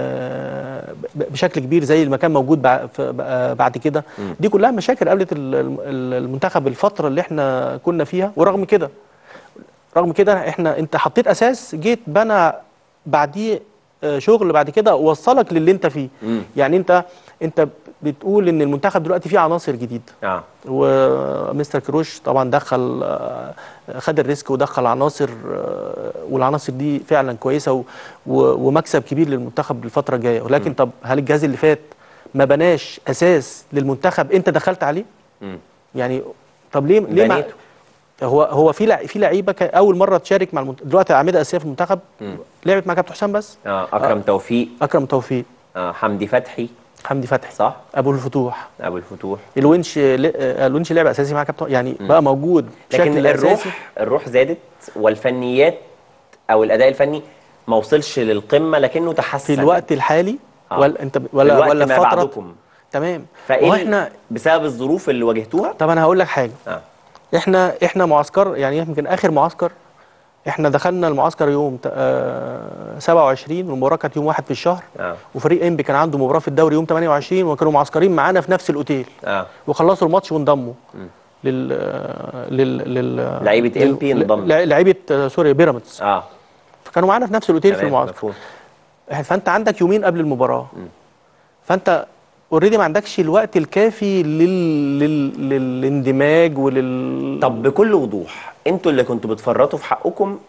آه، ب- بشكل كبير زي ما كان موجود بع- ف- آه، بعد كده مم. دي كلها مشاكل قابلت ال- ال- المنتخب الفتره اللي احنا كنا فيها ورغم كده رغم كده احنا انت حطيت اساس جيت بنى بعديه آه، شغل بعد كده وصلك للي انت فيه مم. يعني انت انت بتقول ان المنتخب دلوقتي فيه عناصر جديده اه ومستر كروش طبعا دخل آه، خد الريسك ودخل عناصر آه، والعناصر دي فعلا كويسه و- و- ومكسب كبير للمنتخب الفتره الجايه ولكن طب هل الجهاز اللي فات ما بناش اساس للمنتخب انت دخلت عليه مم. يعني طب ليه ليه ما بنيته. هو هو في لع- في لعيبه كان اول مره تشارك مع المنتخب دلوقتي اعمده اساسيه في المنتخب مم. لعبت مع كابتن حسام بس اه اكرم توفيق اكرم توفيق آه حمدي فتحي حمدي فتحي صح ابو الفتوح ابو الفتوح الونش ل- آه، الونش لعب اساسي مع كابتن يعني مم. بقى موجود لكن بشكل الروح اساسي الروح زادت والفنيات او الاداء الفني ما وصلش للقمه لكنه تحسن في الوقت الحالي آه. ولا انت في ولا الوقت ولا ما في فتره بعدكم تمام فايه واحنا بسبب الظروف اللي واجهتوها طب انا هقول لك حاجه آه. احنا احنا معسكر يعني يمكن اخر معسكر احنا دخلنا المعسكر يوم ت- آه 27 والمباراه كانت يوم واحد في الشهر اه وفريق انبي كان عنده مباراه في الدوري يوم 28 وكانوا معسكرين معانا في نفس الاوتيل اه وخلصوا الماتش وانضموا مم. لل لل لل لعيبة لل- إنبي انضموا. لع- لعيبه آه، سوري بيراميدز اه فكانوا معانا في نفس الاوتيل في تمام المعسكر مفهوم فانت عندك يومين قبل المباراه مم. فانت اوريدي ما عندكش الوقت الكافي لل... لل... للاندماج ولل طب بكل وضوح انتوا اللي كنتوا بتفرطوا في حقكم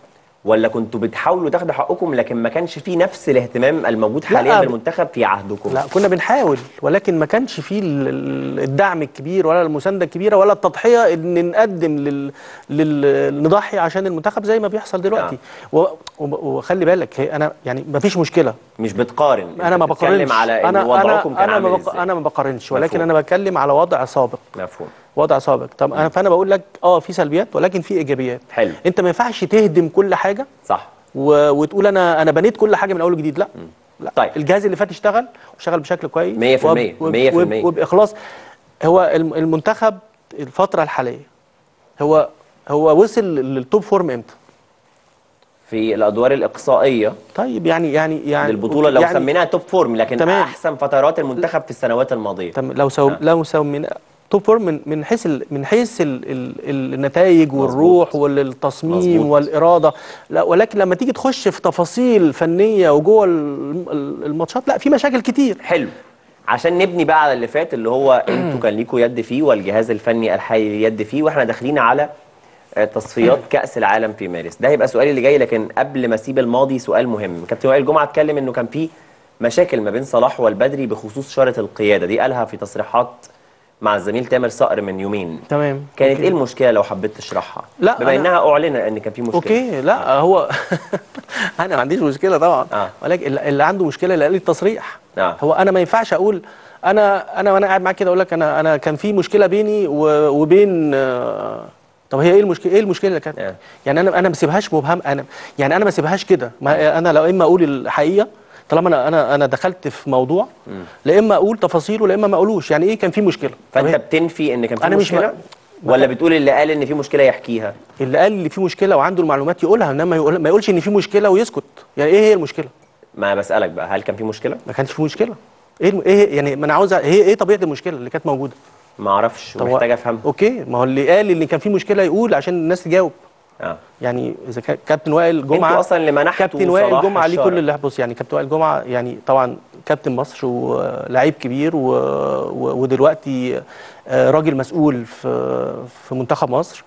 ولا كنتوا بتحاولوا تاخدوا حقكم لكن ما كانش فيه نفس الاهتمام الموجود حاليا لا، بالمنتخب في عهدكم لا كنا بنحاول ولكن ما كانش فيه ال- ال- الدعم الكبير ولا المسانده الكبيره ولا التضحيه ان نقدم لل... لل... نضحي عشان المنتخب زي ما بيحصل دلوقتي و... و- وخلي بالك هي انا يعني ما فيش مشكله مش بتقارن انا ما أنت بتتكلم بقارنش على ان انا وضعكم انا كان انا ما عامل بق... ازاي انا ما بقارنش ولكن مفهوم. انا بتكلم على وضع سابق مفهوم وضع سابق طب انا فانا بقول لك اه في سلبيات ولكن في ايجابيات حلو انت ما ينفعش تهدم كل حاجه صح و... وتقول انا انا بنيت كل حاجه من اول وجديد لا لا طيب. الجهاز اللي فات اشتغل واشتغل بشكل كويس 100% وب... وب... 100% وب... وباخلاص هو الم- المنتخب الفتره الحاليه هو هو وصل للتوب فورم امتى في الادوار الاقصائيه طيب يعني يعني يعني للبطوله لو يعني سميناها توب فورم لكن تمام. احسن فترات المنتخب في السنوات الماضيه تم لو سو لو سمينا توب فورم من من حيث ال من حيث ال ال النتائج والروح والتصميم مظبوط. والاراده لا ولكن لما تيجي تخش في تفاصيل فنيه وجوه ال- ال- الماتشات لا في مشاكل كتير حلو عشان نبني بقى على اللي فات اللي هو انتوا كان ليكوا يد فيه والجهاز الفني الحالي ليه يد فيه واحنا داخلين على آه، تصفيات كأس العالم في مارس ده هيبقى سؤالي اللي جاي لكن قبل ما اسيب الماضي سؤال مهم كابتن وائل جمعه اتكلم انه كان في مشاكل ما بين صلاح والبدري بخصوص شارة القيادة دي قالها في تصريحات مع الزميل تامر صقر من يومين تمام كانت أوكي. ايه المشكلة لو حبيت تشرحها لا، بما أنا- انها اعلن ان كان في مشكلة اوكي لا هو انا ما عنديش مشكله طبعا آه. ولكن اللي اللي عنده مشكله اللي قال لي التصريح آه. هو انا ما ينفعش اقول انا انا وانا قاعد معاك كده اقول لك انا انا كان في مشكله بيني و- وبين آه، طب هي ايه المشكله ايه المشكله اللي كانت يعني انا انا ما بسيبهاش مبهم انا يعني انا ما بسيبهاش كده ما انا لو اما اقول الحقيقه طالما انا انا انا دخلت في موضوع لا اما اقول تفاصيله لا اما ما اقولوش يعني ايه كان في مشكله فانت بتنفي ان كان في أنا مش مشكلة ما- ولا بتقول اللي قال ان في مشكلة يحكيها اللي قال اللي في مشكله وعنده المعلومات يقولها انما يقول ما يقولش ان في مشكله ويسكت يعني ايه هي المشكله ما بسألك بقى هل كان في مشكلة ما كانش في مشكله ايه الم- ايه يعني ما انا عاوز أ- هي ايه طبيعه المشكله اللي كانت موجوده ما اعرفش طب هو- ومحتاج افهم اوكي ما هو اللي قال ان كان في مشكله يقول عشان الناس تجاوب اه يعني اذا كان كابتن وائل جمعه انتوا اصلا اللي منحتوا كابتن وائل صلاح جمعه ليه الشارع. كل اللي بص يعني كابتن وائل جمعه يعني طبعا كابتن مصر ولاعيب كبير و... و... ودلوقتي آه، راجل مسؤول في في منتخب مصر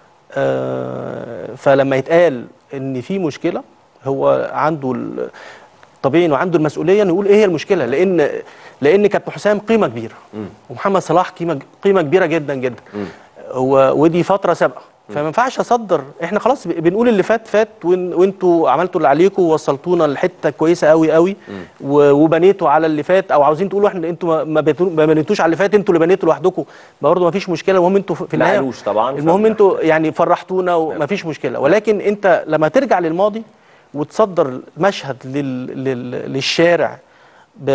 آه، فلما يتقال ان في مشكله هو عنده ال... طبيعي انه عنده المسؤوليه انه يقول ايه هي المشكله لان لان كابتن حسام قيمه كبيره ومحمد صلاح قيمه قيمه كبيره جدا جدا و... ودي فتره سابقه فما ينفعش اصدر احنا خلاص ب- بنقول اللي فات فات وإن... وانتوا عملتوا اللي عليكم ووصلتونا لحته كويسه قوي قوي و... وبنيتوا على اللي فات او عاوزين تقولوا احنا انتوا ما- ما, بتو... ما بنيتوش على اللي فات انتوا اللي بنيتوا لوحدكم برضه ما فيش مشكله المهم انتوا في ما النهايه قالوش طبعا المهم انتوا يعني فرحتونا وما فيش مشكله ولكن انت لما ترجع للماضي وتصدر مشهد لل... لل... للشارع ب...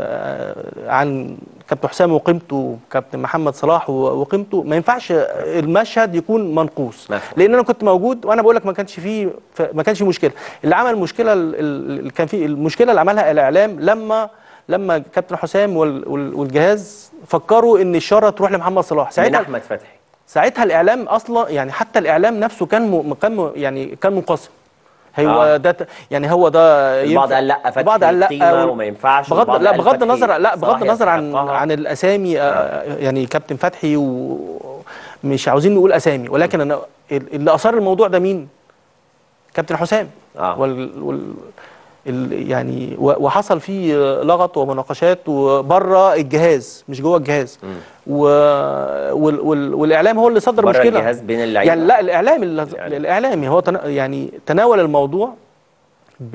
عن كابتن حسام وقيمته كابتن محمد صلاح و- وقيمته ما ينفعش المشهد يكون منقوص لان انا كنت موجود وانا بقول لك ما كانش فيه ف- ما كانش فيه مشكله اللي عمل مشكله ال- ال- ال- كان في المشكله اللي عملها الاعلام لما لما كابتن حسام وال- وال- والجهاز فكروا ان الشاره تروح لمحمد صلاح من ساعتها احمد فتحي ساعتها الاعلام اصلا يعني حتى الاعلام نفسه كان م... كان م... يعني كان منقسم هو آه. ده ت- يعني هو ده البعض ينفع- قال لا فتحي البعض قال لا قيمة وال- وما ينفعش بغض والبعض لا قال بغض فتحي النظر لا بغض صلاح النظر عن يستحقها. عن الاسامي آه. يعني كابتن فتحي ومش عاوزين نقول اسامي ولكن انا اللي اثار الموضوع ده مين؟ كابتن حسام آه. وال, وال ال- يعني و- وحصل فيه لغط ومناقشات وبره الجهاز مش جوه الجهاز و وال وال والاعلام هو اللي صدر بره مشكله الجهاز بين اللعيبة. يعني لا الاعلام اللي الاعلامي هو تنا يعني تناول الموضوع ب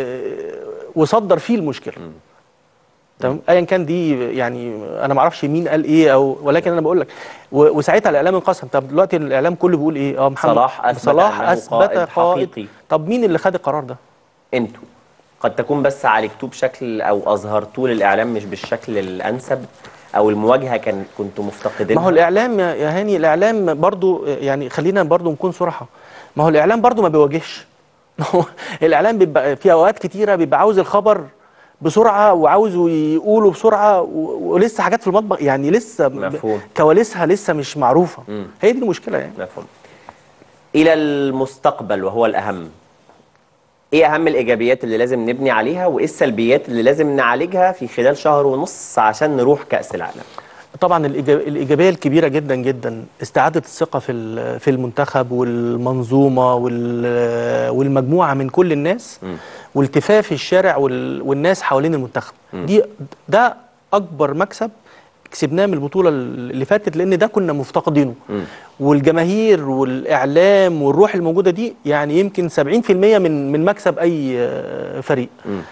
وصدر فيه المشكله تمام ايا كان دي يعني انا ما اعرفش مين قال ايه او ولكن انا بقول لك و- وساعتها الاعلام انقسم طب دلوقتي الاعلام كله بيقول ايه اه محمد صلاح أثبت صلاح أنه اثبت قائد قائد حقيقي. طب مين اللي خد القرار ده انتوا قد تكون بس عالجتوه بشكل او اظهرتوه للاعلام مش بالشكل الانسب او المواجهه كان كنتوا مفتقدينها ما هو الاعلام يا يا هاني الاعلام برضو يعني خلينا برضو نكون صراحه ما هو الاعلام برضو ما بيواجهش ما هو الاعلام بيبقى في اوقات كتيره بيبقى عاوز الخبر بسرعه وعاوزه يقوله بسرعه و- ولسه حاجات في المطبخ يعني لسه ب- مفهوم. كواليسها لسه مش معروفه مم. هي دي المشكله يعني مفهوم الى المستقبل وهو الاهم ايه اهم الايجابيات اللي لازم نبني عليها وايه السلبيات اللي لازم نعالجها في خلال شهر ونص عشان نروح كاس العالم طبعا الإيجاب- الايجابيه الكبيره جدا جدا استعاده الثقه في ال- في المنتخب والمنظومه وال- والمجموعه من كل الناس والتفاف الشارع وال- والناس حوالين المنتخب مم. دي ده اكبر مكسب كسبناه من البطوله اللي فاتت لان ده كنا مفتقدينه والجماهير والاعلام والروح الموجوده دي يعني يمكن 70% من من مكسب اي آه، فريق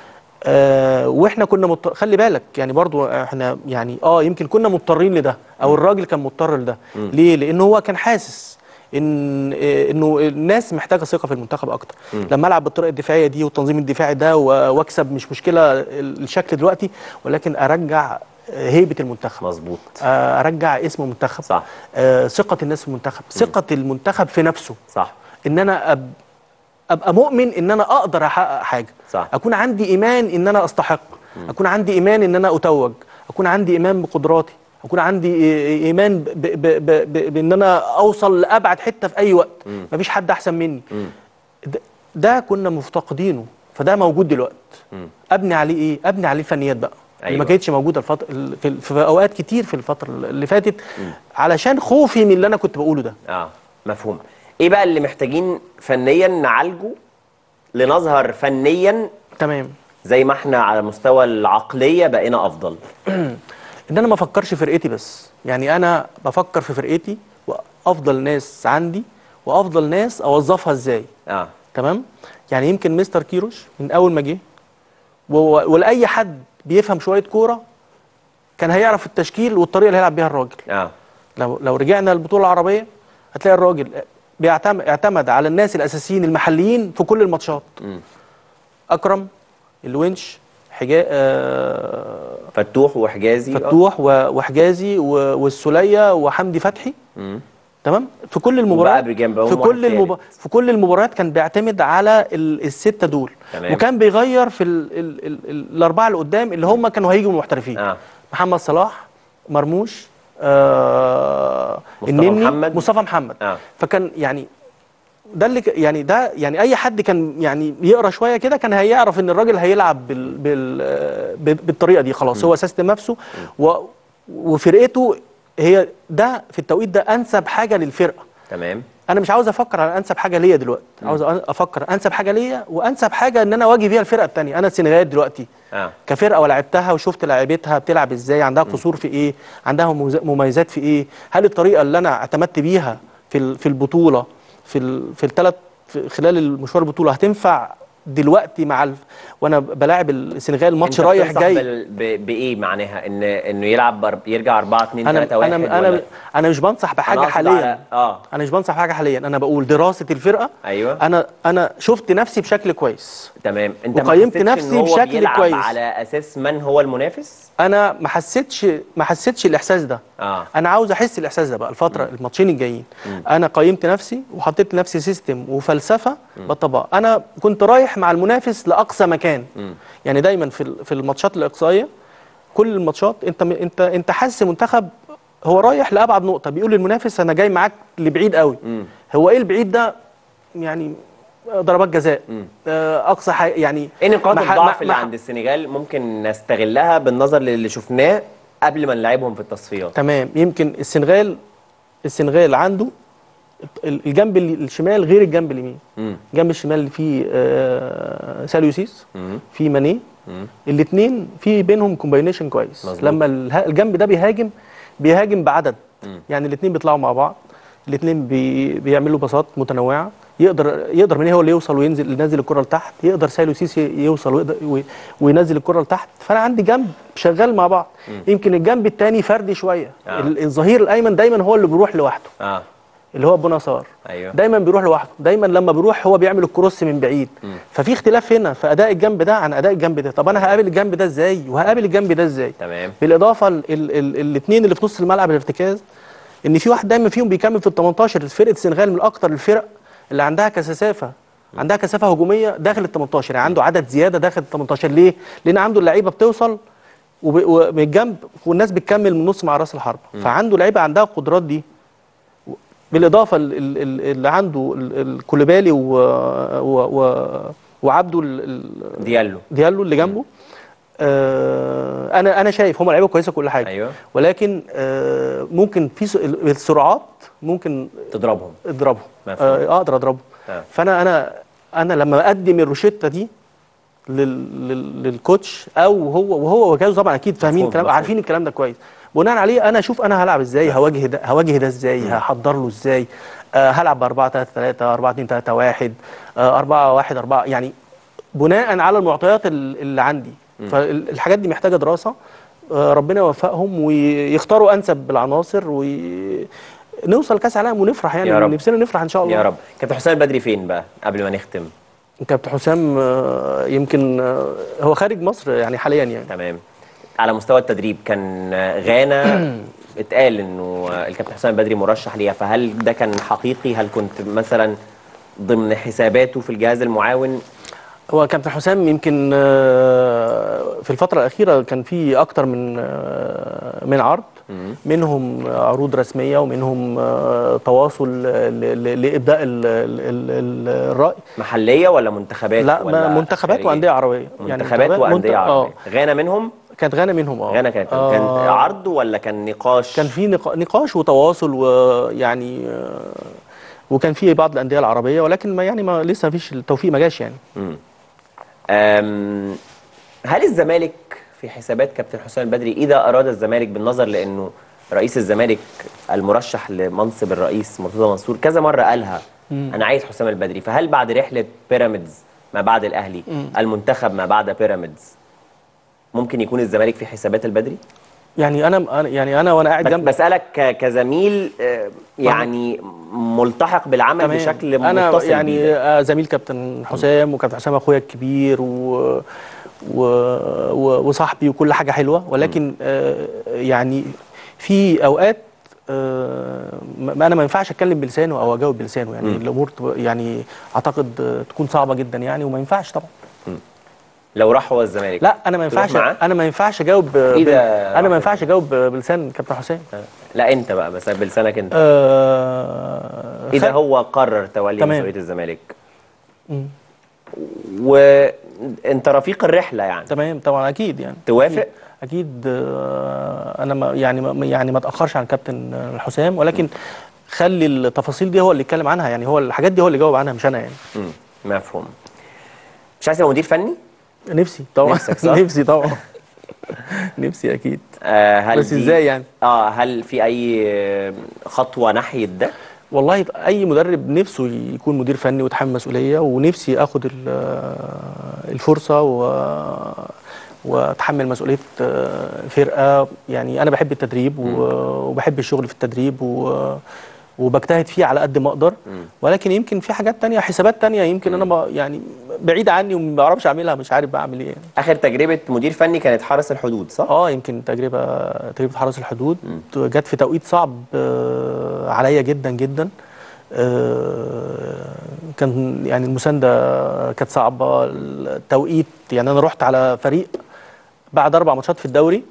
آه واحنا كنا مضطر... خلي بالك يعني برضو احنا يعني اه يمكن كنا مضطرين لده او الراجل كان مضطر لده مم. ليه لان هو كان حاسس ان آه، انه الناس محتاجه ثقه في المنتخب اكتر مم. لما العب بالطريقه الدفاعيه دي والتنظيم الدفاعي ده و- واكسب مش مشكله الشكل دلوقتي ولكن ارجع هيبه المنتخب مظبوط ارجع اسم المنتخب صح آه ثقه الناس في المنتخب ثقه المنتخب في نفسه صح ان انا أب... ابقى مؤمن ان انا اقدر احقق حاجه صح اكون عندي ايمان ان انا استحق اكون عندي ايمان ان انا اتوج اكون عندي ايمان بقدراتي اكون عندي إي- ايمان ب... ب... ب... ب... بان انا اوصل لابعد حته في اي وقت مم. مفيش حد احسن مني مم. ده, ده كنا مفتقدينه فده موجود دلوقتي مم. ابني عليه ايه ابني عليه الفنيات بقى اللي أيوة. ما كانتش موجوده الفتره في, في اوقات كتير في الفتره اللي فاتت علشان خوفي من اللي انا كنت بقوله ده اه مفهوم ايه بقى اللي محتاجين فنيا نعالجه لنظهر فنيا تمام زي ما احنا على مستوى العقليه بقينا افضل ان انا ما افكرش فرقتي بس يعني انا بفكر في فرقتي وافضل ناس عندي وافضل ناس اوظفها ازاي اه تمام يعني يمكن مستر كيروش من اول ما جه و- ولاي حد بيفهم شويه كوره كان هيعرف التشكيل والطريقه اللي هيلعب بيها الراجل اه لو لو رجعنا للبطوله العربيه هتلاقي الراجل بيعتمد اعتمد على الناس الاساسيين المحليين في كل الماتشات مم. اكرم الونش حجا آه فتوح وحجازي فتوح و- وحجازي و- والسوليه وحمدي فتحي مم. تمام في كل المباريات وبقى بجنبهم في واحد كل تالت. المب... في كل المباريات كان بيعتمد على ال... السته دول تمام. وكان بيغير في ال... ال... ال... ال... الاربعه اللي قدام اللي هم كانوا هيجوا محترفين آه. محمد صلاح مرموش آه... مصطفى النني محمد. مصطفى محمد آه. فكان يعني ده اللي ك- يعني ده يعني اي حد كان يعني يقرا شويه كده كان هيعرف ان الراجل هيلعب بال بال آه، ب- بالطريقه دي خلاص هو سيستم نفسه و وفرقته هي ده في التوقيت ده انسب حاجه للفرقه تمام انا مش عاوز افكر على انسب حاجه ليا دلوقتي عاوز أ- افكر انسب حاجه ليا وانسب حاجه ان انا اواجه بيها الفرقه الثانيه انا السنغال دلوقتي اه كفرقه ولعبتها وشفت لعيبتها بتلعب ازاي عندها قصور في ايه عندها مميز- مميزات في ايه هل الطريقه اللي انا اعتمدت بيها في ال- في البطوله في ال في الثلاث خلال المشوار البطوله هتنفع دلوقتي مع ال... وانا بلاعب السنغال ماتش أنت رايح بتنصح جاي بال- ب... بايه معناها ان انه يلعب بر... يرجع 4 2 انا 3 1 انا انا انا مش بنصح بحاجه أنا أقصد حاليا على- اه انا مش بنصح بحاجه حاليا انا بقول دراسه الفرقه ايوه انا انا شفت نفسي بشكل كويس تمام انت ما وقيمت حسيتش إن نفسي هو بشكل بيلعب كويس. على اساس من هو المنافس انا ما حسيتش ما حسيتش الاحساس ده اه انا عاوز احس الاحساس ده بقى الفتره الماتشين الجايين مم. انا قيمت نفسي وحطيت لنفسي سيستم وفلسفه بطبقها انا كنت رايح مع المنافس لاقصى مكان مم. يعني دايما في ال- في الماتشات الاقصائيه كل الماتشات انت م- انت انت حاسس المنتخب هو رايح لابعد نقطه بيقول للمنافس انا جاي معاك لبعيد قوي مم. هو ايه البعيد ده يعني ضربات جزاء آه، اقصى حاجه يعني ايه نقاط ما ح- الضعف ما- اللي ما- عند السنغال ممكن نستغلها بالنظر للي شفناه قبل ما نلعبهم في التصفيات تمام يمكن السنغال السنغال عنده ال- الجنب ال- الشمال غير الجنب اليمين مم. الجنب الشمال اللي فيه آه ساليو سيس مم. فيه ماني مم. الاثنين في بينهم كومباينيشن كويس مظبوط. لما اله- الجنب ده بيهاجم بيهاجم بعدد مم. يعني الاثنين بيطلعوا مع بعض الاثنين بي بيعملوا باصات متنوعه يقدر يقدر من هو اللي يوصل وينزل ينزل الكره لتحت يقدر ساليو سيسي يوصل ويقدر وي- وينزل الكره لتحت فانا عندي جنب شغال مع بعض مم. يمكن الجنب الثاني فردي شويه آه. ال- الظهير الايمن دايما هو اللي بيروح لوحده اه اللي هو بوناسار ايوه دايما بيروح لوحده دايما لما بيروح هو بيعمل الكروس من بعيد مم. ففي اختلاف هنا في اداء الجنب ده عن اداء الجنب ده طب انا هقابل الجنب ده ازاي وهقابل الجنب ده ازاي تمام بالاضافه الاثنين اللي في نص الملعب الارتكاز ان في واحد دايما فيهم بيكمل في ال 18 فرقه السنغال من اكتر الفرق اللي عندها كثافه عندها كثافه هجوميه داخل ال 18 يعني عنده عدد زياده داخل ال 18 ليه؟ لان عنده اللعيبه بتوصل وب- ومن الجنب والناس بتكمل من النص مع راس الحربه مم. فعنده لعيبه عندها القدرات دي بالاضافه ال- ال- ال- اللي عنده ال- الكوليبالي و... و... و... وعبده ال- ال- ديالو ديالو اللي جنبه آه انا انا شايف هم لعيبه كويسه كل حاجه ايوه ولكن آه ممكن في س- السرعات ممكن تضربهم اضربهم مفهوم. آه اقدر اضربهم آه. فانا انا انا لما اقدم الروشته دي لل... لل... للكوتش او هو وهو وكاله طبعا اكيد فاهمين مفهوم، الكلام مفهوم. عارفين الكلام ده كويس بناء عليه انا اشوف انا هلعب ازاي هواجه ده هواجه ده ازاي هحضر له ازاي آه هلعب ب 4 3 3 4 2 3 1 آه 4 1 4 يعني بناء على المعطيات ال- اللي عندي مم. فالحاجات دي محتاجه دراسه آه ربنا يوفقهم ويختاروا انسب العناصر ونوصل كاس عالم ونفرح يعني يا رب. نفسنا نفرح ان شاء الله يا رب كابتن حسام البدري فين بقى قبل ما نختم كابتن حسام آه، يمكن آه، هو خارج مصر يعني حاليا يعني تمام على مستوى التدريب كان غانا اتقال انه الكابتن حسام البدري مرشح ليها فهل ده كان حقيقي هل كنت مثلا ضمن حساباته في الجهاز المعاون هو كابتن حسام يمكن آه، في الفترة الأخيرة كان في أكتر من آه، من عرض منهم عروض رسمية ومنهم آه، تواصل ل- ل- لإبداء ال- ال- ال- الرأي محليه ولا منتخبات لا ولا ما منتخبات خارجية؟ وأندية عربية منتخبات منت- وانديه آه، عربيه غانا منهم كانت غانا منهم اه غانا كانت آه. كان عرض ولا كان نقاش كان في نقا- نقاش وتواصل ويعني آه، وكان في بعض الأندية العربية ولكن ما يعني ما لسه فيش التوفيق ما جاش يعني مم. أم، هل الزمالك في حسابات كابتن حسام البدري اذا اراد الزمالك بالنظر لانه رئيس الزمالك المرشح لمنصب الرئيس مرتضى منصور كذا مره قالها مم. انا عايز حسام البدري فهل بعد رحله بيراميدز ما بعد الاهلي مم. المنتخب ما بعد بيراميدز ممكن يكون الزمالك في حسابات البدري يعني أنا أنا- يعني أنا وأنا قاعد بس جنب بسالك ك- كزميل آه، يعني ملتحق بالعمل تمام. بشكل انا متصل يعني بيه. آه، زميل كابتن حسام وكابتن حسام اخويا الكبير و... و... و... وصاحبي وكل حاجه حلوه ولكن آه يعني في اوقات آه ما انا ما ينفعش اتكلم بلسانه او اجاوب بلسانه يعني مم. الامور تبقى- يعني اعتقد آه، تكون صعبه جدا يعني وما ينفعش طبعا لو راح هو الزمالك لا انا ما تروح ينفعش معاه؟ انا ما ينفعش اجاوب آه، إيه بال- ده انا ما ينفعش اجاوب بلسان كابتن حسام لا انت بقى مثلا بلسانك انت آه اذا خ- هو قرر تولي تمام. مسؤوليه الزمالك مم. وانت رفيق الرحله يعني تمام طبعا اكيد يعني توافق؟ اكيد, أكيد آه، انا ما يعني ما يعني ما اتاخرش عن كابتن آه، حسام ولكن خلي التفاصيل دي هو اللي يتكلم عنها يعني هو الحاجات دي هو اللي جاوب عنها مش انا يعني مم. مفهوم مش عايز تبقى مدير فني نفسي طبعا نفسك صح؟ نفسي طبعا نفسي اكيد آه هل بس دي- ازاي يعني؟ اه هل في اي آه، خطوه ناحيه ده والله اي مدرب نفسه يكون مدير فني ويتحمل مسؤوليه ونفسي اخد ال- آه، الفرصه و واتحمل مسؤوليه آه، فرقه يعني انا بحب التدريب و- وبحب الشغل في التدريب و وبجتهد فيه على قد ما اقدر ولكن يمكن في حاجات تانية حسابات تانية يمكن انا ما يعني بعيدة عني وما بعرفش اعملها مش عارف بعمل ايه يعني. اخر تجربه مدير فني كانت حرس الحدود صح اه يمكن تجربه تجربه حرس الحدود جت في توقيت صعب آه، عليا جدا جدا آه، كان يعني المسانده كانت صعبه التوقيت يعني انا رحت على فريق بعد اربع ماتشات في الدوري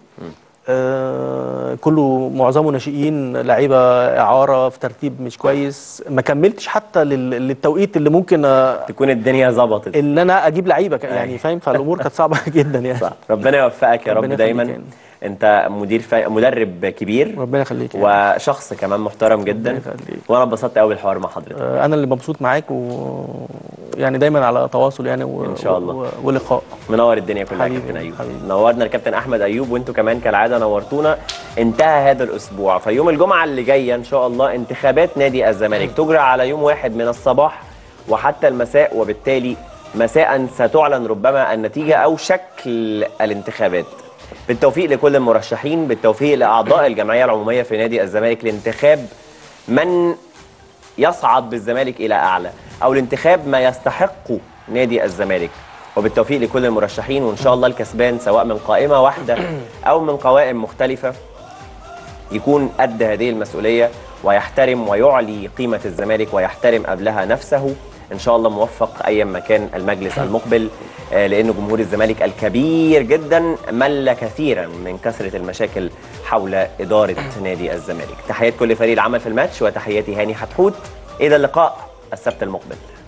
آه، كله معظمه ناشئين لعيبه اعاره في ترتيب مش كويس ما كملتش حتى لل- للتوقيت اللي ممكن آه، تكون الدنيا ظبطت اللي انا اجيب لعيبه ك- يعني فاهم فالامور كانت صعبه جدا يعني صح ربنا يوفقك يا رب ربنا دايما يخليك انت مدير ف... مدرب كبير ربنا يخليك وشخص كمان محترم جدا وانا اتبسطت قوي بالحوار مع حضرتك آه، انا اللي مبسوط معاك و يعني دايما على تواصل يعني و... إن شاء الله. و... ولقاء منور الدنيا كلها يا حبيبي، كابتن ايوب نورنا الكابتن احمد ايوب وانتوا كمان كالعاده نورتونا انتهى هذا الاسبوع فيوم الجمعه اللي جايه ان شاء الله انتخابات نادي الزمالك تجرى على يوم واحد من الصباح وحتى المساء وبالتالي مساء ستعلن ربما النتيجه او شكل الانتخابات بالتوفيق لكل المرشحين بالتوفيق لاعضاء الجمعيه العموميه في نادي الزمالك لانتخاب من يصعد بالزمالك الى اعلى او لانتخاب ما يستحقه نادي الزمالك وبالتوفيق لكل المرشحين وان شاء الله الكسبان سواء من قائمه واحده او من قوائم مختلفه يكون قد هذه المسؤوليه ويحترم ويعلي قيمه الزمالك ويحترم قبلها نفسه ان شاء الله موفق ايا ما كان المجلس المقبل آه، لان جمهور الزمالك الكبير جدا مل كثيرا من كثره المشاكل حول اداره نادي الزمالك تحيات كل فريق العمل في الماتش وتحياتي هاني حتحوت الى اللقاء السبت المقبل